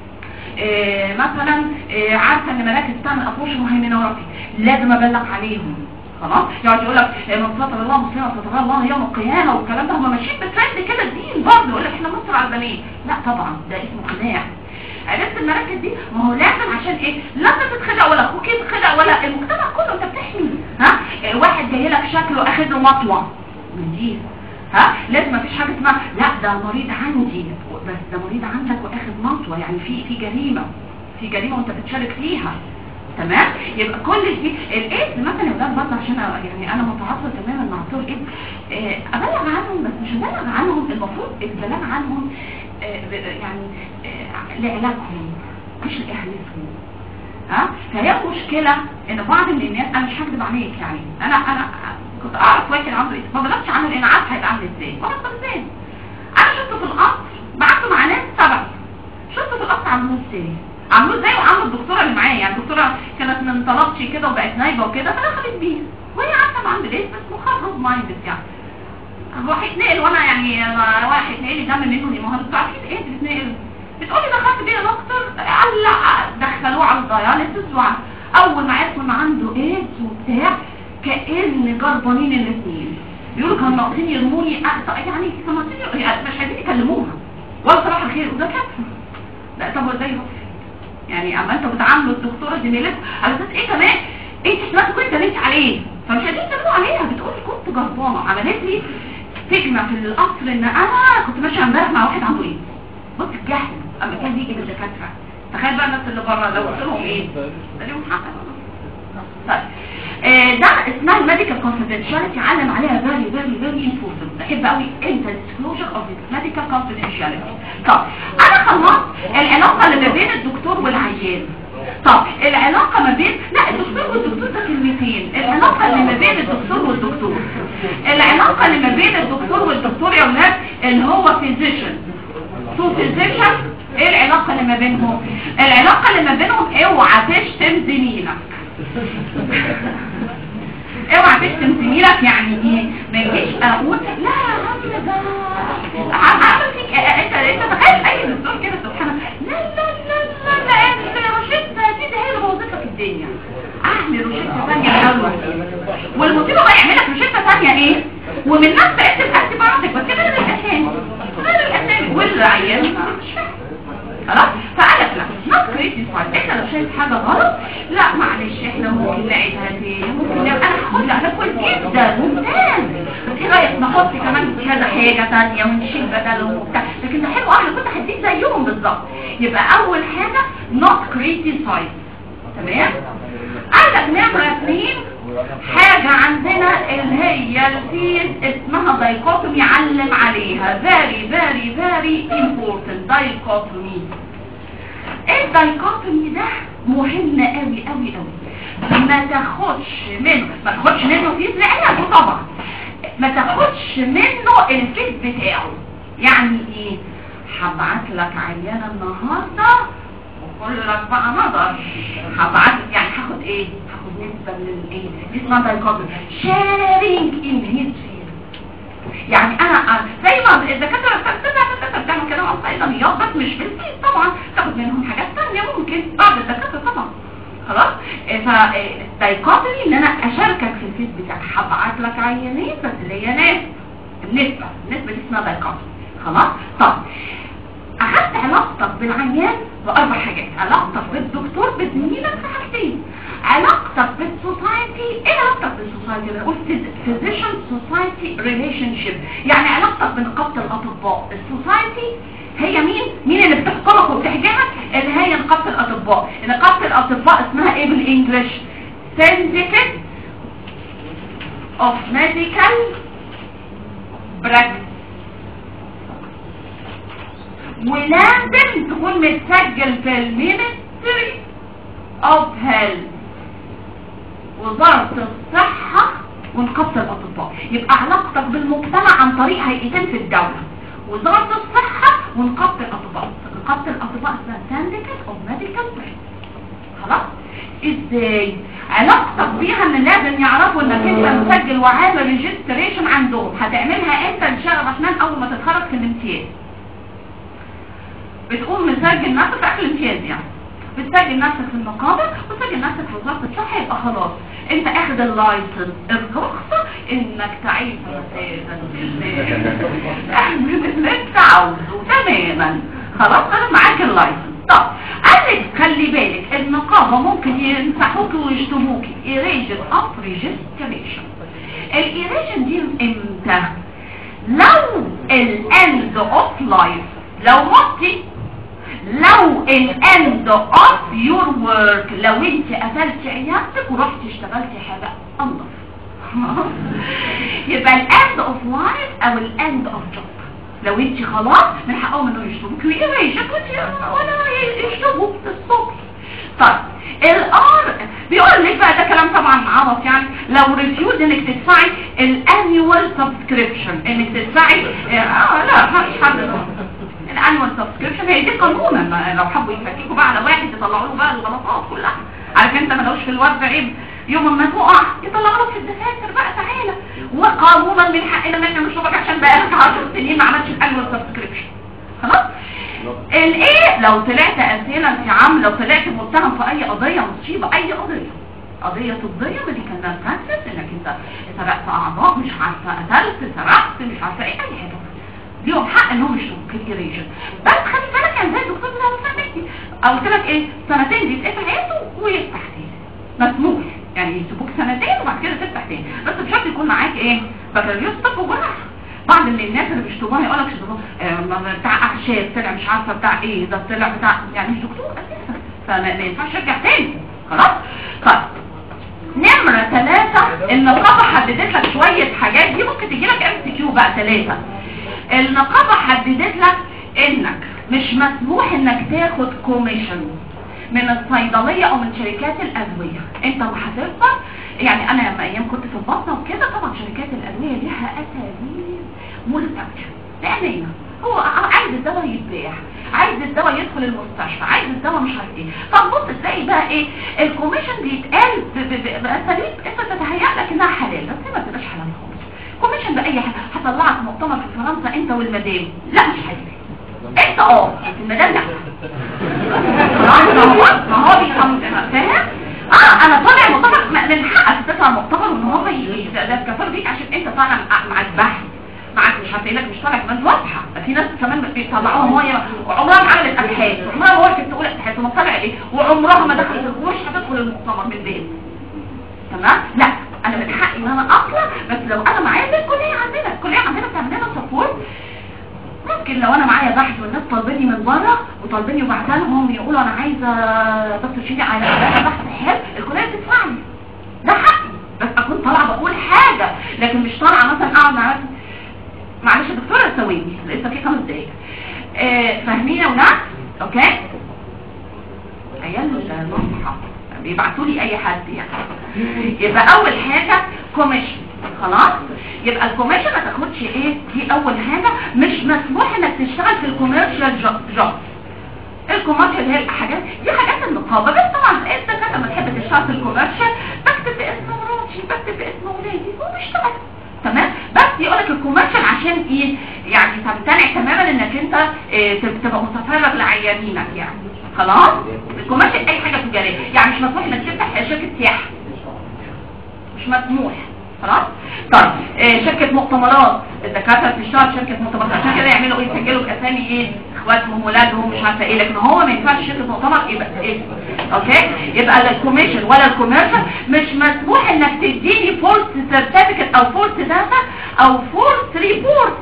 مثلا آه، عارفه ان مراكز بتعمل ابوشن وهيمنورتي لازم ابلغ عليهم خلاص يقعد يقول لك آه، من ستر الله مسلمه ستر الله يوم القيامه والكلام ده هم ماشيين بترند كده الدين برضه يقول لك احنا بنصر على البنات لا طبعا ده اسمه خداع عرفت المراكز دي ما هو لازم عشان ايه لا انت تتخدع ولا اخوك يتخدع ولا المجتمع كله انت بتحمي ها آه، واحد جاي لك شكله اخد له مطوه من دي ها لازم مفيش حاجه اسمها لا ده مريض عندي بس ده مريض عندك واخد مطوه يعني في في جريمه في جريمه وانت بتشارك فيها تمام يبقى كل دي الايدز مثلا يا ولاد برضه عشان أ- يعني انا متعصب تماما مع بتوع الايدز آه، ابلغ عنهم بس مش ابلغ عنهم المفروض البلاغ عنهم آه، ب- يعني آه، لعلاجهم مش لاهلتهم ها فهي مشكله ان بعض من الناس انا مش هكذب عليك يعني انا انا كنت اعرف واحد عنده ايه ما بلغتش عنه لان عارف هيبقى عامل ازاي وانا ازاي انا شفته في القصر بعته مع ناس تبعي شفته في القصر عملوه ازاي عملوه ازاي وعملوا الدكتوره اللي معايا يعني الدكتوره كانت من طلبتي كده وبقت نايبه وكده فدخلت بيه وهي عارفه انا عندي ايه بس مخرج مايندد يعني هو هيتنقل وانا يعني أنا واحد هيتنقل لي دم منه ما هو انتوا عارفين ايه بتتنقل بتقولي دخلت بيه يا دكتور قال لا دخلوه على الدياليسيس وع- اول ما عرفوا ان عنده ايدز وبتاع كأن جربانين الاثنين بيقولوا كانوا ناقصين يرموني أ- طب يعني كانوا ناقصين ير- يعني مش عايزين يكلموها ولا صباح الخير وده كده لا طب وازاي هو يعني اما انتوا بتعاملوا الدكتوره زميلتكم على اساس ايه كمان انت سمعتوا كنت دلت عليه فمش عايزين يسالوا عليها بتقولي كنت جربانه عملت لي سجمه في القصر ان انا كنت ماشيه امبارح مع واحد عنده ايه بص الجهل اما كان يجي بالدكاتره تخيل بقى الناس اللي بره لو قلت لهم ايه ده ليهم حق طيب آه، ده اسمها الميديكال كونفيدنشاليتي علم عليها فيري فيري فيري امبورتنت بحب قوي انت ديسكلوجر اوف ميديكال كونفيدنشاليتي طب انا خلصت العلاقه اللي ما بين الدكتور والعيان طب العلاقة ما بين لا الدكتور والدكتور ده كلمتين العلاقة اللي ما بين الدكتور والدكتور العلاقة اللي ما بين الدكتور والدكتور يا ولاد اللي هو فيزيشن تو فيزيشن ايه العلاقة اللي ما بينهم العلاقة اللي ما بينهم اوعى تشتم زميلك اوعى تشتم زميلك يعني ايه ما يجيش اقول لا يا عم ده ع- عامل فيك ا- انت انت تخيل اي دكتور كده سبحان الله لا لا لا لا لا انت روشته دي ده هي اللي بوظت لك الدنيا اعمل روشته ثانيه الاول والمصيبه بقى يعمل لك روشته ثانيه ايه ومن نفس انت الانتي بايوتيك بس غير الاسامي غير الاسامي والعيان مش فاهم خلاص فقالك لا not criticize انت لو شايف حاجة غلط لا معلش احنا ممكن نعيدها تاني ممكن نعمل انا هاخد انا كويس جدا ممتاز بس ايه رايك نحط كمان كذا حاجة تانية ونشيل بدلهم وبتاع لكن ده حلو احنا كنت هديك زيهم بالظبط يبقى اول حاجة not criticize تمام قالك نمرة اتنين حاجة عندنا اللي هي الفيز اسمها دايكوتومي علم عليها very very very important دايكوتومي الدايكوتومي ده مهم قوي قوي قوي ما تاخدش منه ما تاخدش منه فيز لعلاجه طبعا ما تاخدش منه الفيز بتاعه يعني ايه هبعت لك عيانه النهارده وكل لك بقى نظر هبعت يعني هاخد ايه هاخد نسبه من الايه دي اسمها دايكوتومي شيرنج ان هيستوري يعني انا زي ما الدكاتره بتاعت الدكاتره بتعمل كده مع الصيدليات بس مش بالكيس طبعا تاخد منهم حاجات ثانيه ممكن بعض الدكاتره طبعا خلاص فالدايكوتومي ان انا اشاركك في الكيس بتاعك هبعت لك عيانين بس اللي هي ناس النسبه النسبه دي اسمها دايكوتومي خلاص طب اخدت علاقتك بالعيان باربع حاجات علاقتك بالدكتور بزميلك في حاجتين علاقتك بالسوسايتي ايه علاقتك بالسوسايتي انا قلت فيزيشن سوسايتي ريليشن شيب يعني علاقتك بنقابه الاطباء السوسايتي هي مين مين اللي بتحكمك وبتحجمك اللي هي نقابه الاطباء نقابه الاطباء اسمها ايه بالانجلش syndicate of medical practice ولازم تكون متسجل في المينستري اوف هيلث وزارة الصحة ونقابة الأطباء يبقى علاقتك بالمجتمع عن طريق هيئتين في الدولة وزارة الصحة ونقابة الأطباء نقابة الأطباء اسمها Syndicate of Medical Practice خلاص ازاي علاقتك بيها ان لازم يعرفوا انك انت مسجل وعامل ريجستريشن عندهم هتعملها انت ان شاء الله الرحمن اول ما تتخرج في الامتياز بتقوم مسجل نفسك في اخر الامتياز يعني بتسجل نفسك في النقابة وتسجل نفسك في وزارة الصحة يبقى خلاص انت اخد اللايسنس الرخصة انك تعيش اعمل اللي انت عاوزه تماما خلاص انا معاك اللايسنس طب قال لك خلي بالك النقابة ممكن ينصحوك ويشتموك ايريجن اوف ريجستريشن الايريجن دي امتى لو الاند اوف لايف لو متي لو الاند اوف يور ورك لو انت قتلت عيادتك ورحت اشتغلتي حاجه انضف يبقى الاند اوف لايف او الاند اوف جوب لو انت خلاص من حقهم انه يشتموك ويعيشك ولا يشتموك الصبح طيب الار بيقول لك بقى ده كلام طبعا عبط يعني لو ريفيوز انك تدفعي الانيوال سبسكريبشن انك تدفعي اه لا مش حد الانوال سبسكريبشن هي دي قانونا لو حبوا يفككوا بقى على واحد يطلعوا له بقى الغلطات كلها عارف انت ملوش في الواد عيب يوم ما تقع يطلعوا لك في الدفاتر بقى تعالى وقانونا من حقنا ان احنا نشوفك عشان بقالك 10 سنين ما عملتش الانوال سبسكريبشن خلاص الايه لو طلعت اسئله انت عام لو طلعت متهم في اي قضيه مصيبه اي قضيه قضيه طبيه ميديكال مالبراكتس انك انت سرقت اعضاء مش عارفه قتلت سرقت مش عارفه ايه اي حاجه ليهم حق انهم يشوفوا كريريشن بس خلي بالك يعني زي الدكتور بتاع فهمتني قلت لك ايه سنتين دي يتقفل عينه ويفتح تاني مسموح يعني يسيبوك سنتين وبعد كده تفتح تاني بس بشرط يكون معاك ايه بكالوريوس طب وجراحه بعض من الناس اللي بيشتموها يقول لك شتموها بتاع اعشاب طلع مش عارفه بتاع ايه ده طلع بتاع يعني مش دكتور اساسا فما ينفعش يرجع تاني خلاص طيب نمرة ثلاثة النقابة حددت لك شوية حاجات دي ممكن تجي لك ام سي كيو بقى ثلاثة النقابة حددت لك انك مش مسموح انك تاخد كوميشن من الصيدلية او من شركات الادوية انت ما هتقدر يعني انا لما ايام كنت في البطنة وكده طبعا شركات الادوية ليها اساليب مرتبة لأمانة هو عايز الدواء يتباع عايز الدواء يدخل المستشفى عايز الدواء مش عارف ايه طب بص تلاقي بقى ايه الكوميشن بيتقال باساليب انت تتهيأ لك انها حلال بس هي ما بتبقاش حلال خالص كوميشن باي حاجه هطلعك مؤتمر في فرنسا انت والمدام لا مش حلال انت اه المدام لا ما هو ما هو بيفهم فاهم اه انا طالع مؤتمر من حقك تطلع مؤتمر ان هو ده كفر بيك عشان انت طالع معاك بحث معاك مش عارفه لك مش طالع كمان واضحه في ناس كمان بيطلعوها ميه وعمرها ما عملت ابحاث وعمرها ما وقفت تقول ابحاث وما طلع ايه وعمرها ما دخلت مش هتدخل المؤتمر من بيت تمام لا انا من حقي ان انا اطلع بس لو انا معايا في الكليه عندنا الكليه عندنا بتعمل لنا سبورت ممكن لو انا معايا بحث والناس طالبيني من بره وطالبيني وبعتها لهم يقولوا انا عايزه دكتور شيري على بحث حلو الكليه بتدفع لي ده حقي بس اكون طالعه بقول حاجه لكن مش طالعه مثلا اقعد مع نفسي معلش يا دكتوره ثواني لسه في خمس دقايق آه فاهمين يا ولاد اوكي عيال نصحى بيبعتوا لي اي حد يعني يبقى اول حاجه كوميشن خلاص يبقى الكوميرشال ما تاخدش ايه دي اول حاجه مش مسموح انك تشتغل في الكوميرشال جوب الكوميرشال هي الحاجات دي حاجات النقابه بس طبعا انت كده لما تحب تشتغل في الكوميرشال بكتب باسم مراتي بكتب باسم ولادي وبشتغل تمام بس يقولك الكوميرشال عشان ايه يعني تمتنع تماما انك انت إيه تبقى متفرغ لعيانينك يعني خلاص الكوميرشال اي حاجه تجاريه يعني مش مسموح انك تفتح شركه سياحه مش مسموح خلاص طيب إيه شركه مؤتمرات الدكاتره بتشتغل شركه مؤتمرات عشان كده يعملوا ايه يسجلوا باسامي ايه اخواتهم ولادهم مش عارفه ايه لكن هو ما ينفعش شركه مؤتمر يبقى ايه اوكي يبقى لا الكوميشن ولا الكوميرشال مش مسموح انك تديني فورس سيرتيفيكت او فورس داتا او فورس ريبورت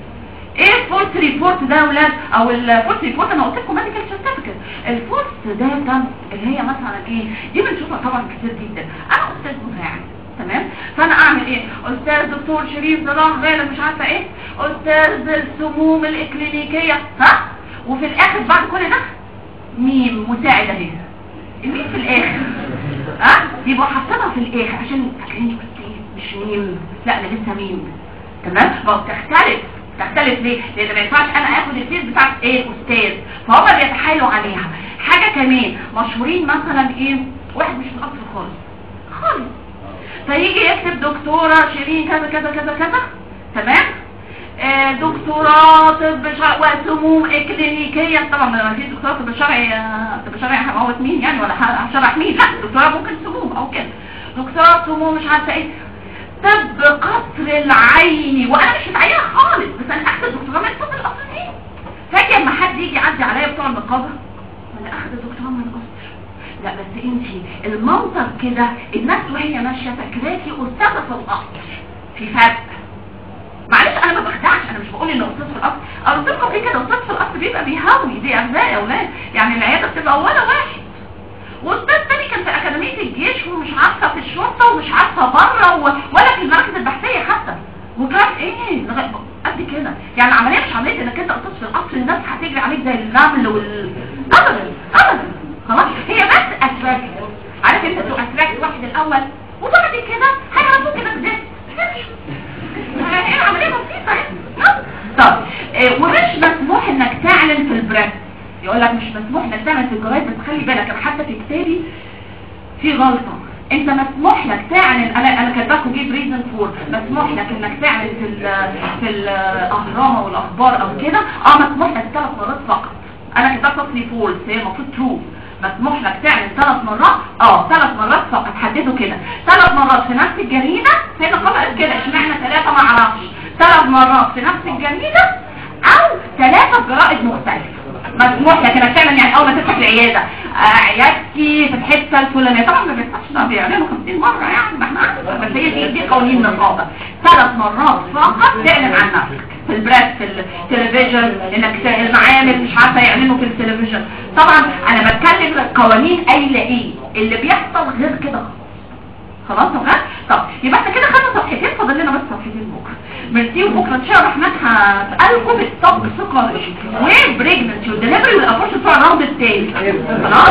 ايه فورس ريبورت ده يا ولاد او الفورس ريبورت انا قلت لكم ميديكال سيرتيفيكت الفورس داتا اللي هي مثلا ايه دي بنشوفها طبعا كتير جدا انا استاذ مساعد تمام فانا اعمل ايه استاذ دكتور شريف صلاح غالب مش عارفه ايه استاذ السموم الاكلينيكيه ها وفي الاخر بعد كل ده مين مساعد اهي مين في الاخر ها يبقى حاططها في الاخر عشان فاكريني بس ايه مش مين لا انا لسه مين تمام ما هو بتختلف تختلف ليه لان ما ينفعش انا اخد الفيس بتاعت ايه استاذ فهم بيتحايلوا عليها حاجه كمان مشهورين مثلا ايه واحد مش في الاصل خالص خالص فيجي يكتب دكتورة شيرين كذا كذا كذا كذا تمام آه دكتوراه طب شرعي وسموم اكلينيكيه طبعا ما فيش دكتوراه طب شرعي آه، طب شرعي هموت مين يعني ولا هشرح مين لا دكتوراه ممكن سموم او كده دكتوراه سموم مش عارفه ايه طب قصر العين وانا مش متعينه خالص بس انا اخد دكتوراه من طب الاصليين فاكر لما حد يجي يعدي عليا بتوع النقابه انا اخد دكتوراه من قصر لا بس انتي المنطق كده الناس وهي ماشيه فاكراكي استاذه في القصر في فرق معلش انا ما بخدعش انا مش بقول ان استاذ في القصر انا قلت لكم ايه كده استاذ في القصر بيبقى بيهوي دي ارزاق يا اولاد يعني العياده بتبقى ولا واحد واستاذ تاني كان في اكاديميه الجيش ومش عارفه في الشرطه ومش عارفه بره و... ولا في المراكز البحثيه حتى وكان ايه لغاية قد كده يعني العمليه مش عمليه انك انت استاذ في القصر الناس هتجري عليك زي الرمل وال ابدا ابدا خلاص هي بس اتراكت عارف انت تو اتراكت واحد الاول وبعد كده هيعرفوك انك زدت هي عمليه بسيطه يعني طب إيه، ومش مسموح انك تعلن في البريس يقول لك مش مسموح انك تعمل في الجرايد بس خلي بالك انا حتى في كتابي في غلطه انت مسموح لك تعلن انا انا كاتباكم جيب ريزن فور مسموح لك انك تعلن في ال في الاهرام او الاخبار او كده اه مسموح لك ثلاث مرات فقط انا كتبت تصنيف فولس هي المفروض ترو مسموح لك تعمل ثلاث مرات اه ثلاث مرات فقط حددوا كده ثلاث مرات في نفس الجريدة هنا خلاص كده اشمعنى ثلاثة ما اعرفش ثلاث مرات في نفس الجريدة او ثلاثة في جرائد مختلفة مسموح لك انك تعمل يعني اول ما تفتح العيادة آه عيادتي في الحتة الفلانية طبعا ما بيفتحش ده بيعملوا 50 مرة يعني ما احنا عارفين. بس هي دي دي قوانين النقابة ثلاث مرات فقط تعلن عن نفسك في البريس في التلفزيون انك ت- المعامل مش عارفه يعلنوا في التلفزيون طبعا انا بتكلم القوانين قايله ايه اللي بيحصل غير كده خلاص خلاص وغير طب يبقى احنا كده خدنا صفحتين فاضل لنا بس صفحتين بكره ميرسي وبكره ان شاء الله الرحمن هسالكم الطب سيكولوجي والبريجنسي والدليفري والابورشن بتوع الراوند التاني خلاص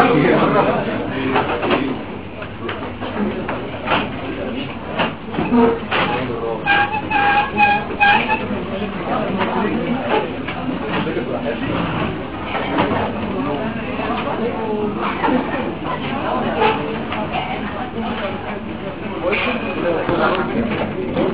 Thank you.